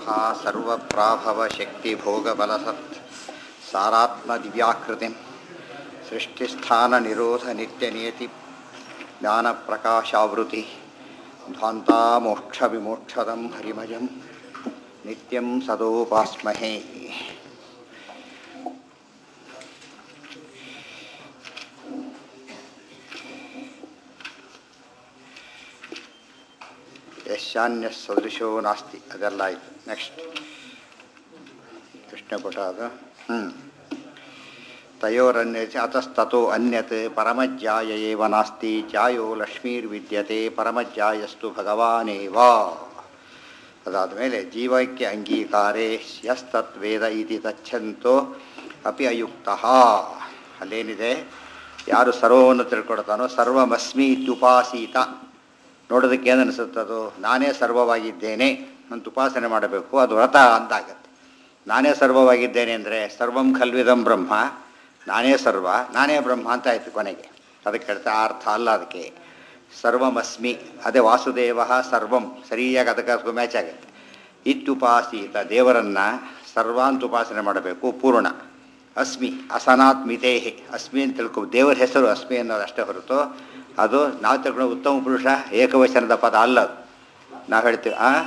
तथा सर्वप्राभवशक्तिभोगबलसत् सारात्मदिव्याकृतिं सृष्टिस्थाननिरोधनित्यनियति ज्ञानप्रकाशावृति ध्वान्तामोक्षविमोक्षदं हरिमयं नित्यं सदोपास्महे ಯಶಾನ್ಯ ಸದೃಶೋ ನಾಸ್ತಿ ಅದೆಲ್ಲ ಆಯಿತು ನೆಕ್ಸ್ಟ್ ಕೃಷ್ಣಪುಟ ಅದು ಹ್ಞೂ ತಯೋರನ್ಯ ಅತಸ್ತೋ ಅನ್ಯತ್ ಪರಮಜ್ಜಾಯ ಏವ ನಾಸ್ತಿ ಜ್ಯಾಯೋ ಲಕ್ಷ್ಮೀರ್ವಿದ್ಯತೆ ಪರಮಜ್ಜಾಯಸ್ತು ಭಗವಾನೇವ ಅದಾದ ಮೇಲೆ ಜೀವಕ್ಕೆ ಅಂಗೀಕಾರೇ ಯಸ್ತತ್ ವೇದ ಇತಿ ತಚ್ಚಂತೋ ಅಪಿ ಅಯುಕ್ತ ಅಲ್ಲೇನಿದೆ ಯಾರು ಸರ್ವವನ್ನು ತಿಳ್ಕೊಡ್ತಾನೋ ಸರ್ವಮಸ್ಮಿ ಇತ್ಯುಪಾಸೀತ ನೋಡೋದಕ್ಕೆ ಏನು ಅನಿಸುತ್ತದು ನಾನೇ ಸರ್ವವಾಗಿದ್ದೇನೆ ಅಂತ ಉಪಾಸನೆ ಮಾಡಬೇಕು ಅದು ವ್ರತ ಅಂತಾಗತ್ತೆ ನಾನೇ ಸರ್ವವಾಗಿದ್ದೇನೆ ಅಂದರೆ ಸರ್ವಂ ಖಲ್ವಿದಂ ಬ್ರಹ್ಮ ನಾನೇ ಸರ್ವ ನಾನೇ ಬ್ರಹ್ಮ ಅಂತ ಆಯಿತು ಕೊನೆಗೆ ಅದಕ್ಕೆ ಹೇಳ್ತಾ ಆ ಅರ್ಥ ಅಲ್ಲ ಅದಕ್ಕೆ ಸರ್ವಮಸ್ಮಿ ಅದೇ ವಾಸುದೇವ ಸರ್ವಂ ಸರಿಯಾಗಿ ಅದಕ್ಕೆ ಮ್ಯಾಚ್ ಆಗುತ್ತೆ ಇತ್ಯುಪಾಸೀತ ದೇವರನ್ನು ಸರ್ವಾಂತ ಉಪಾಸನೆ ಮಾಡಬೇಕು ಪೂರ್ಣ ಅಸ್ಮಿ ಅಸನಾತ್ಮಿತೇಹಿ ಅಸ್ಮಿ ಅಂತ ತಿಳ್ಕೊ ದೇವರ ಹೆಸರು ಅಸ್ಮಿ ಅನ್ನೋದು ಅಷ್ಟೇ ಹೊರತು ಅದು ನಾವು ತಿಳ್ಕೊಳ್ಳೋ ಉತ್ತಮ ಪುರುಷ ಏಕವಚನದ ಪದ ಅಲ್ಲ ಅದು ನಾವು ಹೇಳ್ತೀವಿ ಆ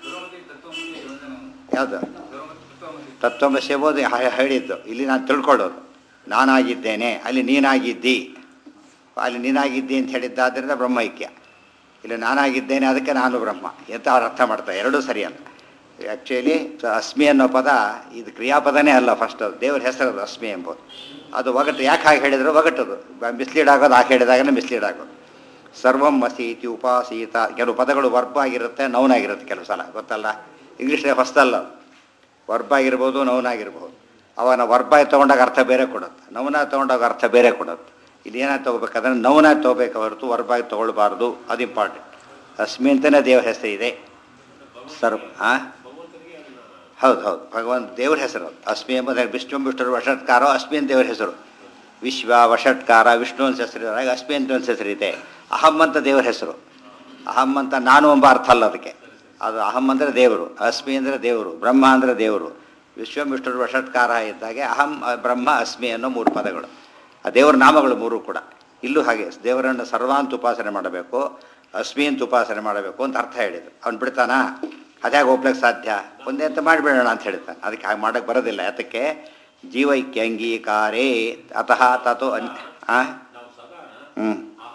ಯಾವುದು ತತ್ವಮಸಿ ಎಂಬುದು ಹ- ಹೇಳಿದ್ದು ಇಲ್ಲಿ ನಾನು ತಿಳ್ಕೊಳ್ಳೋದು ನಾನಾಗಿದ್ದೇನೆ ಅಲ್ಲಿ ನೀನಾಗಿದ್ದಿ ಅಲ್ಲಿ ನೀನಾಗಿದ್ದಿ ಅಂತ ಹೇಳಿದ್ದಾದ್ರಿಂದ ಬ್ರಹ್ಮೈಕ್ಯ ಇಲ್ಲಿ ನಾನಾಗಿದ್ದೇನೆ ಅದಕ್ಕೆ ನಾನು ಬ್ರಹ್ಮ ಅಂತ ಅವ್ರು ಅರ್ಥ ಮಾಡ್ತಾರೆ ಎರಡೂ ಸರಿ ಅಲ್ಲ ಆ್ಯಕ್ಚುಲಿ ಅಸ್ಮಿ ಅನ್ನೋ ಪದ ಇದು ಕ್ರಿಯಾಪದನೇ ಅಲ್ಲ ಫಸ್ಟ್ ಅದು ದೇವರ ಹೆಸರು ಅದು ಅಸ್ಮಿ ಎಂಬುದು ಅದು ಒಗಟು ಯಾಕೆ ಹಾಗೆ ಹೇಳಿದ್ರು ಒಗಟದು ಮಿಸ್ಲೀಡ್ ಆಗೋದು ಹಾಗೆ ಹೇಳಿದಾಗಲೇ ಮಿಸ್ಲೀಡ್ ಆಗೋದು ಸರ್ವಂ ಮಸೀತಿ ಉಪಾಸೀತ ಕೆಲವು ಪದಗಳು ವರ್ಬ್ ಆಗಿರುತ್ತೆ ನೌನ್ ಆಗಿರುತ್ತೆ ಕೆಲವು ಸಲ ಗೊತ್ತಲ್ಲ ಇಂಗ್ಲೀಷ್ನಾಗ ಹೊಸ್ತಲ್ಲ ವರ್ಬ್ ಆಗಿರ್ಬೋದು ನೌನ್ ಆಗಿರ್ಬೋದು ಅವನ ವರ್ಬಾಗಿ ತೊಗೊಂಡಾಗ ಅರ್ಥ ಬೇರೆ ಕೊಡುತ್ತೆ ನೌನ ತೊಗೊಂಡಾಗ ಅರ್ಥ ಬೇರೆ ಕೊಡುತ್ತೆ ಇಲ್ಲಿ ಏನಾಗಿ ತೊಗೋಬೇಕಾದ್ರೆ ನೌನಾಗಿ ತೊಗೋಬೇಕು ಹೊರತು ವರ್ಬಾಗಿ ತೊಗೊಳ್ಬಾರ್ದು ಅದು ಇಂಪಾರ್ಟೆಂಟ್ ಅಸ್ಮಿ ಅಂತಲೇ ದೇವರ ಹೆಸರು ಇದೆ ಸರ್ವ ಹಾಂ ಹೌದು ಹೌದು ಭಗವಂತ ದೇವ್ರ ಹೆಸರು ಅದು. ಅಸ್ಮಿ ಎಂಬುದಾಗಿ ವಿಷ್ಣು ವಿಷ್ಣು ವಷಟ್ಕಾರ ಅಸ್ಮಿ ಅಂತ ದೇವರ ಹೆಸರು ವಿಶ್ವ ವಷಟ್ಕಾರ ವಿಷ್ಣು ಅಂತ ಹೆಸರು ಹಾಗೆ ಅಸ್ಮಿ ಅಂತ ಒಂದು ಹೆಸರಿದೆ ಅಹಂ ಅಂತ ದೇವರ ಹೆಸರು ಅಹಂ ಅಂತ ನಾನು ಎಂಬ ಅರ್ಥ ಅಲ್ಲ ಅದಕ್ಕೆ ಅದು ಅಹಂ ಅಂದರೆ ದೇವರು ಅಸ್ಮಿ ಅಂದರೆ ದೇವರು ಬ್ರಹ್ಮ ಅಂದರೆ ದೇವರು ವಿಶ್ವ ವಿಷ್ಣು ವಷಟ್ಕಾರ ಇದ್ದಾಗೆ ಅಹಂ ಅ, ಬ್ರಹ್ಮ ಅಸ್ಮಿ ಅನ್ನೋ ಮೂರು ಪದಗಳು ಆ ದೇವರ ನಾಮಗಳು ಮೂರು ಕೂಡ ಇಲ್ಲೂ ಹಾಗೆ ದೇವರನ್ನು ಸರ್ವಾಂತ ಉಪಾಸನೆ ಮಾಡಬೇಕು ಅಸ್ಮಿ ಅಂತ ಉಪಾಸನೆ ಮಾಡಬೇಕು ಅಂತ ಅರ್ಥ ಹೇಳಿದ್ರು ಅವ್ನು ಬಿಡ್ತಾನಾ ಅದ್ಯಾಕೆ ಒಪ್ಲಿಕ್ಕೆ ಸಾಧ್ಯ ಒಂದೇ ಅಂತ ಮಾಡಿಬಿಡೋಣ ಅಂತ ಹೇಳ್ತಾನೆ ಅದಕ್ಕೆ ಹಾಗೆ ಮಾಡೋಕ್ಕೆ ಬರೋದಿಲ್ಲ ಯಾತಕ್ಕೆ ಜೀವೈಕ್ಯ ಅಂಗೀಕಾರೇ ಅತಃ ತಥೋ ಅನ್ ಹಾಂ ಹ್ಞೂ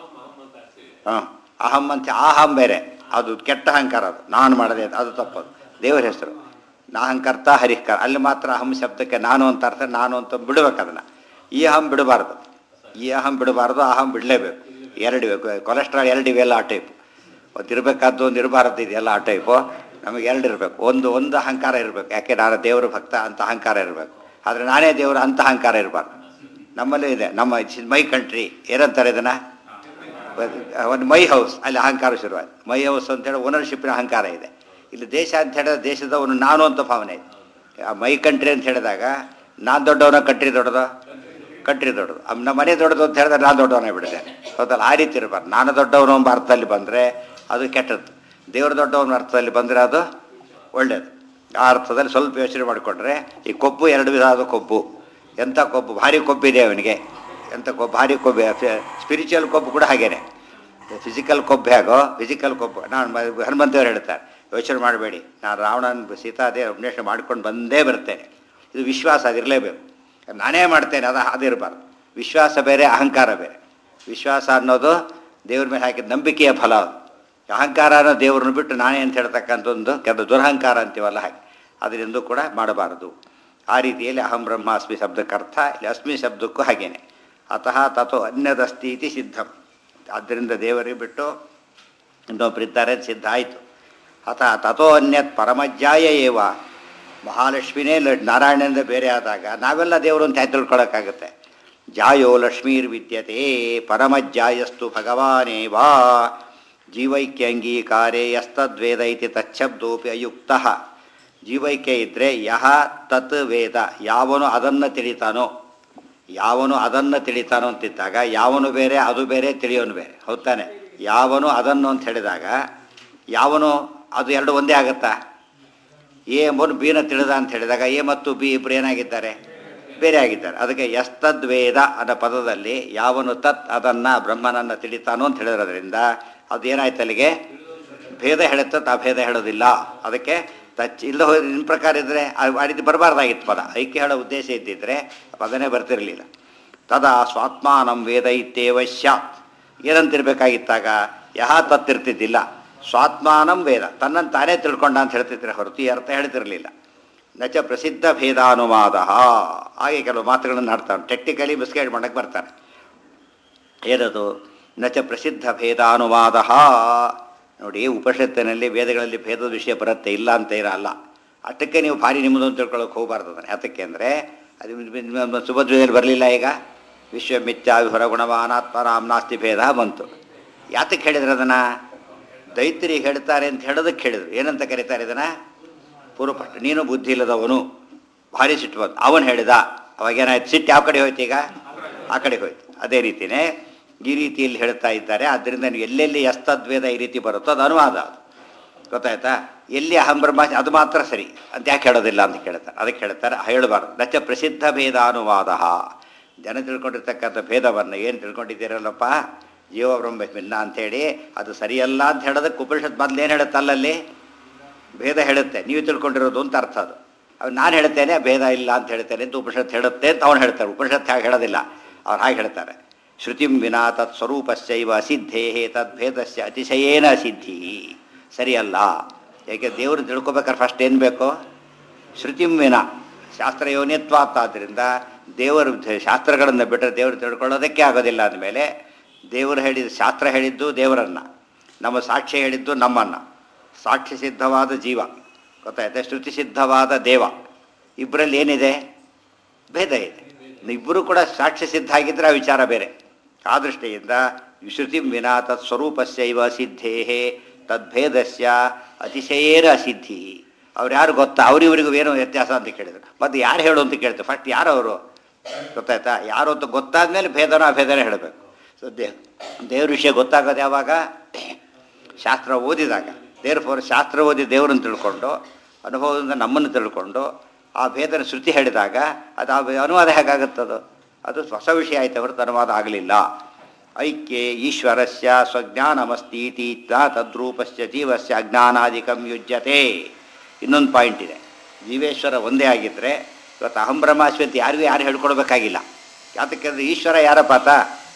ಹಾಂ ಅಹಂ ಅಂತ ಅಹಂ ಬೇರೆ ಅದು ಕೆಟ್ಟ ಅಹಂಕಾರ ಅದು ನಾನು ಮಾಡದೆ ಅಂತ ಅದು ತಪ್ಪದು ದೇವರ ಹೆಸರು ನಾಹಂಕರ್ತ ಹರಿಹ್ಕರ ಅಲ್ಲಿ ಮಾತ್ರ ಅಹಂ ಶಬ್ದಕ್ಕೆ ನಾನು ಅಂತ ಅರ್ಥ ನಾನು ಅಂತ ಬಿಡ್ಬೇಕು ಅದನ್ನು ಈ ಅಹಂ ಬಿಡಬಾರ್ದು ಈ ಅಹಂ ಬಿಡಬಾರ್ದು ಅಹಂ ಬಿಡಲೇಬೇಕು ಎರಡು ಬೇಕು ಕೊಲೆಸ್ಟ್ರಾಲ್ ಎರಡು ಇವೆಲ್ಲ ಆ ಟೈಪು ಒಂದು ಇರಬೇಕಾದ್ದು ಒಂದು ಇರಬಾರ್ದು ಇದೆಲ್ಲ ಆ ಟೈಪು ನಮಗೆ ಎರಡು ಇರಬೇಕು ಒಂದು ಒಂದು ಅಹಂಕಾರ ಇರಬೇಕು ಯಾಕೆ ನಾನು ದೇವರ ಭಕ್ತ ಅಂತ ಅಹಂಕಾರ ಇರಬೇಕು ಆದರೆ ನಾನೇ ದೇವರ ಅಂತ ಅಹಂಕಾರ ಇರಬಾರ್ದು ನಮ್ಮಲ್ಲೂ ಇದೆ ನಮ್ಮ ಮೈ ಕಂಟ್ರಿ ಏನಂತಾರೆ ಇದನ್ನು ಒಂದು ಮೈ ಹೌಸ್ ಅಲ್ಲಿ ಅಹಂಕಾರ ಶುರುವಾಯಿತು ಮೈ ಹೌಸ್ ಅಂತೇಳಿ ಓನರ್ಶಿಪ್ನ ಅಹಂಕಾರ ಇದೆ ಇಲ್ಲಿ ದೇಶ ಅಂತ ಹೇಳಿದ್ರೆ ದೇಶದವನು ನಾನು ಅಂತ ಭಾವನೆ ಇದೆ ಆ ಮೈ ಕಂಟ್ರಿ ಅಂತ ಹೇಳಿದಾಗ ನಾನು ದೊಡ್ಡವನ ಕಂಟ್ರಿ ದೊಡ್ಡದು ಕಂಟ್ರಿ ದೊಡ್ಡದು ಅಮ್ ನಮ್ಮ ಮನೆ ದೊಡ್ಡದು ಅಂತ ಹೇಳಿದ್ರೆ ನಾನು ದೊಡ್ಡವನೇ ಬಿಡಿದೆ ಹೌದಲ್ಲ ಆ ರೀತಿ ಇರಬಾರ್ದು ನಾನು ದೊಡ್ಡವನು ಎಂಬ ಅರ್ಥದಲ್ಲಿ ಬಂದರೆ ಅದು ಕೆಟ್ಟದ್ದು ದೇವರು ದೊಡ್ಡವನ ಅರ್ಥದಲ್ಲಿ ಬಂದರೆ ಅದು ಒಳ್ಳೆಯದು ಆ ಅರ್ಥದಲ್ಲಿ ಸ್ವಲ್ಪ ಯೋಚನೆ ಮಾಡಿಕೊಂಡ್ರೆ ಈ ಕೊಬ್ಬು ಎರಡು ವಿಧ ಆದ ಕೊಬ್ಬು ಎಂಥ ಕೊಬ್ಬು ಭಾರಿ ಕೊಬ್ಬಿದೆ ಅವನಿಗೆ ಎಂಥ ಕೊಬ್ಬು ಭಾರಿ ಕೊಬ್ಬು ಸ್ಪಿರಿಚುವಲ್ ಕೊಬ್ಬು ಕೂಡ ಹಾಗೇನೆ ಫಿಸಿಕಲ್ ಕೊಬ್ಬು ಹೇಗೋ ಫಿಸಿಕಲ್ ಕೊಬ್ಬು ನಾನು ಮ- ಹನುಮಂತವ್ರು ಹೇಳ್ತಾರೆ ಯೋಚನೆ ಮಾಡಬೇಡಿ ನಾನು ರಾವಣನ ಸೀತಾದೇ ಅನ್ವೇಷಣೆ ಮಾಡ್ಕೊಂಡು ಬಂದೇ ಬರ್ತೇನೆ ಇದು ವಿಶ್ವಾಸ ಅದಿರಲೇಬೇಕು ನಾನೇ ಮಾಡ್ತೇನೆ ಅದು ಅದಿರಬಾರ್ದು ವಿಶ್ವಾಸ ಬೇರೆ ಅಹಂಕಾರ ಬೇರೆ ವಿಶ್ವಾಸ ಅನ್ನೋದು ದೇವ್ರ ಮೇಲೆ ಹಾಕಿದ ನಂಬಿಕೆಯ ಫಲ ಅದು ಅಹಂಕಾರ ಅನ್ನೋ ದೇವ್ರನ್ನ ಬಿಟ್ಟು ನಾನೇ ಅಂತ ಹೇಳ್ತಕ್ಕಂಥ ಒಂದು ಕೆಲವು ದುರಹಂಕಾರ ಅಂತೀವಲ್ಲ ಹಾಗೆ ಅದರಿಂದೂ ಕೂಡ ಮಾಡಬಾರದು ಆ ರೀತಿಯಲ್ಲಿ ಅಹಂ ಬ್ರಹ್ಮಾಸ್ಮಿ ಶಬ್ದಕ್ಕೆ ಅರ್ಥ ಇಲ್ಲಿ ಅಸ್ಮಿ ಶಬ್ದಕ್ಕೂ ಹಾಗೇನೆ ಅತಃ ತಥೋ ಅನ್ಯದಸ್ತಿ ಇತಿ ಸಿದ್ಧಂ ಆದ್ದರಿಂದ ದೇವರಿಗೆ ಬಿಟ್ಟು ಇನ್ನೊಬ್ಬರಿದ್ದಾರೆ ಅಂತ ಸಿದ್ಧ ಆಯಿತು ಅಥ ತಥೋ ಅನ್ಯತ್ ಪರಮಜ್ಜಾಯ ಏವ ಮಹಾಲಕ್ಷ್ಮಿನೇ ಲ- ನಾರಾಯಣನಿಂದ ಬೇರೆ ಆದಾಗ ನಾವೆಲ್ಲ ದೇವರು ಅಂತ ಹೇಗೆ ತಿಳ್ಕೊಳಕ್ಕಾಗುತ್ತೆ ಜಾಯೋ ಲಕ್ಷ್ಮೀರ್ ವಿದ್ಯತೆ ಪರಮಜ್ಜಾಯಸ್ತು ಭಗವಾನೇವಾ ಜೀವೈಕ್ಯ ಅಂಗೀಕಾರೇ ಯಸ್ತದ್ವೇದ ಇತಿ ತಚ್ಛಬ್ದೋಪಿ ಅಯುಕ್ತ ಜೀವೈಕ್ಯ ಇದ್ದರೆ ಯಹ ತತ್ ವೇದ ಯಾವನು ಅದನ್ನು ತಿಳಿತಾನೋ ಯಾವನು ಅದನ್ನು ತಿಳಿತಾನೋ ಅಂತಿದ್ದಾಗ ಯಾವನು ಬೇರೆ ಅದು ಬೇರೆ ತಿಳಿಯೋನು ಬೇರೆ ಹೌದಾನೆ ಯಾವನು ಅದನ್ನು ಅಂತ ಹೇಳಿದಾಗ ಯಾವನು ಅದು ಎರಡು ಒಂದೇ ಆಗತ್ತಾ ಎ ಎಂಬುವನು ಬಿನ ತಿಳಿದ ಅಂತ ಹೇಳಿದಾಗ ಎ ಮತ್ತು ಬಿ ಇಬ್ಬರು ಏನಾಗಿದ್ದಾರೆ ಬೇರೆ ಆಗಿದ್ದಾರೆ ಅದಕ್ಕೆ ಯಸ್ತದ್ವೇದ ಅನ್ನೋ ಪದದಲ್ಲಿ ಯಾವನು ತತ್ ಅದನ್ನು ಬ್ರಹ್ಮನನ್ನು ತಿಳಿತಾನೋ ಅಂತ ಹೇಳಿರೋದ್ರಿಂದ ಅದು ಏನಾಯ್ತು ಅಲ್ಲಿಗೆ ಭೇದ ಹೇಳುತ್ತೆ ಆ ಭೇದ ಹೇಳೋದಿಲ್ಲ ಅದಕ್ಕೆ ತಚ್ ಇಲ್ಲ ಹೋದ್ರೆ ನಿನ್ನ ಪ್ರಕಾರ ಇದ್ದರೆ ಆ ರೀತಿ ಬರಬಾರ್ದಾಗಿತ್ತು ಪದ ಐಕ್ಯ ಹೇಳೋ ಉದ್ದೇಶ ಇದ್ದಿದ್ರೆ ಪದನೇ ಬರ್ತಿರಲಿಲ್ಲ ತದಾ ಸ್ವಾತ್ಮಾನಂ ವೇದ ಇತ್ತೇವ ಸ್ಯಾತ್ ಏನಂತಿರ್ಬೇಕಾಗಿತ್ತಾಗ ಯಹ ತತ್ತಿರ್ತಿದ್ದಿಲ್ಲ ಸ್ವಾತ್ಮಾನಂ ವೇದ ತನ್ನನ್ನು ತಾನೇ ತಿಳ್ಕೊಂಡ ಅಂತ ಹೇಳ್ತಿದ್ರೆ ಹೊರತು ಈ ಅರ್ಥ ಹೇಳ್ತಿರಲಿಲ್ಲ ನಚ ಪ್ರಸಿದ್ಧ ಭೇದಾನುವಾದ ಹಾಗೆ ಕೆಲವು ಮಾತುಗಳನ್ನು ಆಡ್ತಾನೆ ಟೆಕ್ನಿಕಲಿ ಮಿಸ್ಗೈಡ್ ಮಾಡಕ್ಕೆ ಬರ್ತಾನೆ ಏನದು ನಚ ಪ್ರಸಿದ್ಧ ಭೇದಾನುವಾದ ನೋಡಿ ಉಪನಿಷತ್ತಿನಲ್ಲಿ ವೇದಗಳಲ್ಲಿ ಭೇದದ ವಿಷಯ ಬರುತ್ತೆ ಇಲ್ಲ ಅಂತ ಇರಲ್ಲ ಅಷ್ಟಕ್ಕೆ ನೀವು ಭಾರಿ ನಿಮ್ಮದು ಅಂತ ತಿಳ್ಕೊಳ್ಳೋಕೆ ಹೋಗಬಾರ್ದು ಅದನ್ನು ಯಾತಕ್ಕೆ ಅಂದರೆ ಅದು ಸುಭದ್ರದಲ್ಲಿ ಬರಲಿಲ್ಲ ಈಗ ವಿಶ್ವಮಿಥ್ಯಾ ವಿಹರ ಗುಣವಾನಾತ್ಮ ನಾಸ್ತಿ ಭೇದ ಬಂತು ಯಾತಕ್ಕೆ ಹೇಳಿದ್ರೆ ಅದನ್ನು ದೈತ್ಯರಿಗೆ ಹೇಳ್ತಾರೆ ಅಂತ ಹೇಳೋದಕ್ಕೆ ಹೇಳಿದ್ರು ಏನಂತ ಕರೀತಾರೆ ಇದನ್ನು ಪೂರ್ವಪಷ್ಟ ನೀನು ಬುದ್ಧಿ ಇಲ್ಲದವನು ಭಾರಿ ಸಿಟ್ಟು ಬಂತು ಅವನು ಹೇಳಿದ ಅವಾಗೇನಾಯ್ತು ಸಿಟ್ಟು ಯಾವ ಕಡೆ ಹೋಯ್ತು ಈಗ ಆ ಕಡೆ ಹೋಯ್ತು ಅದೇ ರೀತಿಯೇ ಈ ರೀತಿಯಲ್ಲಿ ಹೇಳ್ತಾ ಇದ್ದಾರೆ ಆದ್ದರಿಂದ ನೀವು ಎಲ್ಲೆಲ್ಲಿ ಎಸ್ತದ್ವೇದ ಈ ರೀತಿ ಬರುತ್ತೋ ಅದು ಅನುವಾದ ಅದು ಗೊತ್ತಾಯ್ತಾ ಎಲ್ಲಿ ಅಹಂ ಬ್ರಹ್ಮಾಸ್ಮಿ ಅದು ಮಾತ್ರ ಸರಿ ಅಂತ ಯಾಕೆ ಹೇಳೋದಿಲ್ಲ ಅಂತ ಕೇಳ್ತಾರೆ ಅದಕ್ಕೆ ಹೇಳ್ತಾರೆ ಹೇಳಬಾರ್ದು ನಚ್ಚ ಪ್ರಸಿದ್ಧ ಭೇದಾನುವಾದ ಜನ ತಿಳ್ಕೊಂಡಿರ್ತಕ್ಕಂಥ ಭೇದವನ್ನು ಏನು ತಿಳ್ಕೊಂಡಿದ್ದೀರಲ್ಲಪ್ಪ ಜೀವ ಬ್ರಹ್ಮ ಭಿನ್ನ ಅಂಥೇಳಿ ಅದು ಸರಿಯಲ್ಲ ಅಂತ ಹೇಳೋದಕ್ಕೆ ಉಪನಿಷತ್ ಮೊದಲು ಏನು ಹೇಳುತ್ತೆ ಅಲ್ಲಲ್ಲಿ ಭೇದ ಹೇಳುತ್ತೆ ನೀವು ತಿಳ್ಕೊಂಡಿರೋದು ಅಂತ ಅರ್ಥ ಅದು ಅವು ನಾನು ಹೇಳ್ತೇನೆ ಭೇದ ಇಲ್ಲ ಅಂತ ಹೇಳ್ತೇನೆ ಅಂತ ಉಪನಿಷತ್ ಹೇಳುತ್ತೆ ಅಂತ ಅವ್ನು ಹೇಳ್ತಾರೆ ಉಪನಿಷತ್ ಹಾಗೆ ಹೇಳೋದಿಲ್ಲ ಅವ್ರು ಹಾಗೆ ಹೇಳ್ತಾರೆ ಶ್ರುತಿಂ ವಿನಾ ತತ್ ಸ್ವರೂಪಶ್ಚೈವ ಅಸಿದ್ಧೇ ತದ್ಭೇದಸ್ಯ ಅತಿಶಯೇನ ಅಸಿದ್ಧಿ ಸರಿಯಲ್ಲ ಯಾಕೆ ದೇವ್ರನ್ನ ತಿಳ್ಕೊಬೇಕಾದ್ರೆ ಫಸ್ಟ್ ಏನು ಬೇಕು ಶ್ರುತಿಂ ವಿನ ಶಾಸ್ತ್ರ ಯೋನಿತ್ವಾತ್ ಆದ್ದರಿಂದ ದೇವರು ಶಾಸ್ತ್ರಗಳನ್ನು ಬಿಟ್ಟರೆ ದೇವರು ತಿಳ್ಕೊಳ್ಳೋದಕ್ಕೆ ಆಗೋದಿಲ್ಲ ಅಂದಮೇಲೆ ದೇವರು ಹೇಳಿದ ಶಾಸ್ತ್ರ ಹೇಳಿದ್ದು ದೇವರನ್ನು ನಮ್ಮ ಸಾಕ್ಷ್ಯ ಹೇಳಿದ್ದು ನಮ್ಮನ್ನು ಸಾಕ್ಷ್ಯ ಸಿದ್ಧವಾದ ಜೀವ ಗೊತ್ತಾಯ್ತಾ ಶ್ರುತಿ ಸಿದ್ಧವಾದ ದೇವ ಇಬ್ಬರಲ್ಲಿ ಏನಿದೆ ಭೇದ ಇದೆ ಇಬ್ಬರು ಕೂಡ ಸಾಕ್ಷ್ಯ ಸಿದ್ಧ ಆಗಿದ್ದರೆ ಆ ವಿಚಾರ ಬೇರೆ ಆ ದೃಷ್ಟಿಯಿಂದ ಶ್ರುತಿ ವಿನಾ ತತ್ ಸ್ವರೂಪಸ್ಯೈವ ಸಿದ್ಧೇ ತದ್ಭೇದಸ್ಯ ಅತಿಶಯೇನ ಅಸಿದ್ಧಿ ಅವ್ರು ಯಾರು ಗೊತ್ತಾ ಅವರಿವರಿಗೂ ಏನು ವ್ಯತ್ಯಾಸ ಅಂತ ಕೇಳಿದ್ರು ಮತ್ತು ಯಾರು ಹೇಳು ಅಂತ ಕೇಳ್ತಾರೆ ಫಸ್ಟ್ ಯಾರು ಅವರು ಗೊತ್ತಾಯ್ತಾ ಯಾರು ಅಂತ ಗೊತ್ತಾದ ಮೇಲೆ ಭೇದನ ಅಭೇದನ ಹೇಳಬೇಕು ಸೊ ದೇವ್ ದೇವ್ರ ವಿಷಯ ಗೊತ್ತಾಗೋದು ಯಾವಾಗ ಶಾಸ್ತ್ರ ಓದಿದಾಗ ದೇವ್ರ ಫೋರ್ ಶಾಸ್ತ್ರ ಓದಿ ದೇವರನ್ನು ತಿಳ್ಕೊಂಡು ಅನುಭವದಿಂದ ನಮ್ಮನ್ನು ತಿಳ್ಕೊಂಡು ಆ ಭೇದನ ಶ್ರುತಿ ಹೇಳಿದಾಗ ಅದು ಆ ಅನುವಾದ ಹೇಗಾಗುತ್ತದು ಅದು ಹೊಸ ವಿಷಯ ಆಯ್ತು ಹೊರತು ಅನುವಾದ ಆಗಲಿಲ್ಲ ಐಕ್ಯೆ ಈಶ್ವರಸ್ಯ ಸ್ವಜ್ಞಾನಮಸ್ತೀತಿ ತದ್ರೂಪಸ್ಯ ಜೀವಸ್ಯ ಅಜ್ಞಾನಾದಿಕಂ ಯುಜ್ಯತೆ ಇನ್ನೊಂದು ಪಾಯಿಂಟ್ ಇದೆ ಜೀವೇಶ್ವರ ಒಂದೇ ಆಗಿದ್ದರೆ ಇವತ್ತು ಅಹಂ ಬ್ರಹ್ಮಾಸ್ಮಿ ಅಂತ ಯಾರಿಗೂ ಯಾರು ಹೇಳ್ಕೊಡ್ಬೇಕಾಗಿಲ್ಲ ಯಾತಕ್ಕೆಂದ್ರೆ ಈಶ್ವರ ಯಾರಪ್ಪ ಆತ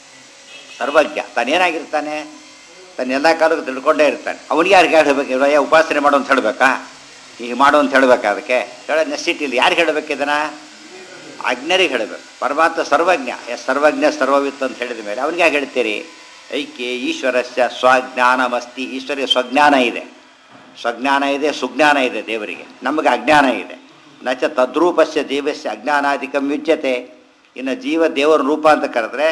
ಸರ್ವಜ್ಞ ತಾನೇನಾಗಿರ್ತಾನೆ ತನ್ನೆಲ್ಲ ಕಾಲಕ್ಕೂ ತಿಳ್ಕೊಂಡೇ ಇರ್ತಾನೆ ಅವನಿಗೆ ಯಾರಿಗೆ ಹೇಳಬೇಕು ಇವಾಗ ಉಪಾಸನೆ ಮಾಡು ಅಂತ ಹೇಳಬೇಕಾ ಈಗ ಮಾಡು ಅಂತ ಹೇಳಬೇಕಾ ಅದಕ್ಕೆ ಹೇಳೋ ನೆಸಿಟಿಲಿ ಯಾರಿಗೆ ಹೇಳಬೇಕು ಇದನ್ನು ಅಜ್ಞರಿಗೆ ಹೇಳಬೇಕು ಪರಮಾತ್ಮ ಸರ್ವಜ್ಞ ಎಸ್ ಸರ್ವಜ್ಞ ಸರ್ವವಿತ್ತು ಅಂತ ಹೇಳಿದ ಮೇಲೆ ಅವನಿಗೆ ಯಾಕೆ ಹೇಳ್ತೀರಿ ಐಕ್ಯ ಈಶ್ವರಸ್ಯ ಸ್ವಜ್ಞಾನಮಸ್ತಿ ಈಶ್ವರಿಗೆ ಸ್ವಜ್ಞಾನ ಇದೆ ಸ್ವಜ್ಞಾನ ಇದೆ ಸುಜ್ಞಾನ ಇದೆ ದೇವರಿಗೆ ನಮಗೆ ಅಜ್ಞಾನ ಇದೆ ನಚ ತದ್ರೂಪಸ್ಯ ಜೀವಸ್ಯ ಅಜ್ಞಾನಾಧಿಕಂ ಯುಜ್ಯತೆ ಇನ್ನು ಜೀವ ದೇವರ ರೂಪ ಅಂತ ಕರೆದ್ರೆ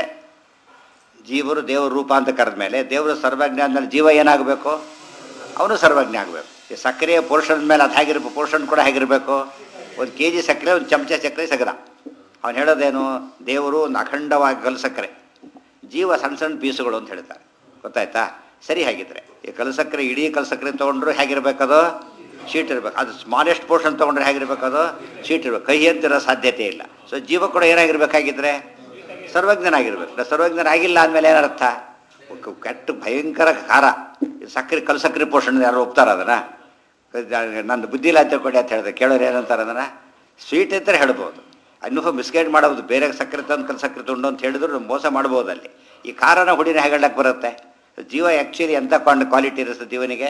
ಜೀವರು ದೇವರ ರೂಪ ಅಂತ ಕರೆದ ಮೇಲೆ ದೇವರು ಸರ್ವಜ್ಞ ಅಂದಮೇಲೆ ಜೀವ ಏನಾಗಬೇಕು ಅವನು ಸರ್ವಜ್ಞ ಆಗಬೇಕು ಈ ಸಕ್ಕರೆಯ ಪೋರ್ಷನ್ ಮೇಲೆ ಅದು ಹೇಗಿರ್ಬೇಕು ಪೋರ್ಷನ್ ಕೂಡ ಹೇಗಿರಬೇಕು ಒಂದು ಕೆ ಜಿ ಸಕ್ಕರೆ ಒಂದು ಚಮಚ ಸಕ್ಕರೆ ಸಗದ ಅವನು ಹೇಳೋದೇನು ದೇವರು ಒಂದು ಅಖಂಡವಾಗಿ ಕಲ್ ಸಕ್ಕರೆ ಜೀವ ಸಣ್ಣ ಸಣ್ಣ ಪೀಸುಗಳು ಅಂತ ಹೇಳ್ತಾರೆ ಗೊತ್ತಾಯ್ತಾ ಸರಿ ಹಾಗಿದ್ರೆ ಈ ಕಲ್ ಸಕ್ಕರೆ ಇಡೀ ಕಲ್ ಸಕ್ಕರೆ ತೊಗೊಂಡ್ರು ಹೇಗಿರ್ಬೇಕದು ಶೀಟ್ ಇರಬೇಕು ಅದು ಸ್ಮಾಲೆಸ್ಟ್ ಪೋರ್ಷನ್ ತೊಗೊಂಡ್ರೆ ಹೇಗಿರ್ಬೇಕು ಅದು ಶೀಟ್ ಇರಬೇಕು ಕಹಿ ಅಂತಿರೋ ಸಾಧ್ಯತೆ ಇಲ್ಲ ಸೊ ಜೀವ ಕೂಡ ಏನಾಗಿರ್ಬೇಕಾಗಿದ್ರೆ ಸರ್ವಜ್ಞನಾಗಿರ್ಬೇಕು ಸರ್ವಜ್ಞನಾಗಿಲ್ಲ ಅಂದಮೇಲೆ ಏನರ್ಥ ಕ- ಕೆಟ್ಟ ಭಯಂಕರ ಖಾರ ಇದು ಸಕ್ಕರೆ ಕಲ್ ಸಕ್ಕರೆ ಪೋಷಣೆ ಯಾರು ಒಪ್ತಾರ ಅದನ್ನು ನಂದು ಬುದ್ಧಿ ಇಲ್ಲ ಅಂತ ಕೊಡಿ ಅಂತ ಹೇಳಿದ್ರೆ ಕೇಳೋರು ಏನಂತಾರೆ ಅದನ್ನು ಸ್ವೀಟ್ ಅಂತ ಹೇಳ್ಬೋದು ಅನುಭವ ಮಿಸ್ಗೈಡ್ ಮಾಡೋದು ಬೇರೆ ಸಕ್ಕರೆ ತಂದು ಕಲ್ ಸಕ್ಕರೆ ತುಂಡು ಅಂತ ಹೇಳಿದ್ರು ಮೋಸ ಮಾಡ್ಬೋದು ಅಲ್ಲಿ ಈ ಖಾರನ ಹುಡಿನ ಹೇಳಕ್ಕೆ ಬರುತ್ತೆ ಜೀವ ಆ್ಯಕ್ಚುಲಿ ಎಂಥ ಕೊಂಡು ಕ್ವಾಲಿಟಿ ಇರುತ್ತೆ ಜೀವನಿಗೆ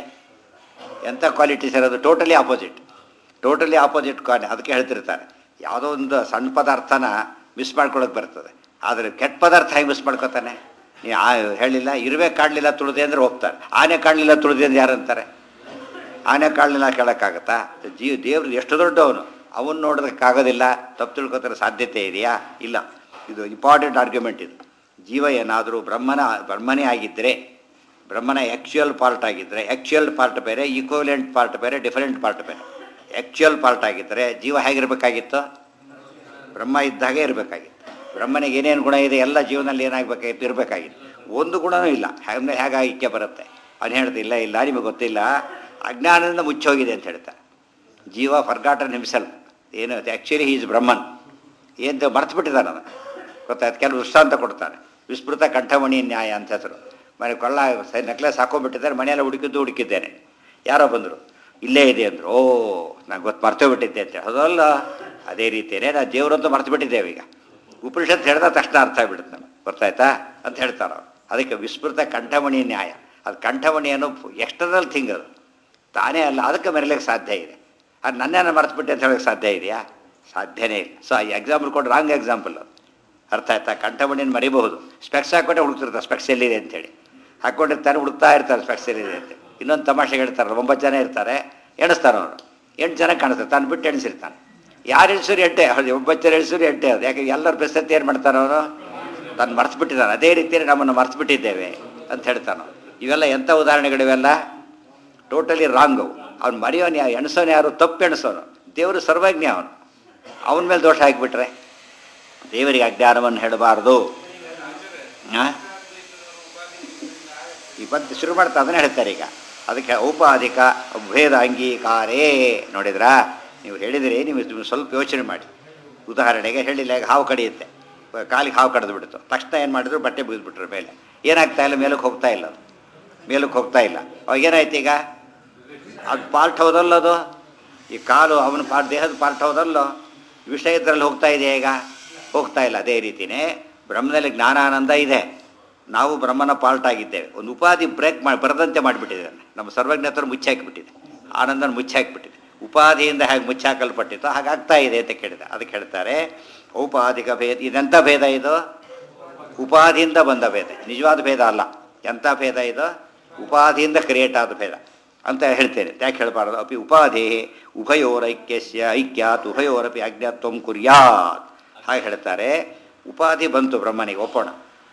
ಎಂಥ ಕ್ವಾಲಿಟೀಸ್ ಇರೋದು ಟೋಟಲಿ ಆಪೋಸಿಟ್ ಟೋಟಲಿ ಆಪೋಸಿಟ್ ಕಾನ್ ಅದಕ್ಕೆ ಹೇಳ್ತಿರ್ತಾರೆ ಯಾವುದೋ ಒಂದು ಸಣ್ಣ ಪದಾರ್ಥನ ಮಿಸ್ ಮಾಡ್ಕೊಳಕ್ಕೆ ಬರ್ತದೆ ಆದರೆ ಕೆಟ್ಟ ಪದಾರ್ಥ ಹೇಗೆ ಮಿಸ್ ಮಾಡ್ಕೊತಾನೆ ನೀವು ಆ ಹೇಳಿಲ್ಲ ಇರುವೆ ಕಾಡಲಿಲ್ಲ ತುಳಿದೆ ಅಂದರೆ ಹೋಗ್ತಾರೆ ಆನೆ ಕಾಡಲಿಲ್ಲ ತುಳಿದೆ ಅಂದ್ರೆ ಯಾರಂತಾರೆ ಆನೆ ಕಾಡಲಿಲ್ಲ ಕೇಳೋಕ್ಕಾಗತ್ತಾ ಜೀವ ದೇವ್ರು ಎಷ್ಟು ದೊಡ್ಡವನು ಅವನು ನೋಡೋದಕ್ಕಾಗೋದಿಲ್ಲ ತಪ್ಪು ತಿಳ್ಕೊತಾರೆ ಸಾಧ್ಯತೆ ಇದೆಯಾ ಇಲ್ಲ ಇದು ಇಂಪಾರ್ಟೆಂಟ್ ಆರ್ಗ್ಯುಮೆಂಟ್ ಇದು ಜೀವ ಏನಾದರೂ ಬ್ರಹ್ಮನ ಬ್ರಹ್ಮನೇ ಆಗಿದ್ದರೆ ಬ್ರಹ್ಮನ ಆ್ಯಕ್ಚುಯಲ್ ಪಾರ್ಟ್ ಆಗಿದ್ದರೆ ಆ್ಯಕ್ಚುಯಲ್ ಪಾರ್ಟ್ ಬೇರೆ ಈಕ್ವಲೆಂಟ್ ಪಾರ್ಟ್ ಬೇರೆ ಡಿಫರೆಂಟ್ ಪಾರ್ಟ್ ಬೇರೆ ಆ್ಯಕ್ಚುಯಲ್ ಪಾರ್ಟ್ ಆಗಿದ್ದರೆ ಜೀವ ಹೇಗಿರಬೇಕಾಗಿತ್ತು ಬ್ರಹ್ಮ ಇದ್ದಾಗೆ ಇರಬೇಕಾಗಿತ್ತು ಬ್ರಹ್ಮನಿಗೆ ಏನೇನು ಗುಣ ಇದೆ ಎಲ್ಲ ಜೀವನದಲ್ಲಿ ಏನಾಗಬೇಕಾಗಿತ್ತು ಇರಬೇಕಾಗಿತ್ತು ಒಂದು ಗುಣನೂ ಇಲ್ಲ ಹೇಗೆ ಹೇಗೆ ಐಕ್ಯ ಬರುತ್ತೆ ಅವ್ನು ಹೇಳ್ದೆ ಇಲ್ಲ ಇಲ್ಲ ನಿಮಗೆ ಗೊತ್ತಿಲ್ಲ ಅಜ್ಞಾನದಿಂದ ಮುಚ್ಚೋಗಿದೆ ಅಂತ ಹೇಳ್ತಾರೆ ಜೀವ ಫರ್ಗಾಟನ್ ಹಿಮ್ಸೆಲ್ ಏನು ಆ್ಯಕ್ಚುಲಿ ಈಸ್ ಬ್ರಹ್ಮನ್ ಏನು ಮರ್ತು ಬಿಟ್ಟಿದ್ದಾನೆ ಅವನು ಗೊತ್ತಾಯ್ತು ಕೆಲವು ದೃಷ್ಟಾಂತ ಕೊಡ್ತಾರೆ ವಿಸ್ಮೃತ ಕಂಠಮಣಿ ನ್ಯಾಯ ಅಂತ ಹೆಸರು ಮನೆ ಕೊಳ್ಳ ನೆಕ್ಲೆಸ್ ಹಾಕೊಂಡ್ಬಿಟ್ಟಿದ್ದಾರೆ ಮನೆಯೆಲ್ಲ ಹುಡುಕಿದ್ದು ಹುಡುಕಿದ್ದೇನೆ ಯಾರೋ ಬಂದರು ಇಲ್ಲೇ ಇದೆ ಅಂದರು ಓ ನಂಗೆ ಗೊತ್ತು ಮರ್ತೇ ಬಿಟ್ಟಿದ್ದೆ ಅಂತ ಹೌದಲ್ಲ ಅದೇ ರೀತಿಯೇ ನಾವು ದೇವರಂತೂ ಮರ್ತು ಬಿಟ್ಟಿದ್ದೇವೆ ಈಗ ಉಪನಿಷತ್ ಹೇಳಿದ ತಕ್ಷಣ ಅರ್ಥ ಆಗ್ಬಿಡುತ್ತೆ ನಮಗೆ ಗೊತ್ತಾಯ್ತಾ ಅಂತ ಹೇಳ್ತಾರೆ ಅವ್ರು ಅದಕ್ಕೆ ವಿಸ್ಮೃತ ಕಂಠಮಣಿ ನ್ಯಾಯ ಅದು ಕಂಠಮಣಿ ಅನ್ನೋ ಎಕ್ಸ್ಟರ್ನಲ್ ಥಿಂಗ್ ಅದು ತಾನೇ ಅಲ್ಲ ಅದಕ್ಕೆ ಮೆರಲಿಕ್ಕೆ ಸಾಧ್ಯ ಇದೆ ಅದು ನನ್ನೇನ ಮರೆತುಬಿಟ್ಟೆ ಅಂತ ಹೇಳೋಕ್ಕೆ ಸಾಧ್ಯ ಇದೆಯಾ ಸಾಧ್ಯನೇ ಇಲ್ಲ ಸೊ ಈ ಎಕ್ಸಾಂಪಲ್ ಕೊಟ್ಟು ರಾಂಗ್ ಎಕ್ಸಾಂಪಲ್ ಅದು ಅರ್ಥ ಆಯ್ತಾ ಕಂಠಮಣಿನ ಮರಿಬಹುದು ಸ್ಪೆಕ್ಸ್ ಹಾಕ್ಕೊಂಡೆ ಹುಡುಕ್ತಿರ್ತಾರೆ ಸ್ಪೆಕ್ಸ್ ಎಲ್ಲಿದೆ ಅಂತೇಳಿ ಹಾಕ್ಕೊಂಡಿರ್ತಾರೆ ಹುಡುಕ್ತಾ ಇರ್ತಾರೆ ಸ್ಪೆಕ್ಸ್ ಎಲ್ಲಿದೆ ಅಂತೇಳಿ ಇನ್ನೊಂದು ತಮಾಷೆ ಹೇಳ್ತಾರಲ್ಲ ಒಂಬತ್ತು ಜನ ಇರ್ತಾರೆ ಎಣಿಸ್ತಾರೆ ಅವರು ಎಂಟು ಜನ ಕಾಣಿಸ್ತಾರೆ ತಾನು ಬಿಟ್ಟು ಎಣಿಸಿರ್ತಾನೆ ಯಾರು ಎಣಿಸಿದ್ರು ಎಂಟೆ ಹೌದು ಒಂಬತ್ತು ಜನ ಎಣಿಸಿದ್ರು ಎಂಟೆ ಅದು ಯಾಕೆ ಎಲ್ಲರ ಬೆಸತ್ತೆ ಏನು ಮಾಡ್ತಾನೆ ಅವನು ತಾನು ಮರ್ತು ಬಿಟ್ಟಿದ್ದಾನೆ ಅದೇ ರೀತಿಯಲ್ಲಿ ನಮ್ಮನ್ನು ಮರ್ತು ಬಿಟ್ಟಿದ್ದೇವೆ ಅಂತ ಹೇಳ್ತಾನೆ ಇವೆಲ್ಲ ಎಂಥ ಉದಾಹರಣೆಗಳಿವೆಲ್ಲ ಟೋಟಲಿ ರಾಂಗು ಅವ್ನು ಮರೆಯೋನು ಯಾ ಎಣಿಸೋನು ಯಾರು ತಪ್ಪು ಎಣಿಸೋನು ದೇವರು ಸರ್ವಜ್ಞ ಅವನು ಅವನ ಮೇಲೆ ದೋಷ ಹಾಕಿಬಿಟ್ರೆ ದೇವರಿಗೆ ಅಜ್ಞಾನವನ್ನು ಹೇಳಬಾರ್ದು ಹಾಂ ಈ ಬಂದು ಶುರು ಮಾಡ್ತಾ ಅದನ್ನೇ ಹೇಳ್ತಾರೆ ಈಗ ಅದಕ್ಕೆ ಔಪಾಧಿಕ ಭೇದ ಅಂಗೀಕಾರೇ ನೋಡಿದ್ರಾ ನೀವು ಹೇಳಿದಿರಿ ನೀವು ನೀವು ಸ್ವಲ್ಪ ಯೋಚನೆ ಮಾಡಿ ಉದಾಹರಣೆಗೆ ಹೇಳಿಲ್ಲ ಈಗ ಹಾವು ಕಡಿಯುತ್ತೆ ಕಾಲಿಗೆ ಹಾವು ಕಡಿದು ಬಿಡ್ತು ತಕ್ಷಣ ಏನು ಮಾಡಿದ್ರು ಬಟ್ಟೆ ಬೀದ್ಬಿಟ್ರು ಮೇಲೆ ಏನಾಗ್ತಾ ಇಲ್ಲ ಮೇಲಕ್ಕೆ ಹೋಗ್ತಾ ಇಲ್ಲ ಅದು ಮೇಲಕ್ಕೆ ಹೋಗ್ತಾ ಇಲ್ಲ ಅವಾಗ ಏನಾಯ್ತು ಈಗ ಅದು ಪಾರ್ಟ್ ಹೌದಲ್ಲದು ಈ ಕಾಲು ಅವನ ಪಾರ್ಟ್ ದೇಹದ ಪಾರ್ಟ್ ಹೌದಲ್ಲೋ ವಿಷಯ ಇದ್ರಲ್ಲಿ ಹೋಗ್ತಾ ಇದೆ ಈಗ ಹೋಗ್ತಾ ಇಲ್ಲ ಅದೇ ರೀತಿಯೇ ಬ್ರಹ್ಮದಲ್ಲಿ ಜ್ಞಾನಾನಂದ ಇದೆ ನಾವು ಬ್ರಹ್ಮನ ಪಾರ್ಟ್ ಆಗಿದ್ದೇವೆ ಒಂದು ಉಪಾಧಿ ಬ್ರೇಕ್ ಮಾಡಿ ಬರದಂತೆ ಮಾಡಿಬಿಟ್ಟಿದ್ದಾನೆ ನಮ್ಮ ಸರ್ವಜ್ಞತರು ಮುಚ್ಚಾಕಿಬಿಟ್ಟಿದೆ ಆನಂದನ ಮುಚ್ಚಾಕಿಬಿಟ್ಟಿದೆ ಉಪಾಧಿಯಿಂದ ಹೇಗೆ ಮುಚ್ಚಾಕಲ್ಪಟ್ಟಿತ್ತು ಹಾಗಾಗ್ತಾ ಇದೆ ಅಂತ ಕೇಳಿದೆ ಅದಕ್ಕೆ ಹೇಳ್ತಾರೆ ಔಪಾಧಿಕ ಭೇದ ಇದೆಂಥ ಭೇದ ಇದು ಉಪಾಧಿಯಿಂದ ಬಂದ ಭೇದ ನಿಜವಾದ ಭೇದ ಅಲ್ಲ ಎಂಥ ಭೇದ ಇದು ಉಪಾಧಿಯಿಂದ ಕ್ರಿಯೇಟ್ ಆದ ಭೇದ ಅಂತ ಹೇಳ್ತೇನೆ ಯಾಕೆ ಹೇಳಬಾರ್ದು ಅಪಿ ಉಪಾಧಿ ಉಭಯೋರೈಕ್ಯಸ್ಯ ಐಕ್ಯಾತ್ ಉಭಯೋರಪಿ ಅಜ್ಞಾತ್ವಂ ಕುರ್ಯಾತ್ ಹಾಗೆ ಹೇಳ್ತಾರೆ ಉಪಾಧಿ ಬಂತು ಬ್ರಹ್ಮನಿಗೆ ಒಪ್ಪೋಣ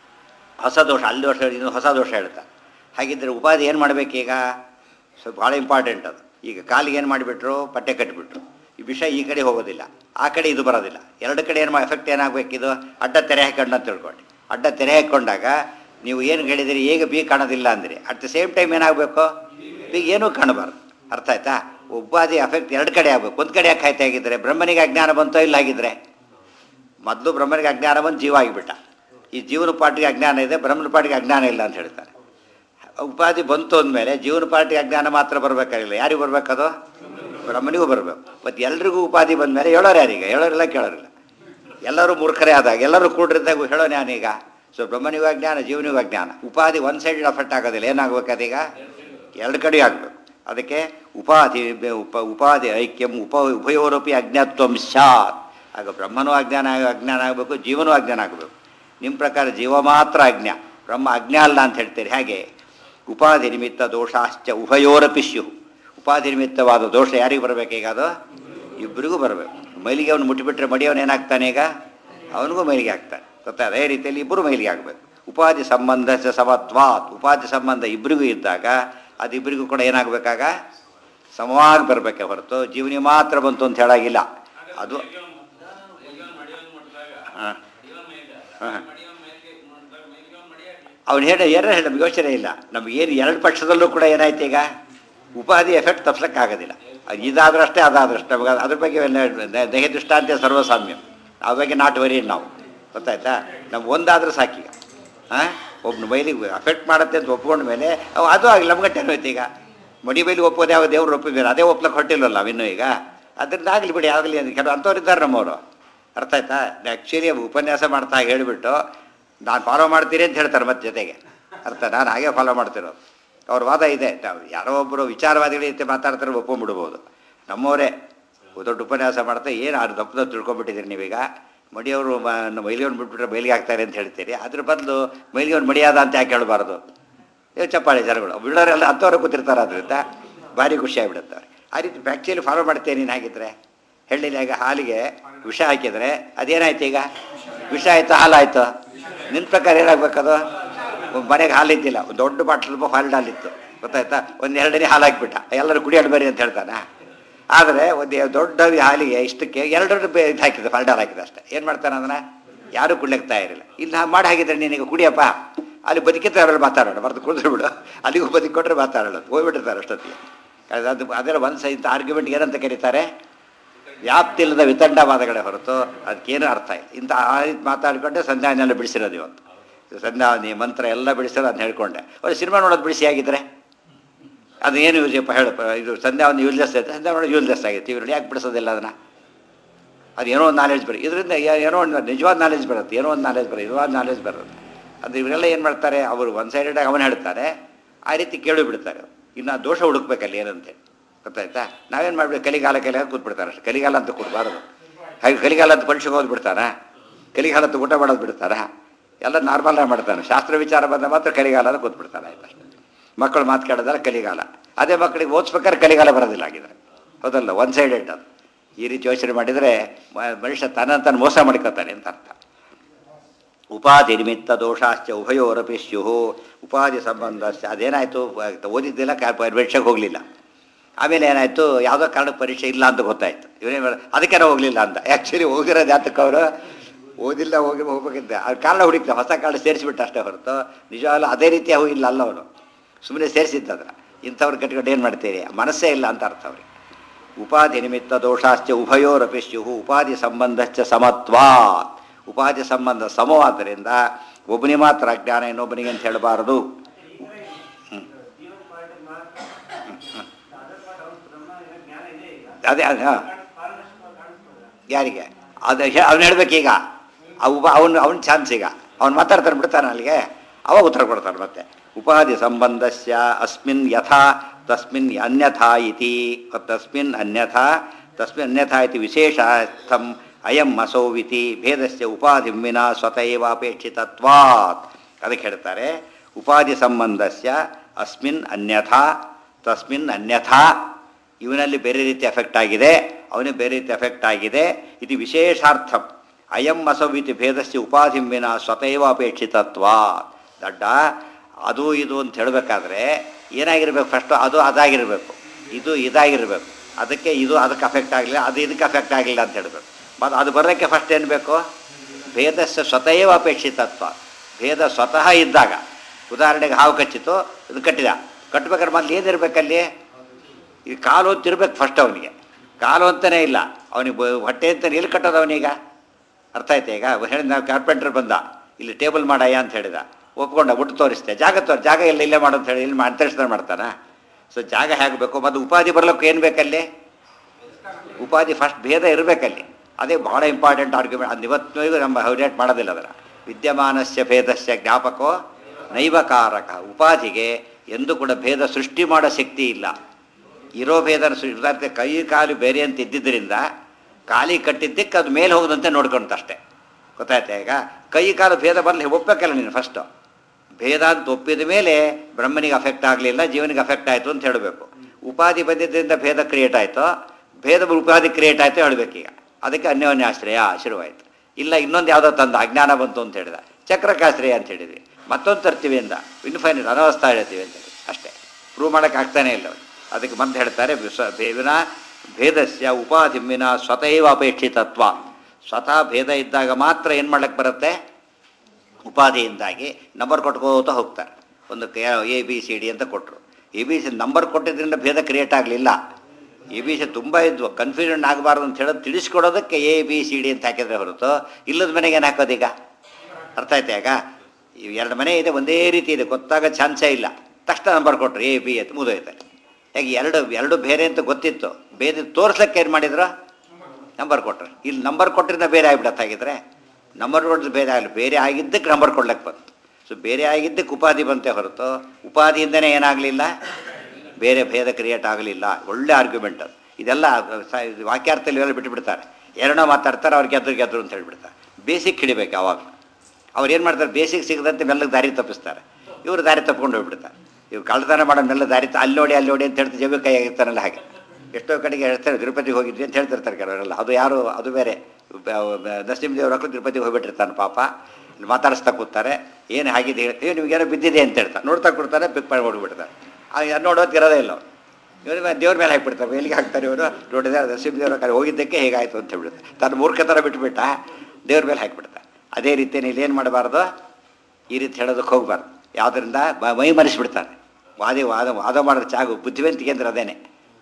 ಹೊಸ ದೋಷ ಅಲ್ಲಿ ದೋಷ ಹೇಳಿದ್ದು ಹೊಸ ದೋಷ ಹೇಳ್ತಾರೆ ಹಾಗಿದ್ರೆ ಉಪಾಧಿ ಏನು ಮಾಡಬೇಕೀಗ ಸ್ವಲ್ಪ ಭಾಳ ಇಂಪಾರ್ಟೆಂಟ್ ಅದು ಈಗ ಕಾಲಿಗೆ ಏನು ಮಾಡಿಬಿಟ್ರು ಪಟ್ಟೆ ಕಟ್ಟಿಬಿಟ್ರು ಈ ವಿಷಯ ಈ ಕಡೆ ಹೋಗೋದಿಲ್ಲ ಆ ಕಡೆ ಇದು ಬರೋದಿಲ್ಲ ಎರಡು ಕಡೆ ಏನು ಎಫೆಕ್ಟ್ ಏನಾಗಬೇಕಿದು ಅಡ್ಡ ತೆರೆ ಹಾಕೊಂಡು ಅಂತ ತಿಳ್ಕೊಂಡು ಅಡ್ಡ ತೆರೆ ಹಾಕ್ಕೊಂಡಾಗ ನೀವು ಏನು ಹೇಳಿದಿರಿ ಈಗ ಬಿ ಕಾಣೋದಿಲ್ಲ ಅಂದಿರಿ ಅಟ್ ದ ಸೇಮ್ ಟೈಮ್ ಏನಾಗಬೇಕು ಬೀಗ ಏನೂ ಕಾಣಬಾರ್ದು ಅರ್ಥ ಆಯ್ತಾ ಉಪಾಧಿ ಎಫೆಕ್ಟ್ ಎರಡು ಕಡೆ ಆಗಬೇಕು ಒಂದು ಕಡೆ ಯಾಕೆ ಆಯ್ತಾ ಆಗಿದ್ರೆ ಬ್ರಹ್ಮನಿಗೆ ಅಜ್ಞಾನ ಬಂತೋ ಇಲ್ಲ ಆಗಿದ್ರೆ ಮೊದಲು ಬ್ರಹ್ಮನಿಗೆ ಅಜ್ಞಾನ ಬಂದು ಜೀವ ಆಗಿಬಿಟ್ಟ ಈ ಜೀವನ ಪಾಟಿಗೆ ಅಜ್ಞಾನ ಇದೆ ಬ್ರಹ್ಮನ ಪಾಟಿಗೆ ಅಜ್ಞಾನ ಇಲ್ಲ ಅಂತ ಹೇಳ್ತಾರೆ ಉಪಾಧಿ ಬಂತು ಅಂದಮೇಲೆ ಜೀವನ ಪಾಟಿಗೆ ಅಜ್ಞಾನ ಮಾತ್ರ ಬರಬೇಕಾಗಿಲ್ಲ ಯಾರಿಗೆ ಬರಬೇಕದು ಬ್ರಹ್ಮನಿಗೂ ಬರಬೇಕು ಮತ್ತು ಎಲ್ರಿಗೂ ಉಪಾಧಿ ಬಂದಮೇಲೆ ಹೇಳೋರು ಯಾರೀಗ ಹೇಳೋರಿಲ್ಲ ಕೇಳೋರಿಲ್ಲ ಎಲ್ಲರೂ ಮೂರ್ಖರೇ ಆದಾಗ ಎಲ್ಲರೂ ಕೂಡ್ರಿದ್ದಾಗ ಹೇಳೋನು ಯಾನೀಗ ಸೊ ಬ್ರಹ್ಮನಿಗೂ ಅಜ್ಞಾನ ಜೀವನಿಗೂ ಅಜ್ಞಾನ ಉಪಾಧಿ ಒನ್ ಸೈಡ್ ಅಫೆಕ್ಟ್ ಆಗೋದಿಲ್ಲ ಏನಾಗಬೇಕು ಅದೀಗ ಎರಡು ಕಡೆ ಆಗಬೇಕು ಅದಕ್ಕೆ ಉಪಾಧಿ ಉಪ ಉಪಾಧಿ ಐಕ್ಯಂ ಉಪ ಉಭಯೋರಪಿ ಅಜ್ಞಾತ್ವಂ ಸ್ಯಾತ್ ಆಗ ಬ್ರಹ್ಮನೂ ಅಜ್ಞಾನ ಅಜ್ಞಾನ ಆಗಬೇಕು ಜೀವನೂ ಅಜ್ಞಾನ ಆಗಬೇಕು ನಿಮ್ಮ ಪ್ರಕಾರ ಜೀವ ಮಾತ್ರ ಅಜ್ಞ ಬ್ರಹ್ಮ ಅಜ್ಞ ಅಲ್ಲ ಅಂತ ಹೇಳ್ತೀರಿ ಹಾಗೆ ಉಪಾಧಿ ನಿಮಿತ್ತ ದೋಷಾಶ್ಚ ಉಭಯೋರಪಿ ಸ್ಯು ಉಪಾಧಿ ನಿಮಿತ್ತವಾದ ದೋಷ ಯಾರಿಗೆ ಬರಬೇಕೀಗ ಅದು ಇಬ್ಬರಿಗೂ ಬರಬೇಕು ಮೈಲಿಗೆ ಅವನು ಮುಟ್ಟಿಬಿಟ್ರೆ ಮಡಿಯವನು ಏನಾಗ್ತಾನೆ ಈಗ ಅವನಿಗೂ ಮೈಲಿಗೆ ಆಗ್ತಾನೆ ಗೊತ್ತಾ ಅದೇ ರೀತಿಯಲ್ಲಿ ಇಬ್ಬರು ಮೈಲಿಗೆ ಆಗಬೇಕು ಉಪಾಧಿ ಸಂಬಂಧ ಚ ಸಮತ್ವಾತ್ ಉಪಾಧಿ ಸಂಬಂಧ ಇಬ್ಬರಿಗೂ ಇದ್ದಾಗ ಅದು ಇಬ್ಬರಿಗೂ ಕೂಡ ಏನಾಗಬೇಕಾಗ ಸಮವಾಗಿ ಬರಬೇಕೆ ಹೊರತು ಜೀವನಿ ಮಾತ್ರ ಬಂತು ಅಂತ ಹೇಳಾಗಿಲ್ಲ ಅದು ಹಾಂ ಹಾಂ ಅವ್ನು ಹೇಳ ಏನೋ ಹೇಳ ನಮ್ಗೆ ಯೋಚನೆ ಇಲ್ಲ ನಮ್ಗೆ ಏನು ಎರಡು ಪಕ್ಷದಲ್ಲೂ ಕೂಡ ಏನಾಯ್ತು ಈಗ ಉಪಾಧಿ ಎಫೆಕ್ಟ್ ತಪ್ಸೋಕ್ಕಾಗೋದಿಲ್ಲ ಅದು ಇದಾದ್ರಷ್ಟೇ ಅದಾದ್ರಷ್ಟೇ ನಮಗೆ ಅದ್ರ ಬಗ್ಗೆ ದೇಹ ದೃಷ್ಟಾಂತ ಸರ್ವಸಾಮ್ಯ ಆ ಬಗ್ಗೆ ನಾಟ್ ವರಿ ನಾವು ಗೊತ್ತಾಯ್ತಾ ನಮ್ಗೆ ಒಂದಾದ್ರೂ ಸಾಕೀಗ ಹಾಂ ಒಬ್ಬನ ಮೈಲಿಗೆ ಅಫೆಕ್ಟ್ ಮಾಡುತ್ತೆ ಅಂತ ಒಪ್ಕೊಂಡ ಮೇಲೆ ಅವು ಅದು ಆಗಲಿ ನಮ್ಗಟ್ಟೆ ಹೋಯ್ತು ಈಗ ಮಡಿ ಬೈಲಿ ಒಪ್ಪೋದು ಯಾವ ದೇವ್ರು ಒಪ್ಪಿದ್ದಾರೆ ಅದೇ ಒಪ್ಲಕ್ಕೆ ಹೊಟ್ಟಿಲ್ವಲ್ಲ ನಾವಿನ್ನೂ ಈಗ ಅದರಿಂದ ಆಗಲಿ ಬಿಡಿ ಆಗಲಿ ಅಂತ ಕೆಲವು ಅಂಥವ್ರು ಇದ್ದಾರೆ ನಮ್ಮವರು ಅರ್ಥ ಆಯ್ತಾ ಆ್ಯಕ್ಚುಲಿ ಉಪನ್ಯಾಸ ಮಾಡ್ತಾ ಹೇಳಿಬಿಟ್ಟು ನಾನು ಫಾಲೋ ಮಾಡ್ತೀರಿ ಅಂತ ಹೇಳ್ತಾರೆ ಮತ್ತೆ ಜೊತೆಗೆ ಅರ್ಥ ನಾನು ಹಾಗೆ ಫಾಲೋ ಮಾಡ್ತಿರೋದು ಅವ್ರ ವಾದ ಇದೆ ನಾವು ಯಾರೋ ಒಬ್ಬರು ವಿಚಾರವಾದಿಗಳ ಜೊತೆ ಮಾತಾಡ್ತಾರೆ ಒಪ್ಕೊಂಡ್ಬಿಡ್ಬೋದು ನಮ್ಮವರೇ ದೊಡ್ಡ ಉಪನ್ಯಾಸ ಮಾಡ್ತಾ ಏನು ಅದು ದಪ್ಪದ ತಿಳ್ಕೊಂಬಿಟ್ಟಿದ್ದೀರಿ ನೀವೀಗ ಮಡಿಯವರು ಮೈಲಿಗೆ ಬಿಟ್ಬಿಟ್ರೆ ಮೈಲಿಗೆ ಆಗ್ತಾರೆ ಅಂತ ಹೇಳ್ತೀರಿ ಅದ್ರ ಬದಲು ಮೈಲಿಗೆ ಒಂದು ಮಡಿಯಾದ ಅಂತ ಯಾಕೆ ಹೇಳಬಾರ್ದು ಇವು ಚಪ್ಪಾಳೆ ಜನಗಳು ಬಿಡೋರೆಲ್ಲ ಅಂಥವ್ರು ಕೂತಿರ್ತಾರೆ ಅದರಿಂದ ಭಾರಿ ಖುಷಿ ಆಗಿಬಿಡುತ್ತಾರೆ ಆ ರೀತಿ ಫ್ಯಾಕ್ಚುಲಿ ಫಾಲೋ ಮಾಡ್ತೇನೆ ನೀನು ಹಾಗಿದ್ರೆ ಹೇಳಿಲ್ಲ ಈಗ ಹಾಲಿಗೆ ವಿಷ ಹಾಕಿದರೆ ಅದೇನಾಯ್ತು ಈಗ ವಿಷ ಆಯಿತು ಹಾಲಾಯಿತು ನಿನ್ನ ಪ್ರಕಾರ ಏನಾಗಬೇಕದು ಮನೆಗೆ ಹಾಲಿದ್ದಿಲ್ಲ ಒಂದು ದೊಡ್ಡ ಬಾಟ್ಲ್ ಹಾಲ್ಡ್ ಹಾಲಿತ್ತು ಗೊತ್ತಾಯ್ತಾ ಒಂದು ಎರಡನೇ ಹಾಲು ಹಾಕಿಬಿಟ್ಟ ಎಲ್ಲರೂ ಕುಡಿಯೋದು ಬರಿ ಅಂತ ಹೇಳ್ತಾನೆ ಆದರೆ ಒಂದು ದೊಡ್ಡ ಹಾಲಿಗೆ ಇಷ್ಟಕ್ಕೆ ಎರಡರ ಬೇ ಇದು ಹಾಕಿದೆ ಫಲ್ಡ್ ಹಾಲು ಹಾಕಿದೆ ಅಷ್ಟೇ ಏನು ಮಾಡ್ತಾನೆ ಅದನ್ನು ಯಾರೂ ಕುಡ್ಲಿಕ್ಕೆ ತಯಾರಿಲ್ಲ ಇಲ್ಲಿ ನಾ ಮಾಡಿ ಹಾಕಿದ್ರೆ ನೀನೀಗ ಕುಡಿಯಪ್ಪ ಅಲ್ಲಿ ಬದುಕಿರ್ತಾರಲ್ಲ ಮಾತಾಡೋಣ ಬರ್ದು ಕುಡಿದ್ರು ಬಿಡು ಅಲ್ಲಿಗೂ ಬದುಕಿ ಕೊಟ್ಟರೆ ಮಾತಾಡೋಣ ಹೋಗ್ಬಿಟ್ಟಿರ್ತಾರೆ ಅಷ್ಟೊತ್ತಿಗೆ ಅದು ಅದರ ಒಂದು ಸಹಿತ ಆರ್ಗ್ಯುಮೆಂಟ್ ಏನಂತ ಕರೀತಾರೆ ವ್ಯಾಪ್ತಿ ಇಲ್ಲದ ವಿತಂಡವಾದಗಳೇ ಹೊರತು ಅದಕ್ಕೇನು ಅರ್ಥ ಇಲ್ಲ ಇಂಥ ಆ ರೀತಿ ಮಾತಾಡಿಕೊಂಡೆ ಸಂಧ್ಯಾನೆಲ್ಲ ಬಿಡಿಸಿರೋದು ಇವತ್ತು ಇದು ಸಂಧ್ಯಾವನಿ ಮಂತ್ರ ಎಲ್ಲ ಬಿಡಿಸಿರೋದು ಅದನ್ನ ಹೇಳ್ಕೊಂಡೆ ಅವ್ರು ಸಿನಿಮಾ ನೋಡೋದು ಬಿಡಿಸಿ ಆಗಿದ್ರೆ ಅದು ಏನು ಯೂಸಪ್ಪ ಹೇಳಪ್ಪ ಇದು ಸಂಧ್ಯಾವನಿ ಯೂಲ್ಲೆಸ್ ಐತೆ ಸಂಧ್ಯಾ ನೋಡೋದು ಯೂಲ್ಲೆಸ್ ಆಗೈತೆ ಇವ್ರು ಯಾಕೆ ಬಿಡಿಸೋದಿಲ್ಲ ಅದನ್ನು ಅದು ಏನೋ ಒಂದು ನಾಲೆಜ್ ಬರುತ್ತೆ ಇದರಿಂದ ಏನೋ ಒಂದು ನಿಜವಾದ ನಾಲೆಜ್ ಬರುತ್ತೆ ಏನೋ ಒಂದು ನಾಲೆಜ್ ಬರುತ್ತೆ ನಿಜವಾದ ನಾಲೆಜ್ ಬರುತ್ತೆ ಅದು ಇವರೆಲ್ಲ ಏನು ಮಾಡ್ತಾರೆ ಅವರು ಒನ್ ಸೈಡೆಡ್ ಅವನು ಹೇಳ್ತಾರೆ ಆ ರೀತಿ ಕೇಳಿ ಬಿಡ್ತಾರೆ ಇನ್ನು ಆ ದೋಷ ಹುಡುಕ್ಬೇಕಲ್ಲಿ ಏನಂತೇಳಿ ಗೊತ್ತಾಯ್ತಾ ನಾವೇನು ಮಾಡ್ಬೇಕು ಕಲಿಗಾಲ ಕಲಿಗಾಲ ಕೂತ್ಬಿಡ್ತಾರೆ ಅಷ್ಟೇ ಕಲಿಗಾಲ ಅಂತ ಕೂಡಬಾರ್ದು ಹಾಗೆ ಕಲಿಗಾಲ ಅಂತ ಪರೀಕ್ಷೆಗೆ ಹೋಗಿ ಬಿಡ್ತಾರಾ ಕಲಿಗಾಲ ಅಂತ ಊಟ ಮಾಡೋದು ಬಿಡ್ತಾರಾ ಎಲ್ಲ ನಾರ್ಮಲಾಗಿ ಮಾಡ್ತಾನೆ ಶಾಸ್ತ್ರ ವಿಚಾರ ಬಂದ ಮಾತ್ರ ಕಲಿಗಾಲ ಅಂತ ಕೂತ್ಬಿಡ್ತಾನೆ ಆಯ್ತು ಅಷ್ಟೇ ಮಕ್ಕಳು ಮಾತು ಕೇಳೋದಲ್ಲ ಕಲಿಗಾಲ ಅದೇ ಮಕ್ಕಳಿಗೆ ಓದಿಸ್ಬೇಕಾದ್ರೆ ಕಲಿಗಾಲ ಬರೋದಿಲ್ಲ ಆಗಿದ್ರೆ ಹೌದಲ್ಲ ಒನ್ ಸೈಡೆಡ್ ಅದು ಈ ರೀತಿ ಯೋಚನೆ ಮಾಡಿದರೆ ಮ- ಮನುಷ್ಯ ತನ್ನ ತಾನು ಮೋಸ ಮಾಡ್ಕೋತಾನೆ ಅಂತ ಅರ್ಥ ಉಪಾಧಿ ನಿಮಿತ್ತ ದೋಷಾಶ್ಚ ಉಭಯೋರಪಿ ಸ್ಯು ಉಪಾಧಿ ಸಂಬಂಧ ಅದೇನಾಯಿತು ಓದಿದ್ದಿಲ್ಲ ಕ- ಪರೀಕ್ಷೆಗೆ ಹೋಗಲಿಲ್ಲ ಆಮೇಲೆ ಏನಾಯಿತು ಯಾವುದೋ ಕಾರಣಕ್ಕೆ ಪರೀಕ್ಷೆ ಇಲ್ಲ ಅಂತ ಗೊತ್ತಾಯ್ತು ಇವನೇ ಅದಕ್ಕೆ ನಾವು ಹೋಗಲಿಲ್ಲ ಅಂತ ಆ್ಯಕ್ಚುಲಿ ಹೋಗಿರೋದು ಯಾತಕ್ಕೆ ಅವರು ಓದಿಲ್ಲ ಹೋಗಿ ಹೋಗ್ಬೇಕಿದ್ದೆ ಅವ್ರ ಕಾರಣ ಹುಡುಕ್ತ ಹೊಸ ಕಾರಣ ಸೇರಿಸ್ಬಿಟ್ಟು ಅಷ್ಟೇ ಹೊರತು ನಿಜವಾಗ್ಲೂ ಅದೇ ರೀತಿ ಅವು ಇಲ್ಲ ಅಲ್ಲ ಅವನು ಸುಮ್ಮನೆ ಸೇರಿಸಿದ್ದದ್ರ ಇಂಥವ್ರು ಕಟ್ಕೊಂಡು ಏನು ಮಾಡ್ತೀರಿ ಮನಸ್ಸೇ ಇಲ್ಲ ಅಂತ ಅರ್ಥ ಅವ್ರಿಗೆ ಉಪಾಧಿ ನಿಮಿತ್ತ ದೋಷಾಶ್ಚ ಉಭಯೋರಪಿ ಸ್ಯು ಉಪಾಧಿ ಸಂಬಂಧಶ್ಚ ಸಮತ್ವಾತ್ ಉಪಾಧಿ ಸಂಬಂಧ ಸಮವಾದ್ದರಿಂದ ಒಬ್ಬನಿಗೆ ಮಾತ್ರ ಅಜ್ಞಾನ ಇನ್ನೊಬ್ಬನಿಗೆ ಅಂತ ಹೇಳಬಾರದು ಅದೇ ಅದೇ ಹಾಂ ಯಾರಿಗೆ ಅದು ಅವ್ನು ಹೇಳ್ಬೇಕೀಗ ಅವು ಅವನು ಅವನ ಚಾನ್ಸ್ ಈಗ ಅವ್ನು ಮಾತಾಡ್ತಾನೆ ಬಿಡ್ತಾನೆ ಅಲ್ಲಿಗೆ ಅವಾಗ ಉತ್ತರ ಕೊಡ್ತಾನೆ ಮತ್ತೆ ಉಪಾಧಿ ಸಂಬಂಧಸ್ಯ ಅಸ್ಮಿನ್ ಯಥಾ ತಸ್ಮಿನ್ ಅನ್ಯಥಾ ಇತಿ ತಸ್ಮಿನ್ ಅನ್ಯಥಾ ತಸ್ಮಿನ್ ಅನ್ಯಥಾ ಇತಿ ವಿಶೇಷಾರ್ಥಂ ಅಯಂ ಅಸೌವಿತಿ ಭೇದಸ್ಯ ಉಪಾಧಿ ವಿನ ಸ್ವತಃ ಅಪೇಕ್ಷಿತತ್ವಾತ್ ಅದಕ್ಕೆ ಹೇಳ್ತಾರೆ ಉಪಾಧಿ ಸಂಬಂಧಸ್ಯ ಅಸ್ಮಿನ್ ಅನ್ಯಥಾ ತಸ್ಮಿನ್ ಅನ್ಯಥಾ ಇವನಲ್ಲಿ ಬೇರೆ ರೀತಿ ಎಫೆಕ್ಟ್ ಆಗಿದೆ ಅವನಿಗೆ ಬೇರೆ ರೀತಿ ಎಫೆಕ್ಟ್ ಆಗಿದೆ ಇದು ವಿಶೇಷಾರ್ಥಂ ಅಯಂ ಅಸವಿತಿ ಭೇದಸ್ಯ ಉಪಾಧಿಂ ವಿನ ಸ್ವತಃ ಅಪೇಕ್ಷಿತತ್ವ ದಡ್ಡ ಅದು ಇದು ಅಂತ ಹೇಳಬೇಕಾದ್ರೆ ಏನಾಗಿರ್ಬೇಕು ಫಸ್ಟು ಅದು ಅದಾಗಿರಬೇಕು ಇದು ಇದಾಗಿರಬೇಕು ಅದಕ್ಕೆ ಇದು ಅದಕ್ಕೆ ಅಫೆಕ್ಟ್ ಆಗಲಿಲ್ಲ ಅದು ಇದಕ್ಕೆ ಅಫೆಕ್ಟ್ ಆಗಲಿಲ್ಲ ಅಂತ ಹೇಳಬೇಕು ಮತ್ತು ಅದು ಬರೋಕ್ಕೆ ಫಸ್ಟ್ ಏನು ಬೇಕು ಭೇದಸ್ಯ ಸ್ವತಃ ಅಪೇಕ್ಷಿತತ್ವ ಭೇದ ಸ್ವತಃ ಇದ್ದಾಗ ಉದಾಹರಣೆಗೆ ಹಾವು ಕಚ್ಚಿತು ಇದು ಕಟ್ಟಿದ ಕಟ್ಟಬೇಕಾದ್ರೆ ಮೊದಲು ಏನಿರ್ಬೇಕಲ್ಲಿ ಈ ಕಾಲು ಅಂತ ಇರ್ಬೇಕು ಫಸ್ಟ್ ಅವನಿಗೆ ಕಾಲು ಅಂತಲೇ ಇಲ್ಲ ಅವನಿಗೆ ಬ- ಹೊಟ್ಟೆ ಅಂತ ಎಲ್ಲಿ ಕಟ್ಟೋದು ಅವನೀಗ ಅರ್ಥ ಆಯ್ತಾ ಈಗ ಹೇಳಿದ ನಾವು ಕಾರ್ಪೆಂಟ್ರ್ ಬಂದ ಇಲ್ಲಿ ಟೇಬಲ್ ಮಾಡಯ್ಯ ಅಂತ ಹೇಳಿದ ಒಪ್ಕೊಂಡ ಬಿಟ್ಟು ತೋರಿಸ್ತೆ ಜಾಗ ತೋರಿ ಜಾಗ ಎಲ್ಲ ಇಲ್ಲೇ ಮಾಡು ಅಂತ ಹೇಳಿ ಇಲ್ಲಿ ಮಾಡಿ ತರಿಸ್ತಾರೆ ಮಾಡ್ತಾನ ಸೊ ಜಾಗ ಹೇಗೆ ಬೇಕು ಮತ್ತು ಉಪಾಧಿ ಬರ್ಲಿಕ್ಕೆ ಏನು ಬೇಕಲ್ಲಿ ಉಪಾಧಿ ಫಸ್ಟ್ ಭೇದ ಇರಬೇಕಲ್ಲಿ ಅದೇ ಭಾಳ ಇಂಪಾರ್ಟೆಂಟ್ ಆರ್ಗ್ಯುಮೆಂಟ್ ಅದು ಇವತ್ತಿನವರೆಗೂ ನಮ್ಮ ಹೈಲೈಟ್ ಮಾಡೋದಿಲ್ಲ ಅದರ ವಿದ್ಯಮಾನಸ್ಯ ಭೇದಸ್ಯ ಜ್ಞಾಪಕೋ ನೈವಕಾರಕ ಉಪಾಧಿಗೆ ಎಂದೂ ಕೂಡ ಭೇದ ಸೃಷ್ಟಿ ಮಾಡೋ ಶಕ್ತಿ ಇಲ್ಲ ಇರೋ ಭೇದನ ಸುಧಾರಿತ ಕೈ ಕಾಲು ಬೇರೆ ಅಂತ ಇದ್ದಿದ್ದರಿಂದ ಕಾಲಿ ಕಟ್ಟಿದ್ದಕ್ಕೆ ಅದು ಮೇಲೆ ಹೋಗದಂತೆ ನೋಡ್ಕೊಂತ ಅಷ್ಟೇ ಗೊತ್ತಾಯ್ತಾ ಈಗ ಕೈ ಕಾಲು ಭೇದ ಬರಲಿ ಒಪ್ಪಬೇಕಲ್ಲ ನೀನು ಫಸ್ಟು ಭೇದ ಅಂತ ಒಪ್ಪಿದ ಮೇಲೆ ಬ್ರಹ್ಮನಿಗೆ ಅಫೆಕ್ಟ್ ಆಗಲಿಲ್ಲ ಜೀವನಿಗೆ ಅಫೆಕ್ಟ್ ಆಯಿತು ಅಂತ ಹೇಳಬೇಕು ಉಪಾಧಿ ಬಂದಿದ್ದರಿಂದ ಭೇದ ಕ್ರಿಯೇಟ್ ಆಯಿತು ಭೇದ ಉಪಾಧಿ ಕ್ರಿಯೇಟ್ ಆಯಿತು ಹೇಳಬೇಕೀಗ ಅದಕ್ಕೆ ಅನ್ಯೋನ್ಯಾಶ್ರಯ ಶುರುವಾಯಿತು ಇಲ್ಲ ಇನ್ನೊಂದು ಯಾವುದೋ ತಂದ ಅಜ್ಞಾನ ಬಂತು ಅಂತ ಹೇಳಿದ ಚಕ್ರಕಾಶ್ರಯ ಅಂತ ಹೇಳಿದ್ವಿ ಮತ್ತೊಂದು ತರ್ತೀವಿ ಅಂದ ಇನ್ಫೈನಲ್ ಅನವಸ್ಥಾ ಹೇಳ್ತೀವಿ ಅಂತ ಹೇಳಿ ಅಷ್ಟೇ ಪ್ರೂವ್ ಮಾಡೋಕ್ಕೆ ಆಗ್ತಾನೇ ಇಲ್ಲ ಅವ್ನು. ಅದಕ್ಕೆ ಮತ್ತೆ ಹೇಳ್ತಾರೆ ವಿಶ್ವ- ಭೇವಿನ ಭೇದಸ್ಯ ಉಪಾಧಿಮಿನ ಸ್ವತಃ ಅಪೇಕ್ಷಿತತ್ವ ಸ್ವತಃ ಭೇದ ಇದ್ದಾಗ ಮಾತ್ರ ಏನು ಮಾಡ್ಲಿಕ್ಕೆ ಬರುತ್ತೆ ಉಪಾಧಿಯಿಂದಾಗಿ ನಂಬರ್ ಕೊಟ್ಕೋತ ಹೋಗ್ತಾರೆ ಒಂದು ಎ ಬಿ ಸಿ ಡಿ ಅಂತ ಕೊಟ್ಟರು ಎ ಬಿ ಸಿ ನಂಬರ್ ಕೊಟ್ಟಿದ್ದರಿಂದ ಭೇದ ಕ್ರಿಯೇಟ್ ಆಗಲಿಲ್ಲ ಎ ಬಿ ಸಿ ತುಂಬ ಇದ್ವು ಕನ್ಫ್ಯೂಷನ್ ಆಗಬಾರ್ದು ಅಂತ ಹೇಳೋದು ತಿಳಿಸ್ಕೊಡೋದಕ್ಕೆ ಎ ಬಿ ಸಿ ಡಿ ಅಂತ ಹಾಕಿದ್ರೆ ಹೊರತು ಇಲ್ಲದ ಮನೆಗೆ ಏನು ಹಾಕೋದೀಗ ಅರ್ಥ ಆಯ್ತಾ ಈಗ ಇವ್ ಎರಡು ಮನೆ ಇದೆ ಒಂದೇ ರೀತಿ ಇದೆ ಗೊತ್ತಾಗ ಚಾನ್ಸೇ ಇಲ್ಲ ತಕ್ಷಣ ನಂಬರ್ ಕೊಟ್ಟರು ಎ ಬಿ ಅಂತ ಮುಗಿದೋಯ್ತಾರೆ ಹೇಗೆ ಎರಡು ಎರಡು ಬೇರೆ ಅಂತ ಗೊತ್ತಿತ್ತು ಬೇರೆ ತೋರ್ಸಕ್ಕೆ ಏನು ಮಾಡಿದ್ರು ನಂಬರ್ ಕೊಟ್ಟರು ಇಲ್ಲಿ ನಂಬರ್ ಕೊಟ್ಟರಿಂದ ಬೇರೆ ಆಗಿಬಿಡತ್ತೆ ಹಾಗಿದ್ರೆ ನಂಬರ್ ಕೊಟ್ಟರೆ ಬೇರೆ ಆಗಲಿ ಬೇರೆ ಆಗಿದ್ದಕ್ಕೆ ನಂಬರ್ ಕೊಡ್ಲಿಕ್ಕೆ ಬಂತು ಸೊ ಬೇರೆ ಆಗಿದ್ದಕ್ಕೆ ಉಪಾಧಿ ಬಂತೆ ಹೊರತು ಉಪಾಧಿಯಿಂದನೇ ಏನಾಗಲಿಲ್ಲ ಬೇರೆ ಭೇದ ಕ್ರಿಯೇಟ್ ಆಗಲಿಲ್ಲ ಒಳ್ಳೆ ಆರ್ಗ್ಯುಮೆಂಟ್ ಅದು ಇದೆಲ್ಲ ಸ- ಇದು ವಾಕ್ಯಾರ್ಥದಲ್ಲಿ ಇವೆಲ್ಲ ಬಿಟ್ಟುಬಿಡ್ತಾರೆ ಎರಡೋ ಮಾತಾಡ್ತಾರೆ ಅವ್ರಿಗೆ ಗೆದ್ರು ಗೆದ್ರು ಅಂತ ಹೇಳ್ಬಿಡ್ತಾರೆ ಬೇಸಿಕ್ ಹಿಡಿಬೇಕು ಯಾವಾಗ ಅವ್ರು ಏನು ಮಾಡ್ತಾರೆ ಬೇಸಿಕ್ ಸಿಗದಂತೆ ಮೆಲ್ಲಗೆ ದಾರಿ ತಪ್ಪಿಸ್ತಾರೆ ಇವರು ದಾರಿ ತಪ್ಕೊಂಡು ಹೋಗ್ಬಿಡ್ತಾರೆ ಇವ್ರು ಕಳ್ತನ ಮಾಡೋ ಮೆಲ್ಲ ದಾರಿ ತ- ಅಲ್ಲಿ ನೋಡಿ ಅಲ್ಲಿ ನೋಡಿ ಅಂತ ಹೇಳ್ತಾರೆ ಜವಿ ಕೈ ಆಗಿರ್ತಾರಲ್ಲ ಹಾಗೆ ಎಷ್ಟೋ ಕಡೆಗೆ ಹೇಳ್ತಾರೆ ತಿರುಪತಿಗೆ ಹೋಗಿದ್ವಿ ಅಂತ ಹೇಳ್ತಿರ್ತಾರೆ ಕೆಲವರೆಲ್ಲ ಅದು ಯಾರು ಅದು ಬೇರೆ ನರಸಿಂಹದೇವ್ರ ಮಕ್ಕಳು ತಿರುಪತಿಗೆ ಹೋಗ್ಬಿಟ್ಟಿರ್ತಾನೆ ಪಾಪ ಇಲ್ಲಿ ಮಾತಾಡಿಸ್ತಾ ಕೂತಾರೆ ಏನು ಆಗಿದೆ ಹೇಳಿ ಏ ನಿಮಗೇನೋ ಬಿದ್ದಿದೆ ಅಂತ ಹೇಳ್ತಾರೆ ನೋಡ್ತಾ ಕೊಡ್ತಾರೆ ಪಿಕ್ ಮಾಡಿ ಹೊಡ್ಬಿಡ್ತಾರೆ ಅದು ನೋಡೋದು ಇರೋದೇ ಇಲ್ಲ ಅವ್ರು ಇವರು ದೇವ್ರ ಮೇಲೆ ಹಾಕ್ಬಿಡ್ತಾರೆ ಎಲ್ಲಿಗೆ ಹಾಕ್ತಾರೆ ಇವರು ನೋಡಿದ್ರೆ ನರಸಿಂಹದೇವ್ರ ಕಡೆ ಹೋಗಿದ್ದಕ್ಕೆ ಹೇಗಾಯಿತು ಅಂತ ಹೇಳ್ಬಿಡುತ್ತೆ ತನ್ನ ಮೂರ್ಖ ಥರ ಬಿಟ್ಬಿಟ್ಟ ದೇವ್ರ ಮೇಲೆ ಹಾಕ್ಬಿಡ್ತಾರೆ ಅದೇ ರೀತಿ ಇಲ್ಲಿ ಏನು ಮಾಡಬಾರ್ದು ಈ ರೀತಿ ಹೇಳೋದಕ್ಕೆ ಹೋಗ್ಬಾರ್ದು ಯಾವುದರಿಂದ ಬ- ಮೈ ಮರೆಸಿಬಿಡ್ತಾನೆ ವಾದಿ ವಾದ ವಾದ ಮಾಡೋದು ಚಾಗು ಬುದ್ಧಿವಂತಿಕೆ ಅಂದ್ರೆ ಅದೇನೆ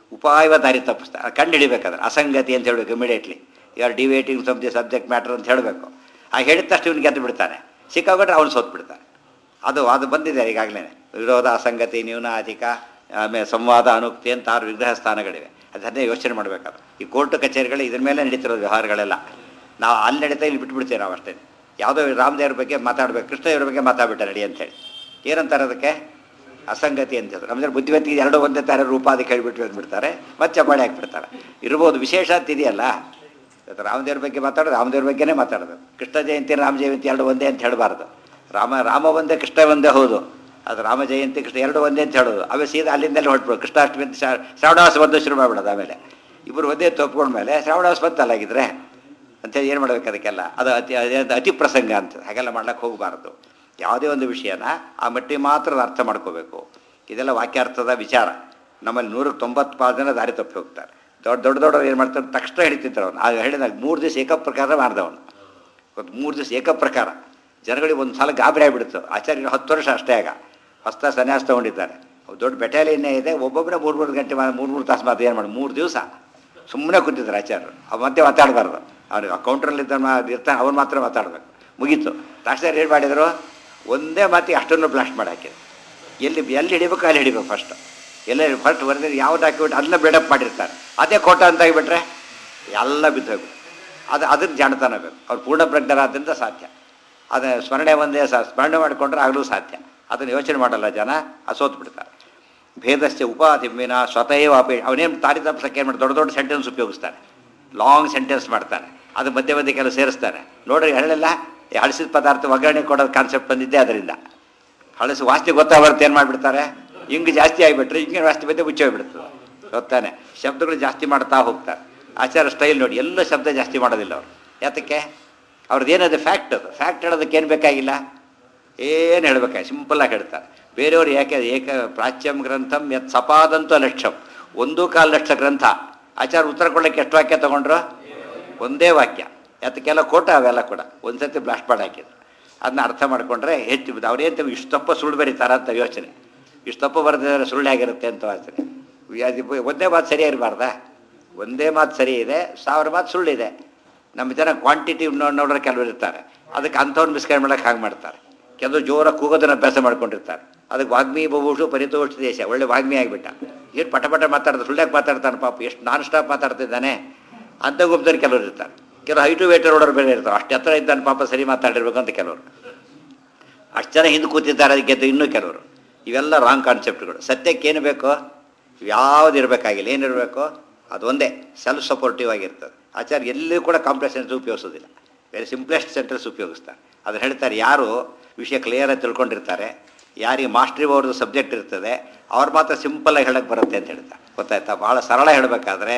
ಉಪಾಯವ ದಾರಿ ತಪ್ಪಿಸ್ತಾರೆ ಕಂಡು ಹಿಡಿಬೇಕಾದ್ರೆ ಅಸಂಗತಿ ಅಂತ ಹೇಳಬೇಕು immediately you are deviating some the subject matter ಅಂತ ಹೇಳಬೇಕು ಆ ಹೇಳಿದ ತಕ್ಷಣ ಇವ್ನು ಗೆದ್ದು ಬಿಡ್ತಾನೆ ಸಿಕ್ಕಾಬಿಟ್ರೆ ಅವ್ನು ಸೋತ್ ಬಿಡ್ತಾನೆ ಅದು ಅದು ಬಂದಿದೆ ಈಗಾಗಲೇ ವಿರೋಧ ಅಸಂಗತಿ ನ್ಯೂನಾಧಿಕ ಆಮೇಲೆ ಸಂವಾದ ಅನುಕ್ತಿ ಅಂತ ಆರು ವಿಗ್ರಹ ಸ್ಥಾನಗಳಿವೆ ಅದನ್ನೇ ಯೋಚನೆ ಮಾಡಬೇಕಾದ್ರೆ ಈ ಕೋರ್ಟ್ ಕಚೇರಿಗಳು ಇದ್ರ ಮೇಲೆ ನಡೀತಿರೋದು ವ್ಯವಹಾರಗಳೆಲ್ಲ ನಾವು ಅಲ್ಲಿ ನಡೀತಾ ಇಲ್ಲಿ ಬಿಟ್ಬಿಡ್ತೀವಿ ನಾವು ಅಷ್ಟೇ ಯಾವುದೋ ರಾಮದೇವ್ರ ಬಗ್ಗೆ ಮಾತಾಡ್ಬೇಕು ಕೃಷ್ಣದೇವ್ರ ಬಗ್ಗೆ ಮಾತಾಡ್ಬಿಟ್ಟ ನಡಿ ಅಂತೇಳಿ ಏನಂತಾರೆ ಅದಕ್ಕೆ ಅಸಂಗತಿ ಅಂತ ಹೇಳಿದ್ರು ನಮ್ಮದ್ರ ಬುದ್ಧಿವಂತಿಗೆ ಎರಡು ಒಂದೇ ಥರ ರೂಪ ಅದಕ್ಕೆ ಹೇಳಿಬಿಟ್ಟು ಅಂದ್ಬಿಡ್ತಾರೆ ಮತ್ತೆ ಚಪಾಳಿ ಹಾಕ್ಬಿಡ್ತಾರೆ ಇರ್ಬೋದು ವಿಶೇಷ ಅಂತ ಇದೆಯಲ್ಲ ಇವತ್ತು ರಾಮದೇವ್ರ ಬಗ್ಗೆ ಮಾತಾಡೋದು ರಾಮದೇವ್ರ ಬಗ್ಗೆನೇ ಮಾತಾಡಬೇಕು ಕೃಷ್ಣ ಜಯಂತಿ ರಾಮ ಜಯಂತಿ ಎರಡು ಒಂದೇ ಅಂತ ಹೇಳಬಾರ್ದು ರಾಮ ರಾಮ ಒಂದೇ ಕೃಷ್ಣ ಒಂದೇ ಹೌದು ಅದು ರಾಮ ಜಯಂತಿ ಕೃಷ್ಣ ಎರಡು ಒಂದೇ ಅಂತ ಹೇಳೋದು ಅವೇ ಸೀದಾ ಅಲ್ಲಿಂದಲೇ ಹೊರಟ್ಬಿಡು ಕೃಷ್ಣಾಷ್ಟಮಿ ಅಂತ ಶ್ರಾ- ಶ್ರಾವಣವಾಸ ಬಂದು ಶುರು ಮಾಡ್ಬಿಡೋದು ಆಮೇಲೆ ಇಬ್ಬರು ಒಂದೇ ತಪ್ಕೊಂಡ್ಮೇಲೆ ಶ್ರಾವಣವಾಸ ಬಂತಲ್ಲ ಆಗಿದ್ರೆ ಅಂತೇಳಿ ಏನು ಮಾಡ್ಬೇಕು ಅದಕ್ಕೆಲ್ಲ ಅದು ಅತಿ ಅದೇ- ಅತಿ ಪ್ರಸಂಗ ಅಂತ ಹಾಗೆಲ್ಲ ಮಾಡ್ಲಿಕ್ಕೆ ಹೋಗಬಾರ್ದು ಯಾವುದೇ ಒಂದು ವಿಷಯನ ಆ ಮಟ್ಟಿಗೆ ಮಾತ್ರ ಅರ್ಥ ಮಾಡ್ಕೋಬೇಕು ಇದೆಲ್ಲ ವಾಕ್ಯಾರ್ಥದ ವಿಚಾರ ನಮ್ಮಲ್ಲಿ ನೂರಕ್ಕೆ ತೊಂಬತ್ತು ಪಾಲು ಜನ ದಾರಿ ತಪ್ಪಿ ಹೋಗ್ತಾರೆ ದೊಡ್ಡ ದೊಡ್ಡ ದೊಡ್ಡವ್ರು ಏನು ಮಾಡ್ತಾರೆ ತಕ್ಷಣ ಹಿಡಿತಿದ್ರು ಅವನು ಆಗ ಹೇಳಿದಾಗ ಮೂರು ದಿವಸ ಏಕಪ್ರಕಾರ ಮಾಡ್ದವನು ಒಂದು ಮೂರು ದಿವಸ ಏಕಪ್ರಕಾರ ಜನಗಳಿಗೆ ಒಂದು ಸಲ ಗಾಬರಿ ಆಗಿಬಿಡ್ತು ಆಚಾರ್ಯ ಹತ್ತು ವರ್ಷ ಅಷ್ಟೇ ಆಗ ಹೊಸ್ತ ಸನ್ಯಾಸ ತೊಗೊಂಡಿದ್ದಾರೆ ಅವು ದೊಡ್ಡ ಬೆಟಾಲಿಯನ್ನೇ ಇದೆ ಒಬ್ಬೊಬ್ಬರೇ ಮೂರು ಮೂರು ಗಂಟೆ ಮಾ- ಮೂರು ಮೂರು ತಾಸು ಮಾತು ಏನು ಮಾಡಿ ಮೂರು ದಿವಸ ಸುಮ್ಮನೆ ಕೂತಿದ್ರು ಆಚಾರ್ಯರು ಅವು ಮತ್ತೆ ಮಾತಾಡಬಾರ್ದು ಅವ್ನಿಗೆ ಆ ಕೌಂಟ್ರಲ್ಲಿದ್ದ ಮಾ ಇರ್ತಾನೆ ಅವ್ನು ಮಾತ್ರ ಮಾತಾಡಬೇಕು ಮುಗೀತು ತಕ್ಷಣ ಏನು ಮಾಡಿದರು ಒಂದೇ ಮಾತಿಗೆ ಅಷ್ಟನ್ನು ಬ್ಲಾಸ್ಟ್ ಮಾಡಿ ಹಾಕಿದ್ರು ಎಲ್ಲಿ ಎಲ್ಲಿ ಹಿಡಿಬೇಕು ಅಲ್ಲಿ ಹಿಡಿಬೇಕು ಫಸ್ಟ್ ಎಲ್ಲ ಫಸ್ಟ್ ಬರೆದ್ರೆ ಯಾವ ಡಾಕ್ಯುಮೆಂಟ್ ಅದನ್ನ ಬಿಲ್ಡಪ್ ಮಾಡಿರ್ತಾರೆ ಅದೇ ಕೋಟ ಅಂತ ಆಗಿಬಿಟ್ರೆ ಎಲ್ಲ ಬಿದ್ದೋಗ್ಬಿಟ್ಟು ಅದು ಅದನ್ನ ಜಾಣತನ ಬೇಕು ಅವ್ರು ಪೂರ್ಣ ಪ್ರಜ್ಞರಾದ್ರಿಂದ ಸಾಧ್ಯ ಅದು ಸ್ಮರಣೆ ಒಂದೇ ಸಹ ಸ್ಮರಣೆ ಮಾಡಿಕೊಂಡ್ರೆ ಆಗಲೂ ಸಾಧ್ಯ ಅದನ್ನು ಯೋಚನೆ ಮಾಡಲ್ಲ ಜನ ಅಸೋತ್ ಬಿಡ್ತಾರೆ ಭೇದಸ್ಯ ಉಪಾಧಿಮ್ಮಿನ ಸ್ವತಃ ಅಪೇ ಅವನೇನು ತಾರಿ ತಪ್ಪಿಸಕ್ಕೆ ಏನು ಮಾಡಿ ದೊಡ್ಡ ದೊಡ್ಡ ಸೆಂಟೆನ್ಸ್ ಉಪಯೋಗಿಸ್ತಾನೆ ಲಾಂಗ್ ಸೆಂಟೆನ್ಸ್ ಮಾಡ್ತಾನೆ ಅದು ಮಧ್ಯೆ ಮಧ್ಯೆ ಕೆಲವು ಸೇರಿಸ್ತಾನೆ ನೋಡ್ರಿ ಹೇಳಲಿಲ್ಲ ಈ ಹಳಸಿದ ಪದಾರ್ಥ ಒಗ್ಗರಣೆ ಕೊಡೋದು ಕಾನ್ಸೆಪ್ಟ್ ಬಂದಿದ್ದೆ ಅದರಿಂದ ಹಳಸು ವಾಸ್ತಿ ಗೊತ್ತಾಗ್ಬಾರ್ದು ಏನು ಮಾಡಿಬಿಡ್ತಾರೆ ಹಿಂಗೆ ಜಾಸ್ತಿ ಆಗಿಬಿಟ್ರೆ ಹಿಂಗೆ ವಾಸ್ತಿ ಮಧ್ಯೆ ಮುಚ್ಚೋಗ್ಬಿಡ್ತದೆ ಗೊತ್ತಾನೆ ಶಬ್ದಗಳು ಜಾಸ್ತಿ ಮಾಡ್ತಾ ಹೋಗ್ತಾರೆ ಆಚಾರ ಸ್ಟೈಲ್ ನೋಡಿ ಎಲ್ಲ ಶಬ್ದ ಜಾಸ್ತಿ ಮಾಡೋದಿಲ್ಲ ಅವರು ಯಾತಕ್ಕೆ ಅವ್ರದ್ದು ಏನದು ಫ್ಯಾಕ್ಟ್ ಅದು ಫ್ಯಾಕ್ಟ್ ಹೇಳೋದಕ್ಕೆ ಏನು ಬೇಕಾಗಿಲ್ಲ ಏನು ಹೇಳ್ಬೇಕಾಗಿ ಸಿಂಪಲ್ಲಾಗಿ ಹೇಳ್ತಾರೆ ಬೇರೆಯವರು ಯಾಕೆ ಏಕ ಪ್ರಾಚ್ಯಂ ಗ್ರಂಥಂ ಯತ್ ಸಪಾದಂತು ಲಕ್ಷಂ ಒಂದು ಕಾಲು ಲಕ್ಷ ಗ್ರಂಥ ಆಚಾರ ಉತ್ತರ ಕೊಡಲಿಕ್ಕೆ ಎಷ್ಟು ವಾಕ್ಯ ತೊಗೊಂಡ್ರು ಒಂದೇ ವಾಕ್ಯ ಯಾತಕ್ಕೆಲ್ಲ ಕೋಟ ಅವೆಲ್ಲ ಕೂಡ ಒಂದು ಸತಿ ಬ್ಲಾಸ್ಟ್ ಮಾಡಿ ಹಾಕಿದ್ರು ಅದನ್ನ ಅರ್ಥ ಮಾಡಿಕೊಂಡ್ರೆ ಹೆಚ್ಚು ಅವ್ರೇನು ಇಷ್ಟಪ್ಪ ಸುಳ್ಳು ಬರೀತಾರ ಅಂತ ಯೋಚನೆ ಇಷ್ಟಪ್ಪ ಬರೆದಿದ್ದಾರೆ ಸುಳ್ಳು ಹೇಗಿರುತ್ತೆ ಅಂತ ಯೋಚನೆ ಅದು ಒಂದೇ ಮಾತು ಸರಿ ಇರಬಾರ್ದಾ ಒಂದೇ ಮಾತು ಸರಿ ಇದೆ ಸಾವಿರ ಮಾತು ಸುಳ್ಳಿದೆ ನಮ್ಮ ಜನ ಕ್ವಾಂಟಿಟಿ ನೋಡ್ರೆ ಕೆಲವರು ಇರ್ತಾರೆ ಅದಕ್ಕೆ ಅಂಥವ್ರು ಮಿಸ್ಕೈಡ್ ಮಾಡೋಕೆ ಹಾಗೆ ಮಾಡ್ತಾರೆ ಕೆಲವು ಜೋರ ಕೂಗೋದನ್ನ ಅಭ್ಯಾಸ ಮಾಡ್ಕೊಂಡಿರ್ತಾರೆ ಅದಕ್ಕೆ ವಾಗ್ಮಿ ಬಬೂಷು ಪರಿತೋಷ ದೇಶ ಒಳ್ಳೆ ವಾಗ್ಮಿ ಆಗಿಬಿಟ್ಟ ಏನು ಪಟ ಪಟ ಮಾತಾಡ್ದು ಸುಳ್ಳ್ಯಾಕೆ ಮಾತಾಡ್ತಾನೆ ಪಾಪ ಎಷ್ಟು ನಾನ್ ಸ್ಟಾಪ್ ಮಾತಾಡ್ತಿದ್ದಾನೆ ಅಂತ ಗುಂಪದಲ್ಲಿ ಕೆಲವರು ಇರ್ತಾರೆ ಕೆಲವು ಹೈಟು ವೇಟರ್ ಓಡೋರು ಬೇರೆ ಇರ್ತಾರೆ ಅಷ್ಟು ಹತ್ರ ಇದ್ದಾನೆ ಪಾಪ ಸರಿ ಮಾತಾಡಿರ್ಬೇಕು ಅಂತ ಕೆಲವರು ಅಷ್ಟು ಜನ ಹಿಂದೆ ಕೂತಿದ್ದಾರೆ ಅದಕ್ಕೆ ಎದ್ದು ಇನ್ನೂ ಕೆಲವರು ಇವೆಲ್ಲ ರಾಂಗ್ ಕಾನ್ಸೆಪ್ಟ್ಗಳು ಸತ್ಯಕ್ಕೆ ಏನು ಬೇಕೋ ಯಾವ್ದು ಇರಬೇಕಾಗಿಲ್ಲ ಏನಿರಬೇಕು ಅದು ಒಂದೇ ಸೆಲ್ಫ್ ಸಪೋರ್ಟಿವ್ ಆಗಿರ್ತದೆ ಆಚಾರ್ಯ ಎಲ್ಲಿಯೂ ಕೂಡ ಕಾಂಪ್ಲೆಕ್ಸ್ ಸೆಂಟೆನ್ಸ್ ಉಪಯೋಗಿಸೋದಿಲ್ಲ ಬೇರೆ ಸಿಂಪ್ಲೆಸ್ಟ್ ಸೆಂಟೆನ್ಸ್ ಉಪಯೋಗಿಸ್ತಾರೆ ಅದನ್ನು ಹೇಳ್ತಾರೆ ಯಾರು ವಿಷಯ ಕ್ಲಿಯರಾಗಿ ತಿಳ್ಕೊಂಡಿರ್ತಾರೆ ಯಾರಿಗೆ ಮಾಸ್ಟ್ರಿ ಅವ್ರದ್ದು ಸಬ್ಜೆಕ್ಟ್ ಇರ್ತದೆ ಅವ್ರು ಮಾತ್ರ ಸಿಂಪಲ್ಲಾಗಿ ಹೇಳಕ್ಕೆ ಬರುತ್ತೆ ಅಂತ ಹೇಳ್ತಾರೆ ಗೊತ್ತಾಯ್ತಾ ಭಾಳ ಸರಳ ಹೇಳಬೇಕಾದ್ರೆ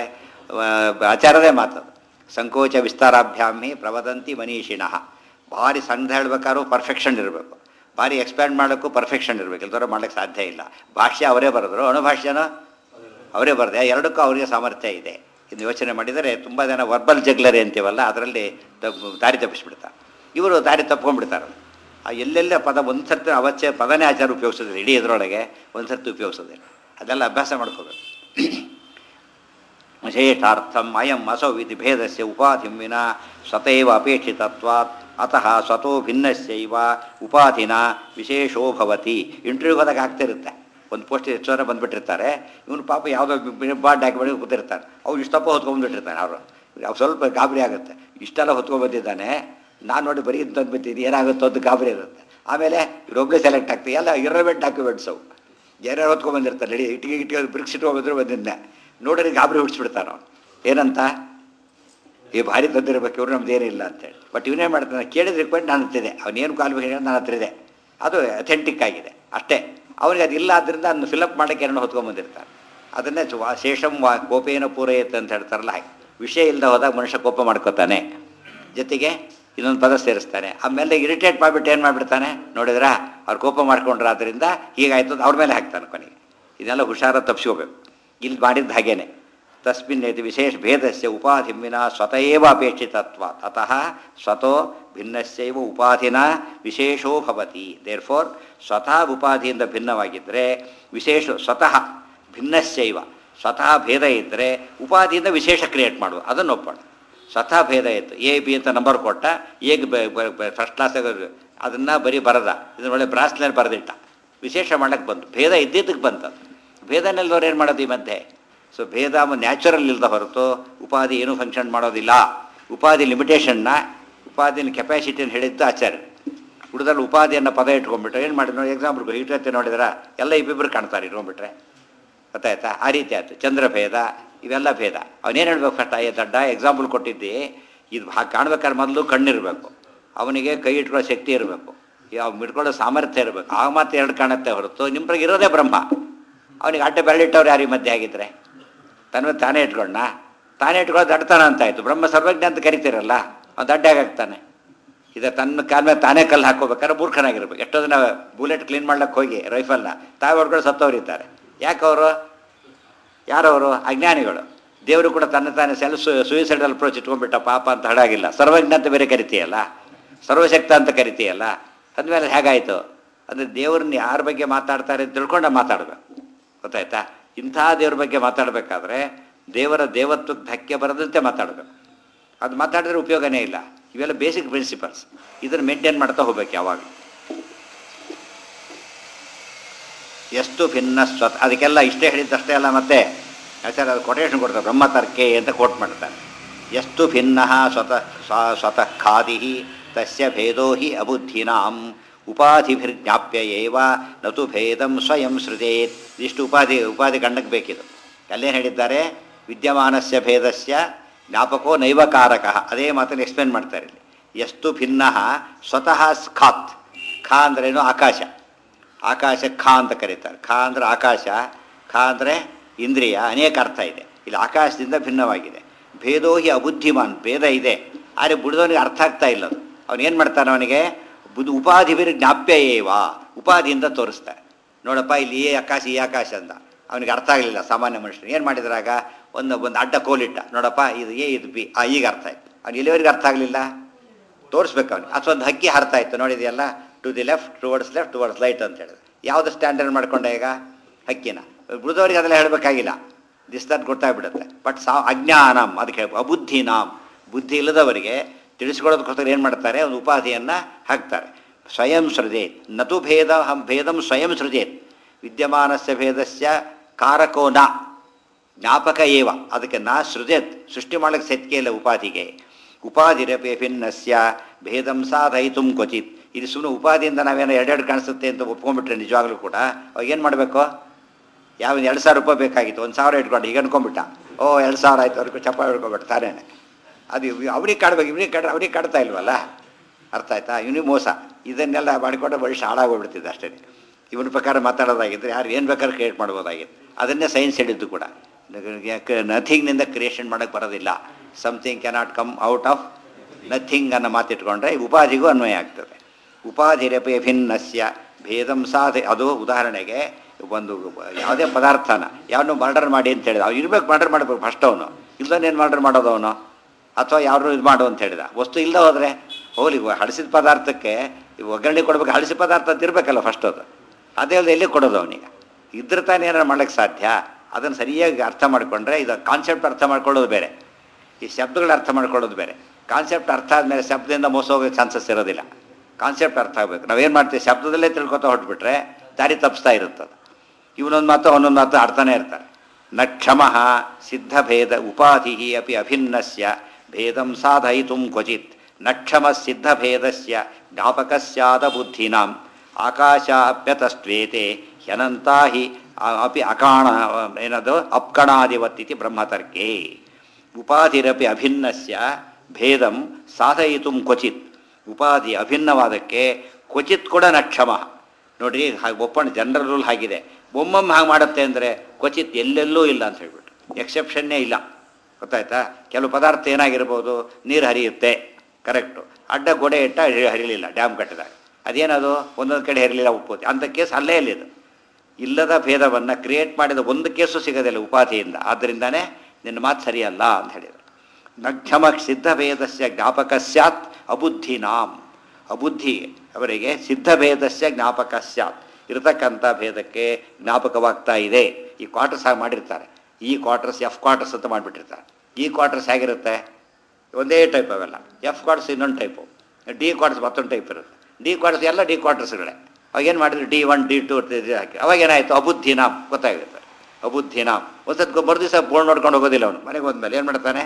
ಆಚಾರದೇ ಮಾತದು ಸಂಕೋಚ ವಿಸ್ತಾರಾಭ್ಯಾಮಿ ಪ್ರವದಂತಿ ಮನೀಷಿಣಃ ಭಾರಿ ಸಣ್ಣ ಹೇಳ್ಬೇಕಾದ್ರೂ ಪರ್ಫೆಕ್ಷನ್ ಇರಬೇಕು ಭಾರಿ ಎಕ್ಸ್ಪ್ಯಾಂಡ್ ಮಾಡೋಕ್ಕೂ ಪರ್ಫೆಕ್ಷನ್ ಇರಬೇಕು ಇಲ್ದವ್ರು ಮಾಡ್ಲಿಕ್ಕೆ ಸಾಧ್ಯ ಇಲ್ಲ ಭಾಷ್ಯ ಅವರೇ ಬರೆದ್ರು ಅಣುಭಾಷ್ಯನೂ ಅವರೇ ಬರೆದೆ ಎರಡಕ್ಕೂ ಅವರಿಗೆ ಸಾಮರ್ಥ್ಯ ಇದೆ ಇನ್ನು ಯೋಚನೆ ಮಾಡಿದರೆ ತುಂಬ ಜನ ವರ್ಬಲ್ ಜಗ್ಲರಿ ಅಂತೀವಲ್ಲ ಅದರಲ್ಲಿ ತಪ್ಪು- ದಾರಿ ತಪ್ಪಿಸ್ಬಿಡ್ತಾರೆ ಇವರು ದಾರಿ ತಪ್ಕೊಂಡ್ಬಿಡ್ತಾರೆ ಆ ಎಲ್ಲೆಲ್ಲ ಪದ ಒಂದು ಸರ್ತಿ ಅವಶ್ಯ ಪದನೇ ಆಚಾರ ಉಪಯೋಗಿಸೋದಿಲ್ಲ ಇಡೀ ಇದರೊಳಗೆ ಒಂದು ಸರ್ತಿ ಉಪಯೋಗಿಸೋದಿಲ್ಲ ಅದೆಲ್ಲ ಅಭ್ಯಾಸ ಮಾಡ್ಕೋಬೇಕು ವಿಶೇಷಾರ್ಥಂ ಅಯಂ ಅಸೌ ಇತಿ ಭೇದಸ್ಯ ಉಪಾಧಿಂ ವಿನ ಸ್ವತೇವ ಅಪೇಕ್ಷಿತತ್ವಾತ್ ಅತಃ ಸ್ವತೋ ಭಿನ್ನಸ್ಯೈವ ಉಪಾಧಿನ ವಿಶೇಷೋ ಭವತಿ ಇಂಟರ್ವ್ಯೂಗೆ ಹೋದಾಗ ಆಗ್ತಿರುತ್ತೆ ಒಂದು ಪೋಸ್ಟ್ ಎಷ್ಟು ಜನ ಬಂದುಬಿಟ್ಟಿರ್ತಾರೆ ಇವನು ಪಾಪ ಯಾವುದೋ ಬಾಡ್ ಹಾಕಿ ಕೂತಿರ್ತಾರೆ ಅವ್ರು ಇಷ್ಟಪ್ಪ ಹೊತ್ಕೊಂಡ್ಬಿಟ್ಟಿರ್ತಾನೆ ಅವರು ಅವ್ರು ಸ್ವಲ್ಪ ಗಾಬರಿ ಆಗುತ್ತೆ ಇಷ್ಟೆಲ್ಲ ಹೊತ್ಕೊಂಡ್ಬಂದಿದ್ದಾನೆ ನಾನು ನೋಡಿ ಬರೀ ಇಂತ ಬಂದಿದ್ದೀನಿ ಏನಾಗುತ್ತೋ ಅಂತ ಗಾಬರಿ ಇರುತ್ತೆ ಆಮೇಲೆ ಇವರೊಬ್ಬರೇ ಸೆಲೆಕ್ಟ್ ಆಗ್ತೀವಿ ಎಲ್ಲ ಇರವೆಂಟ್ ಡಾಕ್ಯುಮೆಂಟ್ಸ್ ಅವು ಯಾರ್ಯಾರು ಹೊತ್ಕೊಂಡ್ಬಂದಿರ್ತಾರೆ ನಡಿ ಇಟ್ಟಿಗೆ ಇಟ್ಟಿಗೆ ಬ್ರಿಕ್ಸ್ ಇಟ್ಕೊಂಡ್ಬಂದ್ರು ಬಂದಿದ್ದೆ ನೋಡ್ರಿ ಗಾಬರಿ ಹುಡ್ಸ್ಬಿಡ್ತಾನೆ ಅವನು ಏನಂತ ಈ ಭಾರಿ ತಂದಿರ್ಬೇಕು ಇವ್ರು ನಮ್ದು ಏನಿಲ್ಲ ಅಂತೇಳಿ ಬಟ್ ಇವನೇ ಮಾಡ್ತಾನೆ ಕೇಳಿದ ರಿಕ್ವೆಂಟ್ ನನ್ನ ಹತ್ರ ಇದೆ ಅವನೇನು ಕಾಲು ಹೇಳಿ ನನ್ನ ಹತ್ರ ಇದೆ ಅದು ಅಥೆಂಟಿಕ್ ಆಗಿದೆ ಅಷ್ಟೇ ಅವನಿಗೆ ಅದಿಲ್ಲ ಆದ್ದರಿಂದ ಅದನ್ನು ಫಿಲಪ್ ಮಾಡೋಕ್ಕೆ ಏನೋ ಹೊತ್ಕೊಂಡ್ಬಂದಿರ್ತಾರೆ ಅದನ್ನೇ ಚು- ವಾ- ಶೇಷಂ ವಾ ಕೋಪೇನ ಪೂರೈತೆ ಅಂತ ಹೇಳ್ತಾರಲ್ಲ ಹಾಗೆ ವಿಷಯ ಇಲ್ಲದೆ ಹೋದಾಗ ಮನುಷ್ಯ ಕೋಪ ಮಾಡ್ಕೋತಾನೆ ಜೊತೆಗೆ ಇನ್ನೊಂದು ಪದ ಸೇರಿಸ್ತಾನೆ ಆಮೇಲೆ ಇರಿಟೇಟ್ ಮಾಡಿಬಿಟ್ಟು ಏನು ಮಾಡಿಬಿಡ್ತಾನೆ ನೋಡಿದ್ರಾ ಅವ್ರು ಕೋಪ ಮಾಡ್ಕೊಂಡ್ರೆ ಆದ್ದರಿಂದ ಹೀಗಾಯ್ತು ಅಂತ ಅವ್ರ ಮೇಲೆ ಹಾಕ್ತಾನೆ ಕೊನೆಗೆ ಇದೆಲ್ಲ ಹುಷಾರ ತಪ್ಪಿಸ್ಕೋಬೇಕು ಇಲ್ಲಿ ಮಾಡಿದ್ದು ಹಾಗೇನೆ ತಸ್ಮಿನ್ ಯದಿ ವಿಶೇಷ ಭೇದಸ್ಯ ಉಪಾಧಿಮಿನ ಸ್ವತಃವ ಅಪೇಕ್ಷಿತತ್ವ ಅತಃ ಸ್ವತೋ ಭಿನ್ನಸ್ಯೈವ ಉಪಾಧಿನ ವಿಶೇಷೋ ಭವತಿ ದೇರ್ ಫೋರ್ ಸ್ವತಃ ಉಪಾಧಿಯಿಂದ ಭಿನ್ನವಾಗಿದ್ದರೆ ವಿಶೇಷ ಸ್ವತಃ ಭಿನ್ನಸ್ಯೈವ ಸ್ವತಃ ಭೇದ ಇದ್ದರೆ ಉಪಾಧಿಯಿಂದ ವಿಶೇಷ ಕ್ರಿಯೇಟ್ ಮಾಡುವ ಅದನ್ನು ಒಪ್ಪೋಣ ಸ್ವತಃ ಭೇದ ಇತ್ತು ಎ ಬಿ ಅಂತ ನಂಬರ್ ಕೊಟ್ಟ ಎಗ್ ಫಸ್ಟ್ ಕ್ಲಾಸ್ ಅದನ್ನು ಬರೀ ಬರದ ಇದನ್ನ ಒಳ್ಳೆ ಬ್ರಾಸ್ನಲ್ಲಿ ಬರೆದಿಟ್ಟ ವಿಶೇಷ ಮಾಡಕ್ಕೆ ಬಂತು ಭೇದ ಇದ್ದಿದ್ದಕ್ಕೆ ಬಂತದು ಭೇದನೆಲ್ಲದವ್ರು ಏನು ಮಾಡೋದು ಈ ಮಧ್ಯೆ ಸೊ ಭೇದ ನ್ಯಾಚುರಲ್ ಇಲ್ಲದ ಹೊರತು ಉಪಾಧಿ ಏನೂ ಫಂಕ್ಷನ್ ಮಾಡೋದಿಲ್ಲ ಉಪಾಧಿ ಲಿಮಿಟೇಷನ್ನ ಉಪಾಧಿನ ಕೆಪಾಸಿಟಿಯನ್ನು ಹೇಳಿದ್ದು ಆಚಾರ್ಯ ಹುಡುಗರಲ್ಲಿ ಉಪಾಧಿಯನ್ನು ಪದ ಇಟ್ಕೊಂಡ್ಬಿಟ್ರೆ ಏನು ಮಾಡಿದ್ರು ಎಕ್ಸಾಂಪಲ್ ಇಟ್ಟತ್ತೆ ನೋಡಿದ್ರ ಎಲ್ಲ ಇಬ್ಬಿಬ್ಬರು ಕಾಣ್ತಾರೆ ಇಟ್ಕೊಂಡ್ಬಿಟ್ರೆ ಗೊತ್ತಾಯ್ತಾ ಆ ರೀತಿ ಆಯ್ತು ಚಂದ್ರಭೇದ ಇವೆಲ್ಲ ಭೇದ ಅವನೇನು ಹೇಳ್ಬೇಕು ಫಸ್ಟ್ ಅಯ್ಯ ದಡ್ಡ ಎಕ್ಸಾಂಪಲ್ ಕೊಟ್ಟಿದ್ದಿ ಇದು ಹಾಗೆ ಕಾಣ್ಬೇಕಾದ್ರೆ ಮೊದಲು ಕಣ್ಣಿರಬೇಕು ಅವನಿಗೆ ಕೈ ಇಟ್ಕೊಳ್ಳೋ ಶಕ್ತಿ ಇರಬೇಕು ಅವ್ ಇಟ್ಕೊಳ್ಳೋ ಸಾಮರ್ಥ್ಯ ಇರಬೇಕು ಆಗ ಮಾತ್ರ ಎರಡು ಕಾಣುತ್ತೆ ಹೊರತು ನಿಮ್ಗೆ ಇರೋದೇ ಬ್ರಹ್ಮ ಅವನಿಗೆ ಅಡ್ಡ ಬೆರಳಿಟ್ಟವ್ರು ಯಾರು ಈ ಮಧ್ಯೆ ಆಗಿದ್ರೆ ತನ್ನ ತಾನೇ ಇಟ್ಕೊಂಡ ತಾನೇ ಇಟ್ಕೊಳ್ಳೋ ದಡ್ತಾನ ಅಂತ ಆಯಿತು ಬ್ರಹ್ಮ ಸರ್ವಜ್ಞ ಅಂತ ಕರಿತೀರಲ್ಲ ಅವ್ನು ದಡ್ಡಾಗ್ತಾನೆ ಇದು ತನ್ನ ಕಾಲ ಮೇಲೆ ತಾನೇ ಕಲ್ಲು ಹಾಕೋಬೇಕಾದ್ರೆ ಮೂರ್ಖನಾಗಿರ್ಬೇಕು ಎಷ್ಟೋ ದಿನ ಬುಲೆಟ್ ಕ್ಲೀನ್ ಮಾಡ್ಲಿಕ್ಕೆ ಹೋಗಿ ರೈಫಲ್ನ ತಾವು ಹೊಡ್ಕೊಂಡು ಸತ್ತವರಿದ್ದಾರೆ ಯಾಕೆ ಅವರು ಯಾರವರು ಅಜ್ಞಾನಿಗಳು ದೇವರು ಕೂಡ ತನ್ನ ತಾನೇ ಸೆಲ್ಫ್ ಸೂಯಿಸೈಡಲ್ ಅಪ್ರೋಚ್ ಇಟ್ಕೊಂಡ್ಬಿಟ್ಟ ಪಾಪ ಅಂತ ಹಡಾಗಿಲ್ಲ ಸರ್ವಜ್ಞ ಅಂತ ಬೇರೆ ಕರಿತೀಯಲ್ಲ ಸರ್ವಶಕ್ತ ಅಂತ ಕರಿತೀಯಲ್ಲ ಅಂದಮೇಲೆ ಹೇಗಾಯಿತು ಅಂದರೆ ದೇವ್ರನ್ನ ಯಾರ ಬಗ್ಗೆ ಮಾತಾಡ್ತಾರೆ ಅಂತ ತಿಳ್ಕೊಂಡು ಮಾತಾಡಬೇಕು ಗೊತ್ತಾಯ್ತಾ ಇಂಥ ದೇವ್ರ ಬಗ್ಗೆ ಮಾತಾಡಬೇಕಾದ್ರೆ ದೇವರ ದೇವತ್ವಕ್ಕೆ ಧಕ್ಕೆ ಬರದಂತೆ ಮಾತಾಡಬೇಕು ಅದು ಮಾತಾಡಿದ್ರೆ ಉಪಯೋಗನೇ ಇಲ್ಲ ಇವೆಲ್ಲ ಬೇಸಿಕ್ ಪ್ರಿನ್ಸಿಪಲ್ಸ್ ಇದನ್ನು ಮೇಂಟೈನ್ ಮಾಡ್ತಾ ಹೋಗ್ಬೇಕು ಯಾವಾಗ ಎಷ್ಟು ಭಿನ್ನ ಸ್ವತ್ ಅದಕ್ಕೆಲ್ಲ ಇಷ್ಟೇ ಹೇಳಿದ್ದಷ್ಟೇ ಅಲ್ಲ ಮತ್ತೆ ಆಚಾರ್ಯ ಅದು ಕೊಟೇಶನ್ ಕೊಡ್ತಾರೆ ಬ್ರಹ್ಮತರ್ಕೆ ಅಂತ ಕೋಟ್ ಮಾಡ್ತಾರೆ ಎಷ್ಟು ಭಿನ್ನ ಸ್ವತಃ ಸ್ವ- ಸ್ವತಃ ಖಾದಿ ತಸ್ಯ ಭೇದೋ ಹಿ ಅಬುದ್ಧಿನಾಂ ಉಪಾಧಿಭಿರ್ಜ್ಞಾಪ್ಯ ಏವ ನತು ಭೇದಂ ಸ್ವಯಂ ಸೃಜೇತ್ ಇಷ್ಟು ಉಪಾಧಿ ಉಪಾಧಿ ಗಂಡಕ್ಕೆ ಬೇಕಿದು ಅಲ್ಲೇನು ಹೇಳಿದ್ದಾರೆ ವಿದ್ಯಮಾನಸ್ಯ ಭೇದಸ್ಯ ಜ್ಞಾಪಕೋ ನೈವಕಾರಕ ಅದೇ ಮಾತನ್ನು ಎಕ್ಸ್ಪ್ಲೇನ್ ಮಾಡ್ತಾರೆ ಇಲ್ಲಿ ಎಷ್ಟು ಭಿನ್ನ ಸ್ವತಃ ಸ್ಖಾತ್ ಖಾ ಅಂದ್ರೇನು ಆಕಾಶ ಆಕಾಶ ಖಾ ಅಂತ ಕರೀತಾರೆ ಖಾ ಅಂದ್ರೆ ಆಕಾಶ ಖಾ ಅಂದರೆ ಇಂದ್ರಿಯ ಅನೇಕ ಅರ್ಥ ಇದೆ ಇಲ್ಲಿ ಆಕಾಶದಿಂದ ಭಿನ್ನವಾಗಿದೆ ಭೇದೋ ಹಿ ಅಬುದ್ಧಿಮಾನ್ ಭೇದ ಇದೆ ಆದರೆ ಬುಡಿದವನಿಗೆ ಅರ್ಥ ಆಗ್ತಾ ಇಲ್ಲ ಅದು ಅವನು ಏನು ಮಾಡ್ತಾನೆ ಅವನಿಗೆ ಬುದ್ಧಿ ಉಪಾಧಿ ಬೇರೆ ಜ್ಞಾಪ್ಯ ಏವ ಉಪಾಧಿಯಿಂದ ತೋರಿಸ್ತಾರೆ ನೋಡಪ್ಪ ಇಲ್ಲಿ ಈ ಆಕಾಶ ಈ ಆಕಾಶ ಅಂತ ಅವನಿಗೆ ಅರ್ಥ ಆಗಲಿಲ್ಲ ಸಾಮಾನ್ಯ ಮನುಷ್ಯನಿಗೆ ಏನು ಮಾಡಿದ್ರಾಗ ಒಂದು ಒಂದು ಅಡ್ಡ ಕೋಲಿಟ್ಟ ನೋಡಪ್ಪ ಇದು ಎ ಇದು ಬಿ ಆ ಈಗ ಅರ್ಥ ಆಯ್ತು ಅವ್ನು ಎಲ್ಲಿವರೆಗೆ ಅರ್ಥ ಆಗಲಿಲ್ಲ ತೋರಿಸ್ಬೇಕು ಅವನಿಗೆ ಅಥವಾ ಒಂದು ಹಕ್ಕಿ ಹರ್ತಾ ಇತ್ತು ನೋಡಿದೆಯಲ್ಲ to the left towards left towards light ಅಂತ ಹೇಳಿದ್ರು ಯಾವುದು ಸ್ಟ್ಯಾಂಡರ್ಡ್ ಮಾಡ್ಕೊಂಡೆ ಈಗ ಹಕ್ಕಿನ ಉಳಿದವರಿಗೆ ಅದೆಲ್ಲ ಹೇಳಬೇಕಾಗಿಲ್ಲ ದಿಸ್ತಾನ್ ಗೊತ್ತಾಗ್ಬಿಡುತ್ತೆ ಬಟ್ ಸಾ ಅಜ್ಞಾನಂ ಅದಕ್ಕೆ ಅಬುದ್ಧಿನಾಂ ಬುದ್ಧಿ ಇಲ್ಲದವರಿಗೆ ತಿಳಿಸ್ಕೊಡೋದಕ್ಕೋಸ್ಕರ ಏನು ಮಾಡ್ತಾರೆ ಒಂದು ಉಪಾಧಿಯನ್ನು ಹಾಕ್ತಾರೆ ಸ್ವಯಂ ಸೃಜೇತ್ ನತು ಭೇದ ಹಂ ಭೇದಂ ಸ್ವಯಂ ಸೃಜೇತ್ ವಿದ್ಯಮಾನಸ್ಯ ಭೇದಸ್ಯ ಕಾರಕೋ ನ ಜ್ಞಾಪಕ ಏವ ಅದಕ್ಕೆ ನಾ ಸೃಜೇತ್ ಸೃಷ್ಟಿ ಮಾಡಲಿಕ್ಕೆ ಸತ್ಕೆ ಇಲ್ಲ ಉಪಾಧಿಗೆ ಉಪಾಧಿರಪಿ ಭಿನ್ನಸ್ಯ ಭೇದಂ ಸಾಧಯಿತು ಕ್ವಚಿತ್ ಇದು ಸುಮ್ಮನೆ ಉಪಾಧಿಯಿಂದ ನಾವೇನೋ ಎರಡೆರಡು ಕಾಣಿಸುತ್ತೆ ಅಂತ ಒಪ್ಕೊಂಡ್ಬಿಟ್ರೆ ನಿಜವಾಗ್ಲೂ ಕೂಡ ಅವಾಗ ಏನು ಮಾಡಬೇಕು ಯಾವ ಎರಡು ಸಾವಿರ ರೂಪಾಯಿ ಬೇಕಾಗಿತ್ತು ಒಂದು ಸಾವಿರ ಇಟ್ಕೊಂಡು ಈಗ ಅನ್ಕೊಂಡ್ಬಿಟ್ಟ ಓ ಎರಡು ಸಾವಿರ ಆಯ್ತು ಅವ್ರಿಗೆ ಚಪ್ಪ ಹಿಡ್ಕೊಬಿಟ್ಟು ತಾನೇನೆ ಅದು ಇವ್- ಅವ್ರಿಗೆ ಕಾಡ್ಬೇಕು ಇವ್ರಿಗೆ ಕಾಡ ಅವ್ರಿಗೆ ಕಾಡ್ತಾ ಇಲ್ವಲ್ಲ ಅರ್ಥ ಆಯ್ತಾ ಇವನಿಗೆ ಮೋಸ ಇದನ್ನೆಲ್ಲ ಮಾಡಿಕೊಂಡು ಭವಿಷ್ಯ ಹಾಳಾಗೋಗ್ಬಿಡ್ತಿದ್ದೆ ಅಷ್ಟೇ ಇವನ ಪ್ರಕಾರ ಮಾತಾಡೋದಾಗಿದ್ದರೆ ಯಾರು ಏನು ಬೇಕಾದ್ರೂ ಕ್ರಿಯೇಟ್ ಮಾಡ್ಬೋದಾಗಿತ್ತು ಅದನ್ನೇ ಸೈನ್ಸ್ ಹೇಳಿದ್ದು ಕೂಡ ನಥಿಂಗ್ನಿಂದ ಕ್ರಿಯೇಷನ್ ಮಾಡೋಕ್ಕೆ ಬರೋದಿಲ್ಲ something cannot come out of nothing ಅನ್ನೋ ಮಾತಿಟ್ಕೊಂಡ್ರೆ ಈ ಉಪಾಧಿಗೂ ಅನ್ವಯ ಆಗ್ತದೆ ಉಪಾಧಿರಪಿ ಭಿನ್ನಸ್ಯ ಭೇದಂ ಸಾಧ ಅದು ಉದಾಹರಣೆಗೆ ಒಂದು ಯಾವುದೇ ಪದಾರ್ಥನ ಯಾವನು ಮರ್ಡರ್ ಮಾಡಿ ಅಂತ ಹೇಳಿದ ಅವ್ನು ಇರ್ಬೇಕು ಮರ್ಡರ್ ಮಾಡಬೇಕು ಫಸ್ಟ್ ಅವನು ಇಲ್ದನೇನು ಮರ್ಡರ್ ಮಾಡೋದು ಅವನು ಅಥವಾ ಯಾರು ಇದು ಮಾಡು ಅಂತ ಹೇಳಿದ ವಸ್ತು ಇಲ್ಲದೆ ಹೋದರೆ ಹೋಗ್ಲಿ ಹಳಸಿದ ಪದಾರ್ಥಕ್ಕೆ ಈ ಒಗ್ಗರಣೆ ಕೊಡ್ಬೇಕು ಹಳಸಿದ ಪದಾರ್ಥ ಅಂತ ಇರಬೇಕಲ್ಲ ಫಸ್ಟ್ ಅದು ಅದೇ ಅಲ್ಲದೆ ಎಲ್ಲಿ ಕೊಡೋದು ಅವನಿಗೆ ಇದ್ರ ತಾನೇ ಏನಾರು ಮಾಡ್ಲಿಕ್ಕೆ ಸಾಧ್ಯ ಅದನ್ನು ಸರಿಯಾಗಿ ಅರ್ಥ ಮಾಡಿಕೊಂಡ್ರೆ ಇದು ಕಾನ್ಸೆಪ್ಟ್ ಅರ್ಥ ಮಾಡ್ಕೊಳ್ಳೋದು ಬೇರೆ ಈ ಶಬ್ದಗಳು ಅರ್ಥ ಮಾಡ್ಕೊಳ್ಳೋದು ಬೇರೆ ಕಾನ್ಸೆಪ್ಟ್ ಅರ್ಥ ಆದಮೇಲೆ ಶಬ್ದದಿಂದ ಮೋಸ ಹೋಗೋ ಚಾನ್ಸಸ್ ಇರೋದಿಲ್ಲ ಕಾನ್ಸೆಪ್ಟ್ ಅರ್ಥ ಆಗಬೇಕು ನಾವೇನು ಮಾಡ್ತೀವಿ ಶಬ್ದದಲ್ಲೇ ತಿಳ್ಕೊತಾ ಹೊಟ್ಬಿಟ್ರೆ ದಾರಿ ತಪ್ಪಿಸ್ತಾ ಇರುತ್ತದು ಇವನೊಂದು ಮಾತು ಅವನೊಂದು ಮಾತು ಆಡ್ತಾನೆ ಇರ್ತಾರೆ ನ ಕ್ಷಮ ಸಿದ್ಧಭೇದ ಉಪಾಧಿ ಅಪಿ ಅಭಿನ್ನಸ್ಯ ಭೇದಂ ಸಾಧಯಿತು ಕ್ವಚಿತ್ ನ ಕ್ಷಮ ಸಿದ್ಧಭೇದಸ್ಯ ಜ್ಞಾಪಕಸ್ಯಾದ ಬುದ್ಧಿನಾಂ ಆಕಾಶಾಪ್ಯತಸ್ತ್ವೇತೆ ಹ್ಯನಂತಾ ಹಿ ಆ- ಅಪಿ ಅಕಾಣ ಏನದು ಅಪ್ಕಣಾದಿವತ್ತಿತಿ ಬ್ರಹ್ಮತರ್ಕೆ ಉಪಾಧಿರಪಿ ಅಭಿನ್ನಸ್ಯ ಭೇದಂ ಸಾಧಯಿತು ಕ್ವಚಿತ್ ಉಪಾಧಿ ಅಭಿನ್ನವಾದಕ್ಕೆ ಕ್ವಚಿತ್ ಕೂಡ ನಕ್ಷಮ ನೋಡ್ರಿ ಹಾಗೆ ಒಪ್ಪಣ ಜನರಲ್ ರೂಲ್ ಆಗಿದೆ ಒಮ್ಮೊಮ್ಮೆ ಹಾಗೆ ಮಾಡುತ್ತೆ ಅಂದರೆ ಕ್ವಚಿತ್ ಎಲ್ಲೆಲ್ಲೂ ಇಲ್ಲ ಅಂತ ಹೇಳ್ಬಿಟ್ಟು ಎಕ್ಸೆಪ್ಷನ್ನೇ ಇಲ್ಲ ಗೊತ್ತಾಯ್ತಾ ಕೆಲವು ಪದಾರ್ಥ ಏನಾಗಿರ್ಬೋದು ನೀರು ಹರಿಯುತ್ತೆ ಕರೆಕ್ಟು ಅಡ್ಡ ಗೋಡೆ ಇಟ್ಟ ಹರಿ- ಹರಿಲಿಲ್ಲ ಡ್ಯಾಮ್ ಕಟ್ಟಿದಾಗ ಅದೇನದು ಒಂದೊಂದು ಕಡೆ ಹರಿಲಿಲ್ಲ ಉಪ್ಪುತ್ತೆ ಅಂಥ ಕೇಸ್ ಅಲ್ಲೇ ಇಲ್ಲಿದು ಇಲ್ಲದ ಭೇದವನ್ನು ಕ್ರಿಯೇಟ್ ಮಾಡಿದ ಒಂದು ಕೇಸು ಸಿಗೋದಿಲ್ಲ ಉಪಾಧಿಯಿಂದ ಆದ್ದರಿಂದನೇ ನಿನ್ನ ಮಾತು ಸರಿಯಲ್ಲ ಅಂತ ಹೇಳಿದರು ನಕ್ಷಮ ಸಿದ್ಧಭೇದಸ್ಯ ಜ್ಞಾಪಕ ಸ್ಯಾತ್ ಅಬುದ್ಧಿನಾಂ ಅಬುದ್ಧಿ ಅವರಿಗೆ ಸಿದ್ಧಭೇದಸ್ಯ ಜ್ಞಾಪಕ ಸ್ಯಾತ್ ಇರತಕ್ಕಂಥ ಭೇದಕ್ಕೆ ಜ್ಞಾಪಕವಾಗ್ತಾ ಇದೆ ಈ ಕ್ವಾರ್ಟರ್ಸ್ ಆಗಿ ಮಾಡಿರ್ತಾರೆ ಈ ಕ್ವಾರ್ಟರ್ಸ್ ಎಫ್ ಕ್ವಾರ್ಟರ್ಸ್ ಅಂತ ಮಾಡಿಬಿಟ್ಟಿರ್ತಾರೆ ಈ ಕ್ವಾರ್ಟರ್ಸ್ ಹೇಗಿರುತ್ತೆ ಒಂದೇ ಟೈಪ್ ಅವೆಲ್ಲ ಎಫ್ ಕ್ವಾರ್ಟರ್ಸ್ ಇನ್ನೊಂದು ಟೈಪು ಡಿ ಕ್ವಾರ್ಟರ್ಸ್ ಮತ್ತೊಂದು ಟೈಪ್ ಇರುತ್ತೆ ಡಿ ಕ್ವಾರ್ಟರ್ಸ್ ಎಲ್ಲ ಡಿ ಕ್ವಾರ್ಟರ್ಸ್ಗಳೇ ಅವಾಗ ಏನು ಮಾಡಿದ್ರು ಡಿ ಒನ್ ಡಿ ಟು ಹಾಕಿ ಅವಾಗ ಏನಾಯಿತು ಅಬುದ್ಧಿನಾಮ್ ಗೊತ್ತಾಗುತ್ತೆ ಅಬುದ್ಧಿನಾಮ್ ಒಂದ್ಸತ್ ಮರು ದಿವಸ ಬೋರ್ಡ್ ನೋಡ್ಕೊಂಡು ಹೋಗೋದಿಲ್ಲ ಅವನು ಮನೆಗೆ ಹೋದ್ಮೇಲೆ ಏನು ಮಾಡ್ತಾನೆ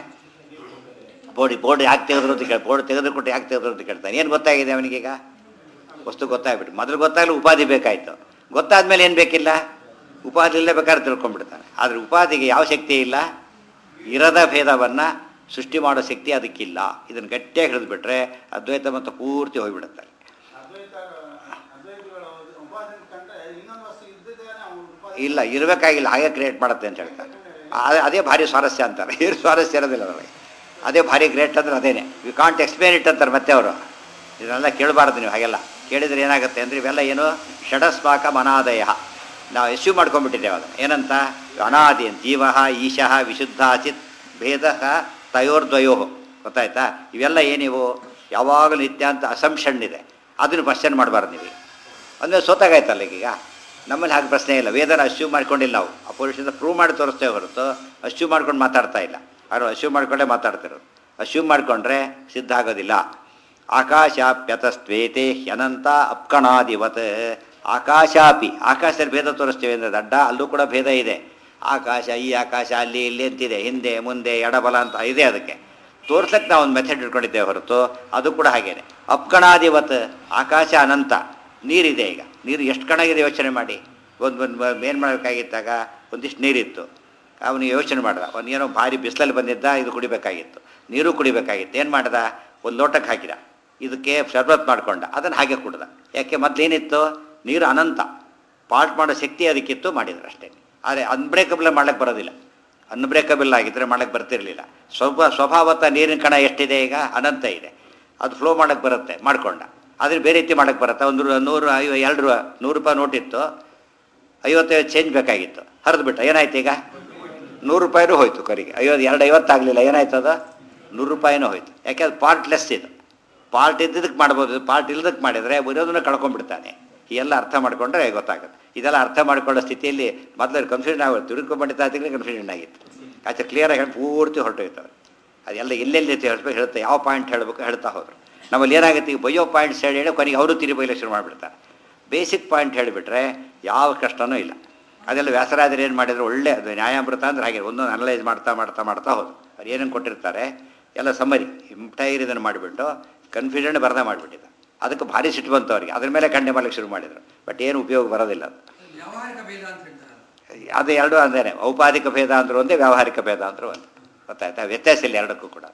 ಬೋರ್ಡ್ ಬೋರ್ಡ್ ಯಾಕೆ ತೆಗೆದ್ರು ಅಂತ ಕೇಳಿ ಬೋರ್ಡ್ ತೆಗೆದು ಕೊಟ್ಟು ಯಾಕೆ ತೆಗೆದ್ರು ಅಂತ ಕೇಳ್ತಾನೆ ಏನು ಗೊತ್ತಾಗಿದೆ ಅವನಿಗೀಗ ವಸ್ತು ಗೊತ್ತಾಗ್ಬಿಟ್ಟು ಮೊದಲು ಗೊತ್ತಾಗಲಿ ಉಪಾಧಿ ಬೇಕಾಯಿತು ಗೊತ್ತಾದ್ಮೇಲೆ ಏನು ಬೇಕಿಲ್ಲ ಉಪಾಧಿ ಇಲ್ಲೇ ಬೇಕಾದ್ರೆ ತಿಳ್ಕೊಂಡ್ಬಿಡ್ತಾನೆ ಆದರೆ ಉಪಾಧಿಗೆ ಯಾವ ಶಕ್ತಿ ಇಲ್ಲ ಇರದ ಭೇದವನ್ನು ಸೃಷ್ಟಿ ಮಾಡೋ ಶಕ್ತಿ ಅದಕ್ಕಿಲ್ಲ ಇದನ್ನು ಗಟ್ಟಿಯಾಗಿ ಹಿಡಿದ್ಬಿಟ್ರೆ ಅದ್ವೈತ ಮತ್ತು ಪೂರ್ತಿ ಹೋಗಿಬಿಡುತ್ತಾರೆ ಅದ್ವೈತ ಅದ್ವೈತಗಳು ಉಪಾಸನೆ ಕಂಡ್ರೆ ಇನ್ನೊಂದು ವಸ್ತು ಇದ್ದಿದ್ದೇನೆ ಅವ್ನು ಉಪಾಸನೆ ಇಲ್ಲ ಇರಬೇಕಾಗಿಲ್ಲ ಹಾಗೆ ಕ್ರಿಯೇಟ್ ಮಾಡುತ್ತೆ ಅಂತ ಹೇಳ್ತಾರೆ ಆ- ಅದೇ ಭಾರಿ ಸ್ವಾರಸ್ಯ ಅಂತಾರೆ ಏನು ಸ್ವಾರಸ್ಯ ಇರೋದಿಲ್ಲ ನನಗೆ ಅದೇ ಭಾರಿ ಗ್ರೇಟ್ ಅಂದ್ರೆ ಅದೇನೆ ಯು ಕಾಂಟ್ ಎಕ್ಸ್ಪ್ಲೇನ್ ಇಟ್ ಅಂತಾರೆ ಮತ್ತೆ ಅವರು ಇದನ್ನೆಲ್ಲ ಕೇಳಬಾರ್ದು ನೀವು ಹಾಗೆಲ್ಲ ಕೇಳಿದ್ರೆ ಏನಾಗುತ್ತೆ ಅಂದರೆ ಇವೆಲ್ಲ ಏನು ಷಡಸ್ಮಾಕ ಅನಾದಯ ನಾವು ಎಸ್ಯೂ ಮಾಡ್ಕೊಂಡ್ಬಿಟ್ಟಿದ್ದೇವೆ ಅದನ್ನು ಏನಂತ ಅನಾದಿ ಜೀವ ಈಶಃ ವಿಶುದ್ಧಾಚಿತ್ ಭೇದ ತಯೋರ್ದ್ವಯೋ ಗೊತ್ತಾಯ್ತಾ ಇವೆಲ್ಲ ಏನಿವು ಯಾವಾಗಲೂ ನಿತ್ಯ ಅಂತ ಅಸಂಪ್ಷನ್ ಇದೆ ಅದನ್ನು ಕ್ವಶನ್ ಮಾಡಬಾರ್ದು ನೀವು ಅಂದರೆ ಸೋತಾಗಾಯ್ತಲ್ಲ ಈಗ ನಮ್ಮಲ್ಲಿ ಹಾಗೆ ಪ್ರಶ್ನೆ ಇಲ್ಲ ವೇದನ ಅಶ್ಯೂ ಮಾಡ್ಕೊಂಡಿಲ್ಲ ನಾವು ಆ ಪುರುಷದಿಂದ ಪ್ರೂವ್ ಮಾಡಿ ತೋರಿಸ್ತೇವೆ ಹೊರತು ಅಶ್ಯೂ ಮಾಡ್ಕೊಂಡು ಮಾತಾಡ್ತಾ ಇಲ್ಲ ಅವರು ಅಶ್ಯೂ ಮಾಡ್ಕೊಂಡೇ ಮಾತಾಡ್ತಿರೋರು ಅಶ್ಯೂ ಮಾಡಿಕೊಂಡ್ರೆ ಸಿದ್ಧ ಆಗೋದಿಲ್ಲ ಆಕಾಶಾಪ್ಯತಸ್ತ್ವೇತೆ ಹ್ಯನಂತ ಅಪ್ಕಣಾದಿವತ್ ಆಕಾಶಾಪಿ ಆಕಾಶದಲ್ಲಿ ಭೇದ ತೋರಿಸ್ತೇವೆ ಅಂದರೆ ದಡ್ಡ ಅಲ್ಲೂ ಕೂಡ ಭೇದ ಇದೆ ಆಕಾಶ ಈ ಆಕಾಶ ಅಲ್ಲಿ ಇಲ್ಲಿ ಅಂತಿದೆ ಹಿಂದೆ ಮುಂದೆ ಎಡಬಲ ಅಂತ ಇದೆ ಅದಕ್ಕೆ ತೋರ್ಸಕ್ಕೆ ನಾವು ಒಂದು ಮೆಥಡ್ ಇಟ್ಕೊಂಡಿದ್ದೇವೆ ಹೊರತು ಅದು ಕೂಡ ಹಾಗೇನೆ ಅಪ್ಕಣಾದಿವತ್ ಆಕಾಶ ಅನಂತ ನೀರಿದೆ ಈಗ ನೀರು ಎಷ್ಟು ಕಣಗಿದೆ ಯೋಚನೆ ಮಾಡಿ ಒಂದು ಒಂದು ಏನು ಮಾಡಬೇಕಾಗಿತ್ತಾಗ ಒಂದಿಷ್ಟು ನೀರಿತ್ತು ಅವನು ಯೋಚನೆ ಮಾಡ್ದ ಅವನು ಏನೋ ಭಾರಿ ಬಿಸಿಲಲ್ಲಿ ಬಂದಿದ್ದ ಇದು ಕುಡಿಬೇಕಾಗಿತ್ತು ನೀರು ಕುಡಿಬೇಕಾಗಿತ್ತು ಏನು ಮಾಡ್ದ ಒಂದು ಲೋಟಕ್ಕೆ ಹಾಕಿದ ಇದಕ್ಕೆ ಶರ್ಬತ್ ಮಾಡ್ಕೊಂಡ ಅದನ್ನು ಹಾಗೆ ಕುಡ್ದ ಯಾಕೆ ಮೊದಲೇನಿತ್ತು ನೀರು ಅನಂತ ಪಾಲ್ಟ್ ಮಾಡೋ ಶಕ್ತಿ ಅದಕ್ಕಿತ್ತು ಮಾಡಿದ್ರು ಅಷ್ಟೇ ಆದರೆ ಅನ್ಬ್ರೇಕಬಲ್ ಮಾಡ್ಲಿಕ್ಕೆ ಬರೋದಿಲ್ಲ ಅನ್ಬ್ರೇಕಬಲ್ ಆಗಿದ್ದರೆ ಮಾಡಕ್ಕೆ ಬರ್ತಿರಲಿಲ್ಲ ಸ್ವಲ್ಪ ಸ್ವಭಾವತ ನೀರಿನ ಕಣ ಎಷ್ಟಿದೆ ಈಗ ಅನಂತ ಇದೆ ಅದು ಫ್ಲೋ ಮಾಡಕ್ಕೆ ಬರುತ್ತೆ ಮಾಡ್ಕೊಂಡ ಆದರೆ ಬೇರೆ ರೀತಿ ಮಾಡಕ್ಕೆ ಬರುತ್ತೆ ಒಂದು ರೂ- ನೂರು ಐವ ಎರಡು ರೂ- ನೂರು ರೂಪಾಯಿ ನೋಟ್ ಇತ್ತು ಐವತ್ತೈವತ್ತು ಚೇಂಜ್ ಬೇಕಾಗಿತ್ತು ಹರಿದು ಬಿಟ್ಟ ಏನಾಯ್ತು ಈಗ ನೂರು ರೂಪಾಯಿನೂ ಹೋಯ್ತು ಕರಿಗೆ ಐವತ್ತು ಎರಡು ಐವತ್ತಾಗಲಿಲ್ಲ ಏನಾಯ್ತು ಅದು ನೂರು ರೂಪಾಯಿನೂ ಹೋಯ್ತು ಯಾಕೆ ಅದು ಪಾರ್ಟ್ ಲೆಸ್ ಇದು ಪಾರ್ಟ್ ಇದ್ದಿದ್ದಕ್ಕೆ ಮಾಡ್ಬೋದು ಪಾರ್ಟ್ ಇಲ್ದಕ್ಕೆ ಮಾಡಿದರೆ ಇರೋದನ್ನು ಕಳ್ಕೊಂಡ್ಬಿಡ್ತಾನೆ ಈ ಎಲ್ಲ ಅರ್ಥ ಮಾಡ್ಕೊಂಡ್ರೆ ಗೊತ್ತಾಗುತ್ತೆ ಇದೆಲ್ಲ ಅರ್ಥ ಮಾಡ್ಕೊಳ್ಳೋ ಸ್ಥಿತಿಯಲ್ಲಿ ಮೊದಲು ಕನ್ಫ್ಯೂಷನ್ ಆಗುತ್ತೆ ತಿರುಕೊಂಡ್ಬಿಟ್ಟಿದ್ದಾಗಲೇ ಕನ್ಫ್ಯೂಷನ್ ಆಗಿತ್ತು ಆಚೆ ಕ್ಲಿಯರಾಗಿ ಹೇಳಿ ಪೂರ್ತಿ ಹೊರಟೋಯ್ತವೆ ಅದೆಲ್ಲ ಎಲ್ಲೆಲ್ಲಿ ಅಂತ ಹೇಳ್ಬೇಕು ಹೇಳ್ತಾ ಯಾವ ಪಾಯಿಂಟ್ ಹೇಳಬೇಕು ಹೇಳ್ತಾ ಹೋದ್ರು ನಮ್ಮಲ್ಲಿ ಏನಾಗುತ್ತೆ ಈಗ ಬಯ್ಯೋ ಪಾಯಿಂಟ್ಸ್ ಹೇಳಿ ಹೇಳಿ ಕೊನೆಗೆ ಅವರು ತಿರುಗಿ ಬೈಲಿಕ್ಕೆ ಶುರು ಮಾಡಿಬಿಡ್ತಾರೆ ಬೇಸಿಕ್ ಪಾಯಿಂಟ್ ಹೇಳಿಬಿಟ್ರೆ ಯಾವ ಕಷ್ಟನೂ ಇಲ್ಲ ಅದೆಲ್ಲ ವ್ಯಾಸರಾಜರು ಏನು ಮಾಡಿದ್ರು ಒಳ್ಳೆ ಅದು ನ್ಯಾಯಾಮೃತ ಅಂದ್ರೆ ಹಾಗೆ ಒಂದೊಂದು ಅನಲೈಸ್ ಮಾಡ್ತಾ ಮಾಡ್ತಾ ಮಾಡ್ತಾ ಹೋದ್ರು ಅವ್ರು ಏನೇನು ಕೊಟ್ಟಿರ್ತಾರೆ ಎಲ್ಲ ಸಮ್ಮರಿ ಎಂಟೈರ್ ಇದನ್ನು ಮಾಡಿಬಿಟ್ಟು ಕನ್ಫ್ಯೂಷನ್ ಬರದ ಮಾಡಿಬಿಟ್ಟಿದ್ದ ಅದಕ್ಕೆ ಭಾರಿ ಸಿಟ್ಟು ಬಂತು ಅವರಿಗೆ ಅದ್ರ ಮೇಲೆ ಖಂಡನೆ ಮಾಡ್ಲಿಕ್ಕೆ ಶುರು ಮಾಡಿದರು ಬಟ್ ಏನು ಉಪಯೋಗ ಬರೋದಿಲ್ಲ ಅದು ವ್ಯಾವಹಾರಿಕ ಭೇದ ಅಂತ ಹೇಳ್ತಾರೆ ಅದು ಎರಡು ಅಂದೇನೆ ಔಪಾಧಿಕ ಭೇದ ಅಂದ್ರೆ ಒಂದೇ ವ್ಯಾವಹಾರಿಕ ಭೇದ ಅಂದ್ರೆ ಒಂದು ಗೊತ್ತಾಯ್ತಾ ವ್ಯತ್ಯಾಸ ಇಲ್ಲ ಎರಡಕ್ಕೂ ಕೂಡ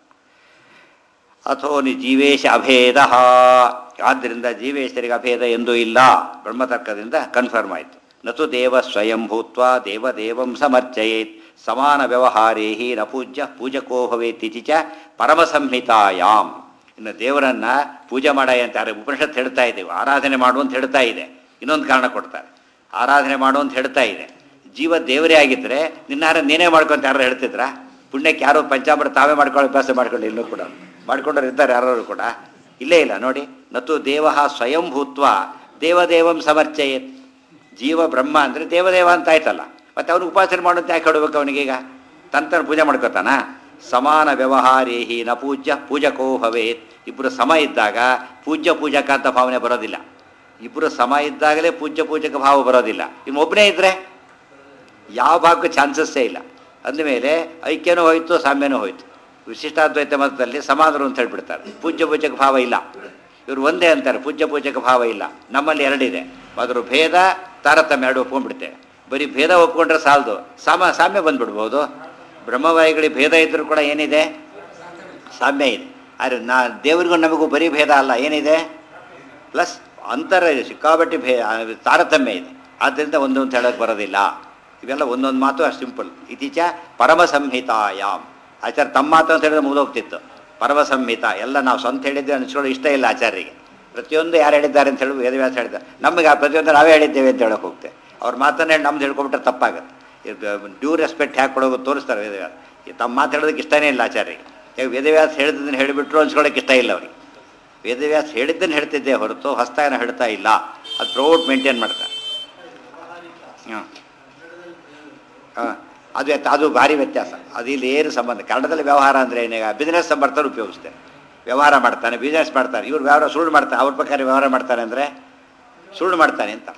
ಅಥೋ ನಿ ಜೀವೇಶ ಅಭೇದ ಆದ್ದರಿಂದ ಜೀವೇಶರಿಗೆ ಅಭೇದ ಎಂದೂ ಇಲ್ಲ ಬ್ರಹ್ಮತರ್ಕದಿಂದ ಕನ್ಫರ್ಮ್ ಆಯಿತು ನತು ದೇವ ಸ್ವಯಂ ಭೂತ್ವ ದೇವದೇವಂ ಸಮರ್ಚಯೇತ್ ಸಮಾನ ವ್ಯವಹಾರೇಹಿ ನ ಪೂಜ್ಯ ಪೂಜಕೋ ಭವೇತಿತಿ ಚ ಪರಮಸಂಹಿತಾಯಾಮ್ ಇನ್ನು ದೇವರನ್ನ ಪೂಜೆ ಮಾಡ ಅಂತ ಯಾರು ಉಪನಿಷತ್ ಹೇಳ್ತಾ ಇದ್ದೇವೆ ಆರಾಧನೆ ಮಾಡು ಅಂತ ಹೇಳ್ತಾ ಇದೆ ಇನ್ನೊಂದು ಕಾರಣ ಕೊಡ್ತಾರೆ ಆರಾಧನೆ ಮಾಡು ಅಂತ ಹೇಳ್ತಾ ಇದೆ ಜೀವ ದೇವರೇ ಆಗಿದ್ದರೆ ನಿನ್ನಾರ ನೀನೇ ಮಾಡ್ಕೊಂತ ಯಾರು ಹೇಳ್ತಿದ್ರಾ ಪುಣ್ಯಕ್ಕೆ ಯಾರೋ ಪಂಚಾಮೃತ ತಾವೇ ಮಾಡ್ಕೊಳ್ಳೋ ಅಭ್ಯಾಸ ಮಾಡ್ಕೊಳ್ಳಿ ಇನ್ನೂ ಕೂಡ ಮಾಡ್ಕೊಂಡವ್ರು ಇದ್ದಾರೆ ಯಾರು ಕೂಡ ಇಲ್ಲೇ ಇಲ್ಲ ನೋಡಿ ನತು ದೇವ ಸ್ವಯಂಭೂತ್ವ ದೇವದೇವಂ ಸಮರ್ಚಯೇತ್ ಜೀವ ಬ್ರಹ್ಮ ಅಂದರೆ ದೇವದೇವ ಅಂತ ಆಯ್ತಲ್ಲ ಮತ್ತೆ ಅವನು ಉಪಾಸನೆ ಮಾಡೋಂತ ಯಾಕೆ ಹೇಳಬೇಕು ಅವನಿಗೀಗ ತನ್ನ ತನ್ನ ಪೂಜೆ ಮಾಡ್ಕೋತಾನ ಸಮಾನ ವ್ಯವಹಾರೇಹಿ ನ ಪೂಜ್ಯ ಪೂಜಕೋ ಭವೇತ್ ಇಬ್ಬರು ಸಮ ಇದ್ದಾಗ ಪೂಜ್ಯ ಪೂಜಕ ಅಂತ ಭಾವನೆ ಬರೋದಿಲ್ಲ ಇಬ್ಬರು ಸಮ ಇದ್ದಾಗಲೇ ಪೂಜ್ಯ ಪೂಜಕ ಭಾವ ಬರೋದಿಲ್ಲ ಇನ್ನು ಒಬ್ಬನೇ ಇದ್ದರೆ ಯಾವ ಭಾಗಕ್ಕೂ ಚಾನ್ಸಸ್ಸೇ ಇಲ್ಲ ಅಂದಮೇಲೆ ಐಕ್ಯನೂ ಹೋಯ್ತು ಸಾಮ್ಯನೂ ಹೋಯ್ತು ವಿಶಿಷ್ಟಾದ್ವೈತ ಮತದಲ್ಲಿ ಸಮಾನರು ಅಂತ ಹೇಳ್ಬಿಡ್ತಾರೆ ಪೂಜ್ಯ ಪೂಜಕ ಭಾವ ಇಲ್ಲ ಇವರು ಒಂದೇ ಅಂತಾರೆ ಪೂಜ್ಯ ಪೂಜಕ ಭಾವ ಇಲ್ಲ ನಮ್ಮಲ್ಲಿ ಎರಡಿದೆ ಅದ್ರ ಭೇದ ತಾರತಮ್ಯ ಎರಡು ಒಪ್ಕೊಂಡ್ಬಿಡ್ತೇವೆ ಬರೀ ಭೇದ ಒಪ್ಕೊಂಡ್ರೆ ಸಾಲದು ಸಾಮ ಸಾಮ್ಯ ಬಂದ್ಬಿಡ್ಬೋದು ಬ್ರಹ್ಮವಾಯಿಗಳಿಗೆ ಭೇದ ಇದ್ರೂ ಕೂಡ ಏನಿದೆ ಸಾಮ್ಯ ಇದೆ ಆದರೆ ನಾ ದೇವರಿಗೂ ನಮಗೂ ಬರೀ ಭೇದ ಅಲ್ಲ ಏನಿದೆ ಪ್ಲಸ್ ಅಂತರ ಇದೆ ಸಿಕ್ಕಾಬಟ್ಟಿ ಭೇ ಆ, ತಾರತಮ್ಯ ಇದೆ ಆದ್ದರಿಂದ ಒಂದು ಅಂತ ಹೇಳೋಕ್ಕೆ ಬರೋದಿಲ್ಲ ಇವೆಲ್ಲ ಒಂದೊಂದು ಮಾತು ಅಷ್ಟು ಸಿಂಪಲ್ ಇತ್ತೀಚ ಪರಮ ಸಂಹಿತಾಯಾಮ್ ಆಚಾರ್ಯ ತಮ್ಮ ಮಾತು ಅಂತ ಹೇಳಿದ್ರೆ ಮುಗಿದೋಗ್ತಿತ್ತು ಪರಮ ಸಂಹಿತ ಎಲ್ಲ ನಾವು ಸ್ವಂತ ಹೇಳಿದ್ದೆ ಅನಿಸ್ಕೊಳ್ಳೋ ಇಷ್ಟ ಇಲ್ಲ ಆಚಾರ್ಯರಿಗೆ ಪ್ರತಿಯೊಂದು ಯಾರು ಹೇಳಿದ್ದಾರೆ ಅಂತ ಹೇಳಿ ವೇದವ್ಯಾಸ ಹೇಳಿದ್ದಾರೆ ನಮಗೆ ಆ ಪ್ರತಿಯೊಂದು ನಾವೇ ಹೇಳಿದ್ದೇವೆ ಅಂತ ಹೇಳೋಕೆ ಹೋಗ್ತೇವೆ ಅವ್ರ ಮಾತನ್ನ ಹೇಳಿ ನಮ್ದು ಹೇಳ್ಕೊಬಿಟ್ರೆ ತಪ್ಪಾಗುತ್ತೆ ಡ್ಯೂ ರೆಸ್ಪೆಕ್ಟ್ ಹ್ಯಾಕ್ ಕೊಡೋದು ತೋರಿಸ್ತಾರೆ ವೇದವ್ಯಾಸ ಈ ತಮ್ಮ ಮಾತು ಹೇಳೋದಕ್ಕೆ ಇಷ್ಟನೇ ಇಲ್ಲ ಆಚಾರ್ಯರಿಗೆ ಈಗ ವೇದವ್ಯಾಸ ಹೇಳಿದ್ದನ್ನು ಹೇಳಿಬಿಟ್ರು ಅನ್ಸ್ಕೊಳ್ಳೋಕೆ ಇಷ್ಟ ಇಲ್ಲ ಅವ್ರಿಗೆ ವೇದವ್ಯಾಸ ಹೇಳಿದ್ದನ್ನು ಹೇಳ್ತಿದ್ದೆ ಹೊರತು ಹೊಸ್ತಾಗನ ಹೇಳ್ತಾ ಇಲ್ಲ ಅದು ಥ್ರೋಟ್ ಮೇಂಟೈನ್ ಮಾಡ್ತಾರೆ ಹಾಂ ಹಾಂ ಅದು ವ್ಯತ್ಯ- ಅದು ಭಾರಿ ವ್ಯತ್ಯಾಸ ಅದು ಇಲ್ಲಿ ಏನು ಸಂಬಂಧ ಕನ್ನಡದಲ್ಲಿ ವ್ಯವಹಾರ ಅಂದರೆ ಏನೀಗ ಬಿಸ್ನೆಸ್ ಬರ್ತಾರೆ ಉಪಯೋಗಿಸ್ತಾರೆ ವ್ಯವಹಾರ ಮಾಡ್ತಾನೆ ಬಿಸ್ನೆಸ್ ಮಾಡ್ತಾರೆ ಇವ್ರು ವ್ಯವಹಾರ ಸುಳ್ಳು ಮಾಡ್ತಾರೆ ಅವ್ರ ಪ್ರಕಾರ ವ್ಯವಹಾರ ಮಾಡ್ತಾನೆ ಅಂದರೆ ಸುಳ್ಳು ಮಾಡ್ತಾನೆ ಅಂತ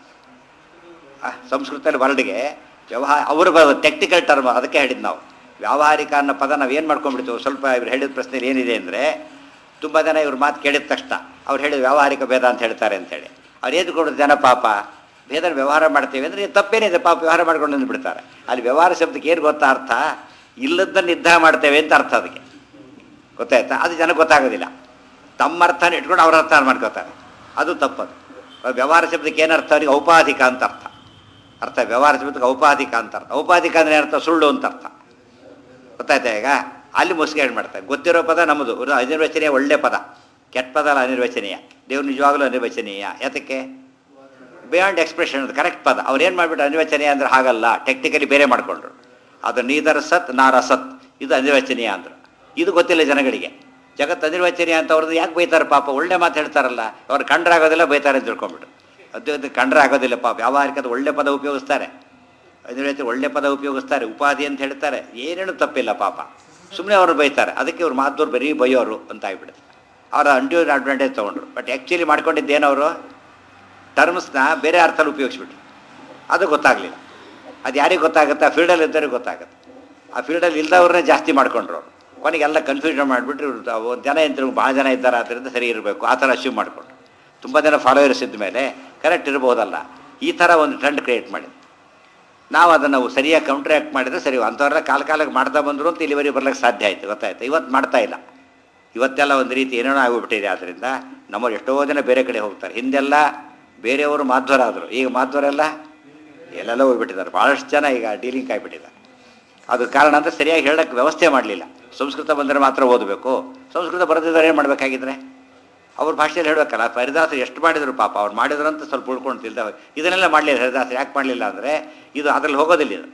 ಆ, ಸಂಸ್ಕೃತದಲ್ಲಿ ವರ್ಡ್ಗೆ ವ್ಯವಹಾರ ಅವರು ಟೆಕ್ನಿಕಲ್ ಟರ್ಮ್ ಅದಕ್ಕೆ ಹೇಳಿದ್ದು ನಾವು ವ್ಯಾವಹಾರಿಕ ಅನ್ನೋ ಪದ ನಾವು ಏನು ಮಾಡ್ಕೊಂಡ್ಬಿಡ್ತೀವಿ ಸ್ವಲ್ಪ ಇವ್ರು ಹೇಳಿದ ಪ್ರಶ್ನೆ ಏನಿದೆ ಅಂದರೆ ತುಂಬ ಜನ ಇವ್ರ ಮಾತು ಕೇಳಿದ ತಕ್ಷಣ ಅವ್ರು ಹೇಳಿದ ವ್ಯಾವಹಾರಿಕ ಭೇದ ಅಂತ ಹೇಳ್ತಾರೆ ಅಂತೇಳಿ ಅವ್ರು ಏದು ಕೊಡೋದು ಜನ ಪಾಪ ಭೇದ ವ್ಯವಹಾರ ಮಾಡ್ತೀವಿ ಅಂದರೆ ತಪ್ಪೇನಿದೆ ಪಾಪ ವ್ಯವಹಾರ ಮಾಡ್ಕೊಂಡು ಅಂದ್ಬಿಡ್ತಾರೆ ಅಲ್ಲಿ ವ್ಯವಹಾರ ಶಬ್ದಕ್ಕೆ ಏನು ಗೊತ್ತಾ ಅರ್ಥ ಇಲ್ಲದನ್ನು ನಿರ್ಧಾರ ಮಾಡ್ತೇವೆ ಅಂತ ಅರ್ಥ ಅದಕ್ಕೆ ಗೊತ್ತಾಯ್ತಾ ಅದು ಜನಕ್ಕೆ ಗೊತ್ತಾಗೋದಿಲ್ಲ ತಮ್ಮ ಅರ್ಥನ ಇಟ್ಕೊಂಡು ಅವ್ರ ಅರ್ಥ ಮಾಡ್ಕೋತಾರೆ ಅದು ತಪ್ಪದು ವ್ಯವಹಾರ ಶಬ್ದಕ್ಕೆ ಏನು ಅರ್ಥ ಅವರಿಗೆ ಔಪಾಧಿಕ ಅಂತ ಅರ್ಥ ಅರ್ಥ ವ್ಯವಹಾರ ಶಬ್ದಕ್ಕೆ ಔಪಾಧಿಕ ಅಂತ ಅರ್ಥ ಔಪಾಧಿಕ ಅಂದರೆ ಅರ್ಥ ಸುಳ್ಳು ಅಂತ ಅರ್ಥ ಗೊತ್ತಾಯ್ತಾ ಈಗ ಅಲ್ಲಿ ಮುಸ್ಗೇಡ್ ಮಾಡ್ತಾರೆ ಗೊತ್ತಿರೋ ಪದ ನಮ್ಮದು ಒಂದು ಅನಿರ್ವಚನೀಯ ಒಳ್ಳೆ ಪದ ಕೆಟ್ಟ ಪದ ಅಲ್ಲ ಅನಿರ್ವಚನೀಯ ದೇವ್ರು ನಿಜವಾಗಲೂ ಅನಿರ್ವಚನೀಯ ಯಾತಕ್ಕೆ ಬಿಯಾಂಡ್ ಎಕ್ಸ್ಪ್ರೆಷನ್ ಅದು ಕರೆಕ್ಟ್ ಪದ ಅವ್ರು ಏನು ಮಾಡಿಬಿಟ್ಟು ಅನಿರ್ವಚನೀಯ ಅಂದ್ರೆ ಹಾಗಲ್ಲ ಟೆಕ್ನಿಕಲಿ ಬೇರೆ ಮಾಡಿಕೊಂಡ್ರು ಅದು ನೀದರ ಸತ್ ನಾರ ಸತ್ ಇದು ಅನಿರ್ವಚನೀಯ ಅಂದರು ಇದು ಗೊತ್ತಿಲ್ಲ ಜನಗಳಿಗೆ ಜಗತ್ತು ಅನಿರ್ವಚನೀಯ ಅಂತ ಅವ್ರದ್ದು ಯಾಕೆ ಬೈತಾರೆ ಪಾಪ ಒಳ್ಳೆ ಮಾತು ಹೇಳ್ತಾರಲ್ಲ ಅವ್ರು ಕಂಡ್ರಾಗೋದಿಲ್ಲ ಬೈತಾರೆ ಅಂತ ತಿಳ್ಕೊಂಬಿಟ್ಟು ಅದು ಅದು ಕಂಡ್ರಾಗೋದಿಲ್ಲ ಪಾಪ ವ್ಯಾವಹಾರಿಕದ ಒಳ್ಳೆ ಪದ ಉಪಯೋಗಿಸ್ತಾರೆ ಅನಿರ್ವಚನ ಒಳ್ಳೆ ಪದ ಉಪಯೋಗಿಸ್ತಾರೆ ಉಪಾಧಿ ಅಂತ ಹೇಳ್ತಾರೆ ಏನೇನು ತಪ್ಪಿಲ್ಲ ಪಾಪ ಸುಮ್ಮನೆ ಅವ್ರು ಬೈತಾರೆ ಅದಕ್ಕೆ ಅವ್ರು ಮಾತವ್ರು ಬರೀ ಬೈಯೋರು ಅಂತ ಆಗ್ಬಿಡುತ್ತೆ ಅವರ ಅಂಡ್ಯೂ ಅಡ್ವಾಂಟೇಜ್ ತೊಗೊಂಡ್ರು ಬಟ್ ಆ್ಯಕ್ಚುಲಿ ಮಾಡ್ಕೊಂಡಿದ್ದೇನವರು ಟರ್ಮ್ಸ್ನ ಬೇರೆ ಅರ್ಥದಲ್ಲಿ ಉಪಯೋಗಿಸ್ಬಿಟ್ರು ಅದು ಗೊತ್ತಾಗಲಿಲ್ಲ ಅದು ಯಾರಿಗೆ ಗೊತ್ತಾಗುತ್ತೆ ಆ ಫೀಲ್ಡಲ್ಲಿ ಇದ್ದವ್ರಿಗೆ ಗೊತ್ತಾಗುತ್ತೆ ಆ ಫೀಲ್ಡಲ್ಲಿ ಇಲ್ದವ್ರನ್ನೇ ಜಾಸ್ತಿ ಮಾಡ್ಕೊಂಡ್ರು ಅವರು ಕೊನೆಗೆಲ್ಲ ಕನ್ಫ್ಯೂಷನ್ ಮಾಡಿಬಿಟ್ರು ಒಂದು ಜನ ಇದ್ರು ಭಾಳ ಜನ ಇದ್ದಾರೆ ಆದ್ದರಿಂದ ಸರಿ ಇರಬೇಕು ಆ ಥರ ಅಶ್ಯೂಮ್ ಮಾಡಿಕೊಂಡ್ರು ತುಂಬ ಜನ ಫಾಲೋವರ್ಸ್ ಇದ್ದ ಮೇಲೆ ಕರೆಕ್ಟ್ ಇರ್ಬೋದಲ್ಲ ಈ ಥರ ಒಂದು ಟ್ರೆಂಡ್ ಕ್ರಿಯೇಟ್ ಮಾಡಿದ್ರು ನಾವು ಅದನ್ನು ಸರಿಯಾಗಿ ಕೌಂಟರ್ ಆ್ಯಕ್ಟ್ ಮಾಡಿದರೆ ಸರಿ ಅಂಥವ್ರೆಲ್ಲ ಕಾಲ ಕಾಲಕ್ಕೆ ಮಾಡ್ತಾ ಬಂದರು ಅಂತ ಇಲ್ಲಿವರೆಗೆ ಬರ್ಲಿಕ್ಕೆ ಸಾಧ್ಯ ಆಯಿತು ಗೊತ್ತಾಯ್ತು ಇವತ್ತು ಮಾಡ್ತಾ ಇಲ್ಲ ಇವತ್ತೆಲ್ಲ ಒಂದು ರೀತಿ ಏನೇನೋ ಆಗಿಬಿಟ್ಟಿದೆ ಆದ್ದರಿಂದ ನಮ್ಮವ್ರು ಎಷ್ಟೋ ಜನ ಬೇರೆ ಕಡೆ ಹೋಗ್ತಾರೆ ಹಿಂದೆಲ್ಲ ಬೇರೆಯವರು ಮಾಧ್ವರಾದರು ಈಗ ಮಾಧ್ವರೆಲ್ಲ ಎಲ್ಲೆಲ್ಲ ಹೋಗ್ಬಿಟ್ಟಿದ್ದಾರೆ ಭಾಳಷ್ಟು ಜನ ಈಗ ಡೀಲಿಂಗ್ ಆಗಿಬಿಟ್ಟಿದ್ದಾರೆ ಅದು ಕಾರಣ ಅಂತ ಸರಿಯಾಗಿ ಹೇಳಕ್ಕೆ ವ್ಯವಸ್ಥೆ ಮಾಡಲಿಲ್ಲ ಸಂಸ್ಕೃತ ಬಂದರೆ ಮಾತ್ರ ಓದಬೇಕು ಸಂಸ್ಕೃತ ಬರೆದಿದ್ದಾರೆ ಏನು ಮಾಡಬೇಕಾಗಿದ್ರೆ ಅವ್ರ ಭಾಷೆಯಲ್ಲಿ ಹೇಳಬೇಕಲ್ಲ ಹರಿದಾಸರು ಎಷ್ಟು ಮಾಡಿದ್ರು ಪಾಪ ಅವ್ರು ಮಾಡಿದ್ರು ಅಂತ ಸ್ವಲ್ಪ ಉಳ್ಕೊಂಡು ತಿಳ್ದ ಇದನ್ನೆಲ್ಲ ಮಾಡಲಿಲ್ಲ ಹರಿದಾಸರು ಯಾಕೆ ಮಾಡಲಿಲ್ಲ ಅಂದರೆ ಇದು ಅದ್ರಲ್ಲಿ ಹೋಗೋದಿಲ್ಲ ಇದು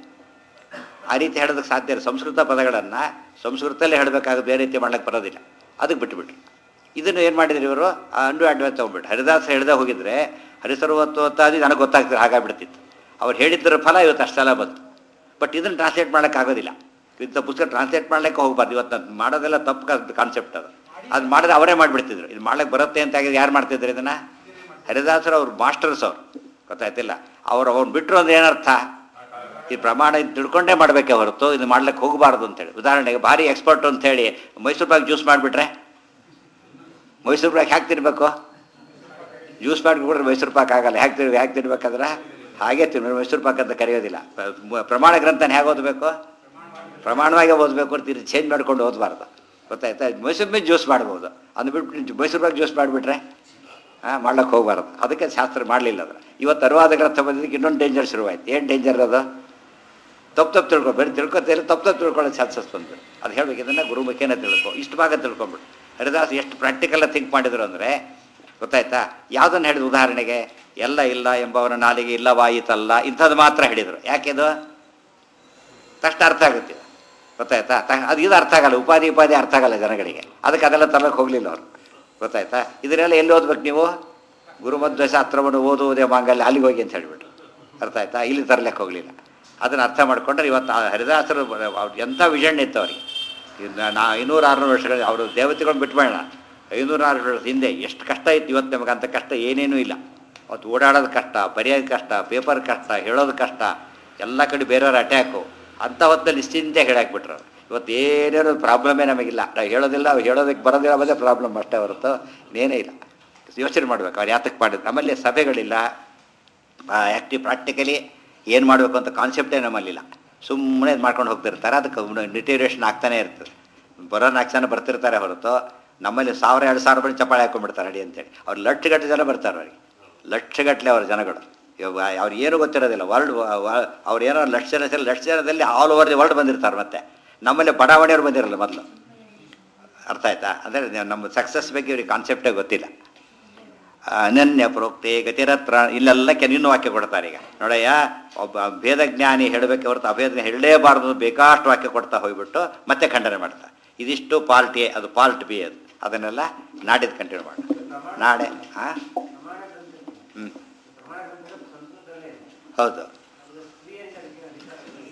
ಆ ರೀತಿ ಹೇಳೋದಕ್ಕೆ ಸಾಧ್ಯ ಇಲ್ಲ ಸಂಸ್ಕೃತ ಪದಗಳನ್ನು ಸಂಸ್ಕೃತದಲ್ಲೇ ಹೇಳಬೇಕಾದ್ರೆ ಬೇರೆ ರೀತಿ ಮಾಡ್ಲಿಕ್ಕೆ ಬರೋದಿಲ್ಲ ಅದಕ್ಕೆ ಬಿಟ್ಟುಬಿಟ್ರು ಇದನ್ನು ಏನು ಮಾಡಿದ್ರು ಇವರು ಅಂಡು ಅಡ್ವಾನ್ಸ್ ತೊಗೊಂಡ್ಬಿಟ್ಟು ಹರಿದಾಸ ಹೇಳ್ದೆ ಹೋಗಿದ್ರೆ ಹರಿಸರ್ವತ್ವತ್ತಾದಿ ನನಗೆ ಗೊತ್ತಾಗ್ತಿದ್ರು ಹಾಗಾಗ್ಬಿಡ್ತಿತ್ತು ಅವ್ರು ಹೇಳಿದ್ದರ ಫಲ ಇವತ್ತು ಅಷ್ಟೆಲ್ಲ ಬಂತು ಬಟ್ ಇದನ್ನು ಟ್ರಾನ್ಸ್ಲೇಟ್ ಮಾಡೋಕ್ಕಾಗೋದಿಲ್ಲ ಇಂಥ ಪುಸ್ತಕ ಟ್ರಾನ್ಸ್ಲೇಟ್ ಮಾಡ್ಲಿಕ್ಕೆ ಹೋಗ್ಬಾರ್ದು ಇವತ್ತು ನಾನ್ ಮಾಡೋದೆಲ್ಲ ತಪ್ಪು ಕಾನ್ಸೆಪ್ಟ್ ಅದು ಅದು ಮಾಡಿದ್ರೆ ಅವರೇ ಮಾಡಿಬಿಡ್ತಿದ್ರು ಇದು ಮಾಡ್ಲಿಕ್ಕೆ ಬರುತ್ತೆ ಅಂತ ಆಗಿದ್ರೆ ಯಾರು ಮಾಡ್ತಿದ್ರು ಇದನ್ನು ಹರಿದಾಸರು ಅವ್ರು ಮಾಸ್ಟರ್ಸ್ ಅವ್ರು ಗೊತ್ತಾಯ್ತಿಲ್ಲ ಅವ್ರು ಅವ್ರು ಬಿಟ್ಟರು ಅಂದ್ರೆ ಏನರ್ಥ ಈ ಪ್ರಮಾಣ ಇದು ತಿಳ್ಕೊಂಡೇ ಮಾಡಬೇಕೆ ಹೊರತು ಇದು ಮಾಡ್ಲಿಕ್ಕೆ ಹೋಗಬಾರ್ದು ಅಂತೇಳಿ ಉದಾಹರಣೆಗೆ ಭಾರಿ ಎಕ್ಸ್ಪರ್ಟ್ ಅಂತ ಹೇಳಿ ಮೈಸೂರು ಪಾಕ್ ಜ್ಯೂಸ್ ಮಾಡಿಬಿಟ್ರೆ ಮೈಸೂರು ಪಾಕ್ ಹ್ಯಾಕೆ ತಿನ್ಬೇಕು ಜ್ಯೂಸ್ ಮಾಡಿಬಿಟ್ರೆ ಮೈಸೂರು ಪಾಕ್ ಆಗಲ್ಲ ಹ್ಯಾಕೆ ತಿನ್ ಹ್ಯಾಕೆ ತಿನ್ಬೇಕಾದ್ರೆ ಹಾಗೆ ತಿನ್ ಮೈಸೂರು ಪಾಕ್ ಅಂತ ಕರೆಯೋದಿಲ್ಲ ಪ್ರ- ಪ್ರಮಾಣ ಗ್ರಂಥನ ಹೇಗೆ ಓದಬೇಕು ಪ್ರಮಾಣವಾಗಿ ಓದಬೇಕು ಅಂತ ಇದು ಚೇಂಜ್ ಮಾಡ್ಕೊಂಡು ಓದಬಾರ್ದು ಗೊತ್ತಾಯ್ತಾ ಮೈಸೂರು ಮೇಲೆ ಜ್ಯೂಸ್ ಮಾಡ್ಬೋದು ಅದು ಬಿಟ್ಟು ಮೈಸೂರು ಪಾಕ್ ಜ್ಯೂಸ್ ಮಾಡಿಬಿಟ್ರೆ ಹಾಂ ಮಾಡ್ಲಿಕ್ಕೆ ಹೋಗ್ಬಾರ್ದು ಅದಕ್ಕೆ ಶಾಸ್ತ್ರ ಮಾಡಲಿಲ್ಲ ಅದು ಇವತ್ತು ಅರುವಾದ ಗ್ರಂಥ ಬಂದಿದ್ದಕ್ಕೆ ಇನ್ನೊಂದು ಡೇಂಜರ್ ಶುರುವಾಯ್ತು ಏನು ಡೇಂಜರ್ ಅದು ತಪ್ಪು ತಪ್ಪು ತಿಳ್ಕೊ ಬೇರೆ ತಿಳ್ಕೊತೀರ ತಪ್ಪು ತಪ್ಪು ತಿಳ್ಕೊಳ್ಳೋ ಚಾನ್ಸಸ್ ಬಂತು ಅದು ಹೇಳ್ಬೇಕು ಇದನ್ನು ಗುರುಮುಖೇನ ತಿಳ್ಕೊ ಇಷ್ಟು ಭಾಗ ತಿಳ್ಕೊಂಬಿಟ್ಟು ಹರಿದಾಸ್ ಎಷ್ಟು ಪ್ರಾಕ್ಟಿಕಲ್ ಥಿಂಕ್ ಮಾಡಿದ್ರು ಅಂದರೆ ಗೊತ್ತಾಯ್ತಾ ಯಾವುದನ್ನು ಹೇಳಿದ್ರು ಉದಾಹರಣೆಗೆ ಎಲ್ಲ ಇಲ್ಲ ಎಂಬವನ ನಾಲಿಗೆ ಇಲ್ಲವಾಯಿತಲ್ಲ ಇಂಥದ್ದು ಮಾತ್ರ ಹೇಳಿದರು ಯಾಕೆದು ತಕ್ಷಣ ಅರ್ಥ ಆಗುತ್ತೆ ಇದು. ಗೊತ್ತಾಯ್ತಾ ತ- ಅದು ಇದು ಅರ್ಥ ಆಗಲ್ಲ ಉಪಾಧಿ ಉಪಾಧಿ ಅರ್ಥ ಆಗಲ್ಲ ಜನಗಳಿಗೆ ಅದಕ್ಕೆ ಅದೆಲ್ಲ ತರಕ್ಕೆ ಹೋಗಲಿಲ್ಲ ಅವರು ಗೊತ್ತಾಯ್ತಾ ಇದನ್ನೆಲ್ಲ ಎಲ್ಲಿ ಓದ್ಬೇಕು ನೀವು ಗುರುಮಧ್ವ ಶಾಸ್ತ್ರವನ್ನು ಓದುವುದೇ ಮಾಂಗಲ್ಯ ಅಲ್ಲಿಗೆ ಹೋಗಿ ಅಂತ ಹೇಳಿಬಿಟ್ರು ಅರ್ಥ ಆಯ್ತಾ ಇಲ್ಲಿ ತರಲಿಕ್ಕೆ ಹೋಗಲಿಲ್ಲ ಅದನ್ನು ಅರ್ಥ ಮಾಡ್ಕೊಂಡ್ರೆ ಇವತ್ತು ಆ ಹರಿದಾಸರು ಅವ್ರು ಎಂಥ ವಿಷನ್ ಇತ್ತು ಅವರಿಗೆ ಇನ್ನು ನಾ ಐನೂರು ಆರುನೂರು ವರ್ಷಗಳು ಅವರು ದೇವತೆಗಳನ್ನ ಬಿಟ್ಬೇಡ ಐನೂರು ಆರು ವರ್ಷದ ಹಿಂದೆ ಎಷ್ಟು ಕಷ್ಟ ಇತ್ತು ಇವತ್ತು ನಮಗೆ ಅಂಥ ಕಷ್ಟ ಏನೇನೂ ಇಲ್ಲ ಅವತ್ತು ಓಡಾಡೋದು ಕಷ್ಟ ಬರೆಯೋದು ಕಷ್ಟ ಪೇಪರ್ ಕಷ್ಟ ಹೇಳೋದು ಕಷ್ಟ ಎಲ್ಲ ಕಡೆ ಬೇರೆಯವ್ರ ಅಟ್ಯಾಕು ಅಂಥ ಹೊತ್ತಲ್ಲಿ ನಿಶ್ಚಿಂತೆ ಹೇಳಾಕ್ಬಿಟ್ರು ಅವ್ರು. ಇವತ್ತು ಏನೇನೋ ಪ್ರಾಬ್ಲಮೇ ನಮಗಿಲ್ಲ ನಾವು ಹೇಳೋದಿಲ್ಲ ಅವ್ರು ಹೇಳೋದಕ್ಕೆ ಬರೋದಿಲ್ಲ ಅದೇ ಪ್ರಾಬ್ಲಮ್ ಅಷ್ಟೇ ಹೊರತು ಇನ್ನೇನೇ ಇಲ್ಲ ಯೋಚನೆ ಮಾಡ್ಬೇಕು ಅವ್ರು ಯಾತಕ್ಕೆ ಮಾಡಿದ್ರು ಆಮೇಲೆ ಸಭೆಗಳಿಲ್ಲ ಆ್ಯಕ್ಟಿವ್ ಪ್ರಾಕ್ಟಿಕಲಿ ಏನು ಮಾಡಬೇಕು ಅಂತ ಕಾನ್ಸೆಪ್ಟೇ ನಮ್ಮಲ್ಲಿಲ್ಲ ಸುಮ್ಮನೆ ಇದು ಮಾಡ್ಕೊಂಡು ಹೋಗ್ತಿರ್ತಾರೆ ಅದಕ್ಕೆ ಡಿಟೇರಿಯೇಷನ್ ಆಗ್ತಾನೆ ಇರ್ತದೆ ಬರೋ ನಾಲ್ಕು ಜನ ಬರ್ತಿರ್ತಾರೆ ಹೊರತು ನಮ್ಮಲ್ಲಿ ಸಾವಿರ ಎರಡು ಸಾವಿರ ರೂಪಾಯಿ ಚಪ್ಪಾಳೆ ಹಾಕೊಂಡ್ಬಿಡ್ತಾರೆ ಅಡಿ ಅಂತೇಳಿ ಅವ್ರು ಲಕ್ಷಗಟ್ಟಲೆ ಜನ ಬರ್ತಾರೆ ಅವ್ರಿಗೆ ಲಕ್ಷಗಟ್ಟಲೆ ಅವ್ರ ಜನಗಳು ಇವಾಗ ಅವ್ರಿಗೆ ಏನು ಗೊತ್ತಿರೋದಿಲ್ಲ ವರ್ಲ್ಡ್ ಅವ್ರು ಏನೋ ಲಕ್ಷ ಜನ ಸೇರಿ ಲಕ್ಷ ಜನದಲ್ಲಿ ಆಲ್ ಓವರ್ ದಿ ವರ್ಲ್ಡ್ ಬಂದಿರ್ತಾರೆ ಮತ್ತೆ ನಮ್ಮಲ್ಲಿ ಬಡಾವಣೆಯವ್ರು ಬಂದಿರಲ್ಲ ಮೊದಲು ಅರ್ಥ ಆಯ್ತಾ ಅಂದರೆ ನಮ್ಮ ಸಕ್ಸಸ್ ಬಗ್ಗೆ ಇವ್ರಿಗೆ ಕಾನ್ಸೆಪ್ಟೇ ಗೊತ್ತಿಲ್ಲ ಅನನ್ಯ ಪ್ರೋಕ್ತೆ ಗತಿರತ್ರ ಇಲ್ಲೆಲ್ಲ ಕೆನಿನ್ನು ವಾಕ್ಯ ಕೊಡ್ತಾರೆ ಈಗ ನೋಡಯ್ಯ ಒಬ್ಬ ಭೇದಜ್ಞಾನಿ ಹೇಳಬೇಕು ಹೊರತು ಅಭೇದ ಹೇಳಲೇಬಾರ್ದು ಬೇಕಾಷ್ಟು ವಾಕ್ಯ ಕೊಡ್ತಾ ಹೋಗ್ಬಿಟ್ಟು ಮತ್ತೆ ಖಂಡನೆ ಮಾಡ್ತಾ ಇದಿಷ್ಟು ಪಾರ್ಟ್ ಎ ಅದು ಪಾರ್ಟ್ ಬಿ ಅದು ಅದನ್ನೆಲ್ಲ ನಾಡಿದ್ದು ಕಂಟಿನ್ಯೂ ಮಾಡೋಣ ನಾಳೆ ಹಾಂ ಹ್ಞೂ ಹೌದು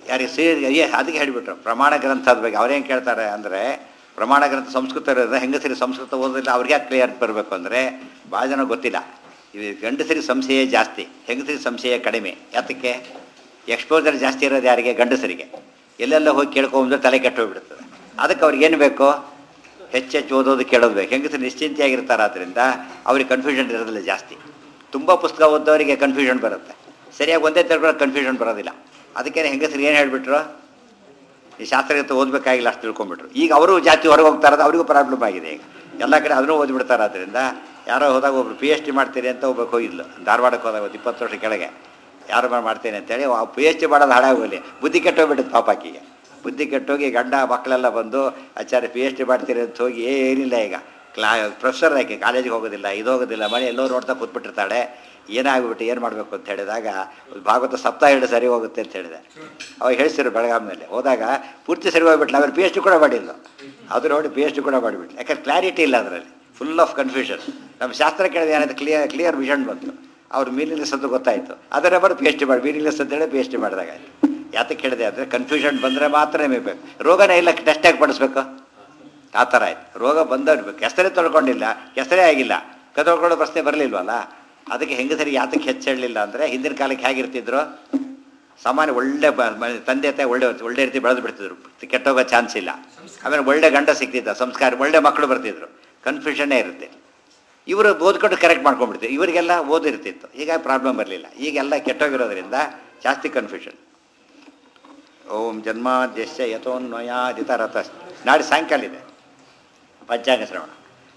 ಯಾರಿಗೆ ಸೇರಿ ಏ ಅದಕ್ಕೆ ಹೇಳಿಬಿಟ್ರು ಪ್ರಮಾಣ ಗ್ರಂಥದ ಬಗ್ಗೆ ಅವ್ರೇನು ಕೇಳ್ತಾರೆ ಅಂದರೆ ಪ್ರಮಾಣ ಗ್ರಂಥ ಸಂಸ್ಕೃತ ಇರೋದ್ರೆ ಹೆಂಗಸರಿ ಸಂಸ್ಕೃತ ಓದೋದಿಲ್ಲ ಅವ್ರಿಗೆ ಯಾಕೆ ಕ್ಲಿಯರ್ ಬರಬೇಕು ಅಂದರೆ ಭಾಳ ಜನ ಗೊತ್ತಿಲ್ಲ ಇದು ಗಂಡಸರಿ ಸಂಶಯ ಜಾಸ್ತಿ ಹೆಂಗಸರಿ ಸಂಶಯ ಕಡಿಮೆ ಯಾತಕ್ಕೆ ಎಕ್ಸ್ಪೋಜರ್ ಜಾಸ್ತಿ ಇರೋದು ಯಾರಿಗೆ ಗಂಡಸರಿಗೆ ಎಲ್ಲೆಲ್ಲ ಹೋಗಿ ಕೇಳ್ಕೊಂಬಂದ್ರೆ ತಲೆ ಕೆಟ್ಟೋಗ್ಬಿಡ್ತದೆ ಅದಕ್ಕೆ ಅವ್ರಿಗೆ ಏನು ಬೇಕು ಹೆಚ್ಚೆಚ್ಚು ಓದೋದು ಕೇಳೋದು ಬೇಕು ಹೆಂಗಸರು ನಿಶ್ಚಿಂತೆಯಾಗಿರ್ತಾರೆ ಆದ್ದರಿಂದ ಅವ್ರಿಗೆ ಕನ್ಫ್ಯೂಷನ್ ಇರೋದಿಲ್ಲ ಜಾಸ್ತಿ ತುಂಬ ಪುಸ್ತಕ ಓದೋರಿಗೆ ಕನ್ಫ್ಯೂಷನ್ ಬರುತ್ತೆ ಸರಿಯಾಗಿ ಒಂದೇ ತಿಳ್ಕೊಳ್ಳೋ ಕನ್ಫ್ಯೂಷನ್ ಬರೋದಿಲ್ಲ ಅದಕ್ಕೆ ಹೆಂಗಸರು ಏನು ಹೇಳಿಬಿಟ್ರು ಈ ಶಾಸ್ತ್ರಗತ ಓದಬೇಕಾಗಿಲ್ಲ ಅಷ್ಟು ತಿಳ್ಕೊಂಬಿಟ್ರು ಈಗ ಅವರು ಜಾತಿ ಹೊರಗೆ ಹೋಗ್ತಾರದು ಅವರಿಗೂ ಪ್ರಾಬ್ಲಮ್ ಆಗಿದೆ ಈಗ ಎಲ್ಲ ಕಡೆ ಅದನ್ನು ಓದ್ಬಿಡ್ತಾರೆ ಆದ್ದರಿಂದ ಯಾರೋ ಹೋದಾಗ ಒಬ್ರು ಪಿ ಎಚ್ ಡಿ ಮಾಡ್ತೀರಿ ಅಂತ ಒಬ್ಬ ಹೋಗಿದ್ಲು ಧಾರವಾಡಕ್ಕೆ ಹೋದಾಗ ಒಂದು ಇಪ್ಪತ್ತು ವರ್ಷ ಕೆಳಗೆ ಯಾರು ಮಾಡಿ ಮಾಡ್ತೇನೆ ಅಂತೇಳಿ ಆ ಪಿ ಎಚ್ ಡಿ ಮಾಡೋದು ಹಾಳಾಗೋಲಿ ಬುದ್ಧಿ ಕೆಟ್ಟೋಗ್ಬಿಟ್ಟಿದ್ದು ಪಾಪಾಕಿಗೆ ಬುದ್ಧಿ ಕೆಟ್ಟೋಗಿ ಗಂಡ ಮಕ್ಕಳೆಲ್ಲ ಬಂದು ಆಚಾರ್ಯ ಪಿ ಎಚ್ ಡಿ ಮಾಡ್ತೀರಿ ಅಂತ ಹೋಗಿ ಏನಿಲ್ಲ ಈಗ ಕ್ಲಾ ಪ್ರೊಫೆಸರ್ ಆಕೆ ಕಾಲೇಜಿಗೆ ಹೋಗೋದಿಲ್ಲ ಇದು ಹೋಗೋದಿಲ್ಲ ಮನೆ ಎಲ್ಲೋ ನೋಡ್ತಾ ಕೂತ್ಬಿಟ್ಟಿರ್ತಾಳೆ ಏನಾಗ್ಬಿಟ್ಟು ಏನು ಮಾಡಬೇಕು ಅಂತ ಹೇಳಿದಾಗ ಭಾಗವತ ಸಪ್ತಾಹ ಎರಡು ಸರಿ ಹೋಗುತ್ತೆ ಅಂತ ಹೇಳಿದೆ ಅವಾಗ ಹೇಳ್ಸಿರು ಬೆಳಗಾವಿನಲ್ಲಿ ಹೋದಾಗ ಪೂರ್ತಿ ಸರಿ ಹೋಗ್ಬಿಟ್ಲು ಆಮೇಲೆ ಪಿ ಎಚ್ ಡಿ ಕೂಡ ಮಾಡಿಲ್ಲ ಅದು ನೋಡಿ ಪಿ ಎಚ್ ಡಿ ಕೂಡ ಮಾಡಿಬಿಟ್ಲು ಯಾಕಂದ್ರೆ ಕ್ಲಾರಿಟಿ ಇಲ್ಲ ಅದರಲ್ಲಿ ಫುಲ್ ಆಫ್ ಕನ್ಫ್ಯೂಷನ್ ನಮ್ಮ ಶಾಸ್ತ್ರ ಕೇಳಿದ ಏನಾಯ್ತು ಕ್ಲಿಯರ್ ಕ್ಲಿಯರ್ ವಿಷನ್ ಬಂತು ಅವ್ರು ಮೀನಿಂಗ್ಲೆಸ್ ಅಂತ ಗೊತ್ತಾಯಿತು ಅದರ ಬರೋ ಪಿ ಎಚ್ ಡಿ ಮಾಡಿ ಮೀನಿಂಗ್ಲೆಸ್ ಅಂತೇಳಿ ಪಿ ಎಚ್ ಡಿ ಮಾಡಿದಾಗ ಆಯ್ತು ಯಾತಕ್ಕೆ ಕೇಳಿದೆ ಅಂದರೆ ಕನ್ಫ್ಯೂಷನ್ ಬಂದರೆ ಮಾತ್ರ ಬೇಕು ರೋಗನೇ ಇಲ್ಲ ಟೆಸ್ಟ್ ಯಾಕೆ ಪಡಿಸ್ಬೇಕು ಆ ಥರ ಆಯ್ತು ರೋಗ ಬಂದಿರ್ಬೇಕು ಕೆಸರೇ ತೊಳ್ಕೊಂಡಿಲ್ಲ ಕೆಸರೇ ಆಗಿಲ್ಲ ತೊಳ್ಕೊಳ್ಳೋ ಪ್ರಶ್ನೆ ಬರಲಿಲ್ವಲ್ಲ ಅದಕ್ಕೆ ಹೆಂಗಸರಿಗೆ ಯಾತಕ್ಕೆ ಹೆಚ್ಚು ಹೇಳಲಿಲ್ಲ ಅಂದರೆ ಹಿಂದಿನ ಕಾಲಕ್ಕೆ ಹೇಗಿರ್ತಿದ್ರು ಸಾಮಾನ್ಯ ಒಳ್ಳೆ ಬ ಮ- ತಂದೆ ತಾಯಿ ಒಳ್ಳೆ ಒಳ್ಳೆ ರೀತಿ ಬೆಳೆದು ಬಿಡ್ತಿದ್ರು ಕೆಟ್ಟೋಗೋ ಚಾನ್ಸ್ ಇಲ್ಲ ಆಮೇಲೆ ಒಳ್ಳೆ ಗಂಡ ಸಿಗ್ತಿದ್ದ ಸಂಸ್ಕಾರ ಒಳ್ಳೆ ಮಕ್ಕಳು ಬರ್ತಿದ್ರು ಕನ್ಫ್ಯೂಷನ್ನೇ ಇರುತ್ತೆ ಇವರು ಓದ್ಕೊಂಡು ಕರೆಕ್ಟ್ ಮಾಡ್ಕೊಂಡ್ಬಿಡ್ತೀವಿ ಇವರಿಗೆಲ್ಲ ಓದಿರ್ತಿತ್ತು ಈಗ ಪ್ರಾಬ್ಲಮ್ ಬರಲಿಲ್ಲ ಈಗೆಲ್ಲ ಕೆಟ್ಟೋಗಿರೋದ್ರಿಂದ ಜಾಸ್ತಿ ಕನ್ಫ್ಯೂಷನ್ ಓಂ ಜನ್ಮಾದ್ಯಶ್ಯ ಯಥೋನ್ಮಯಾದಿತರತ ನಾಳೆ ಸಾಯಂಕಾಲ ಇದೆ ಪಂಚಾಂಗ ಶ್ರವಣ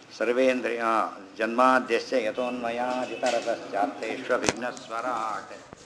ಸರ್ವೇಂದ್ರಿಯ ಜನ್ಮಾದ್ಯಶ್ಯ ಯಥೋನ್ಮಯಾದಿತರತಶ್ಚಾರ್ಥೇಶ್ವ ವಿಘ್ನಸ್ವರಾಟ್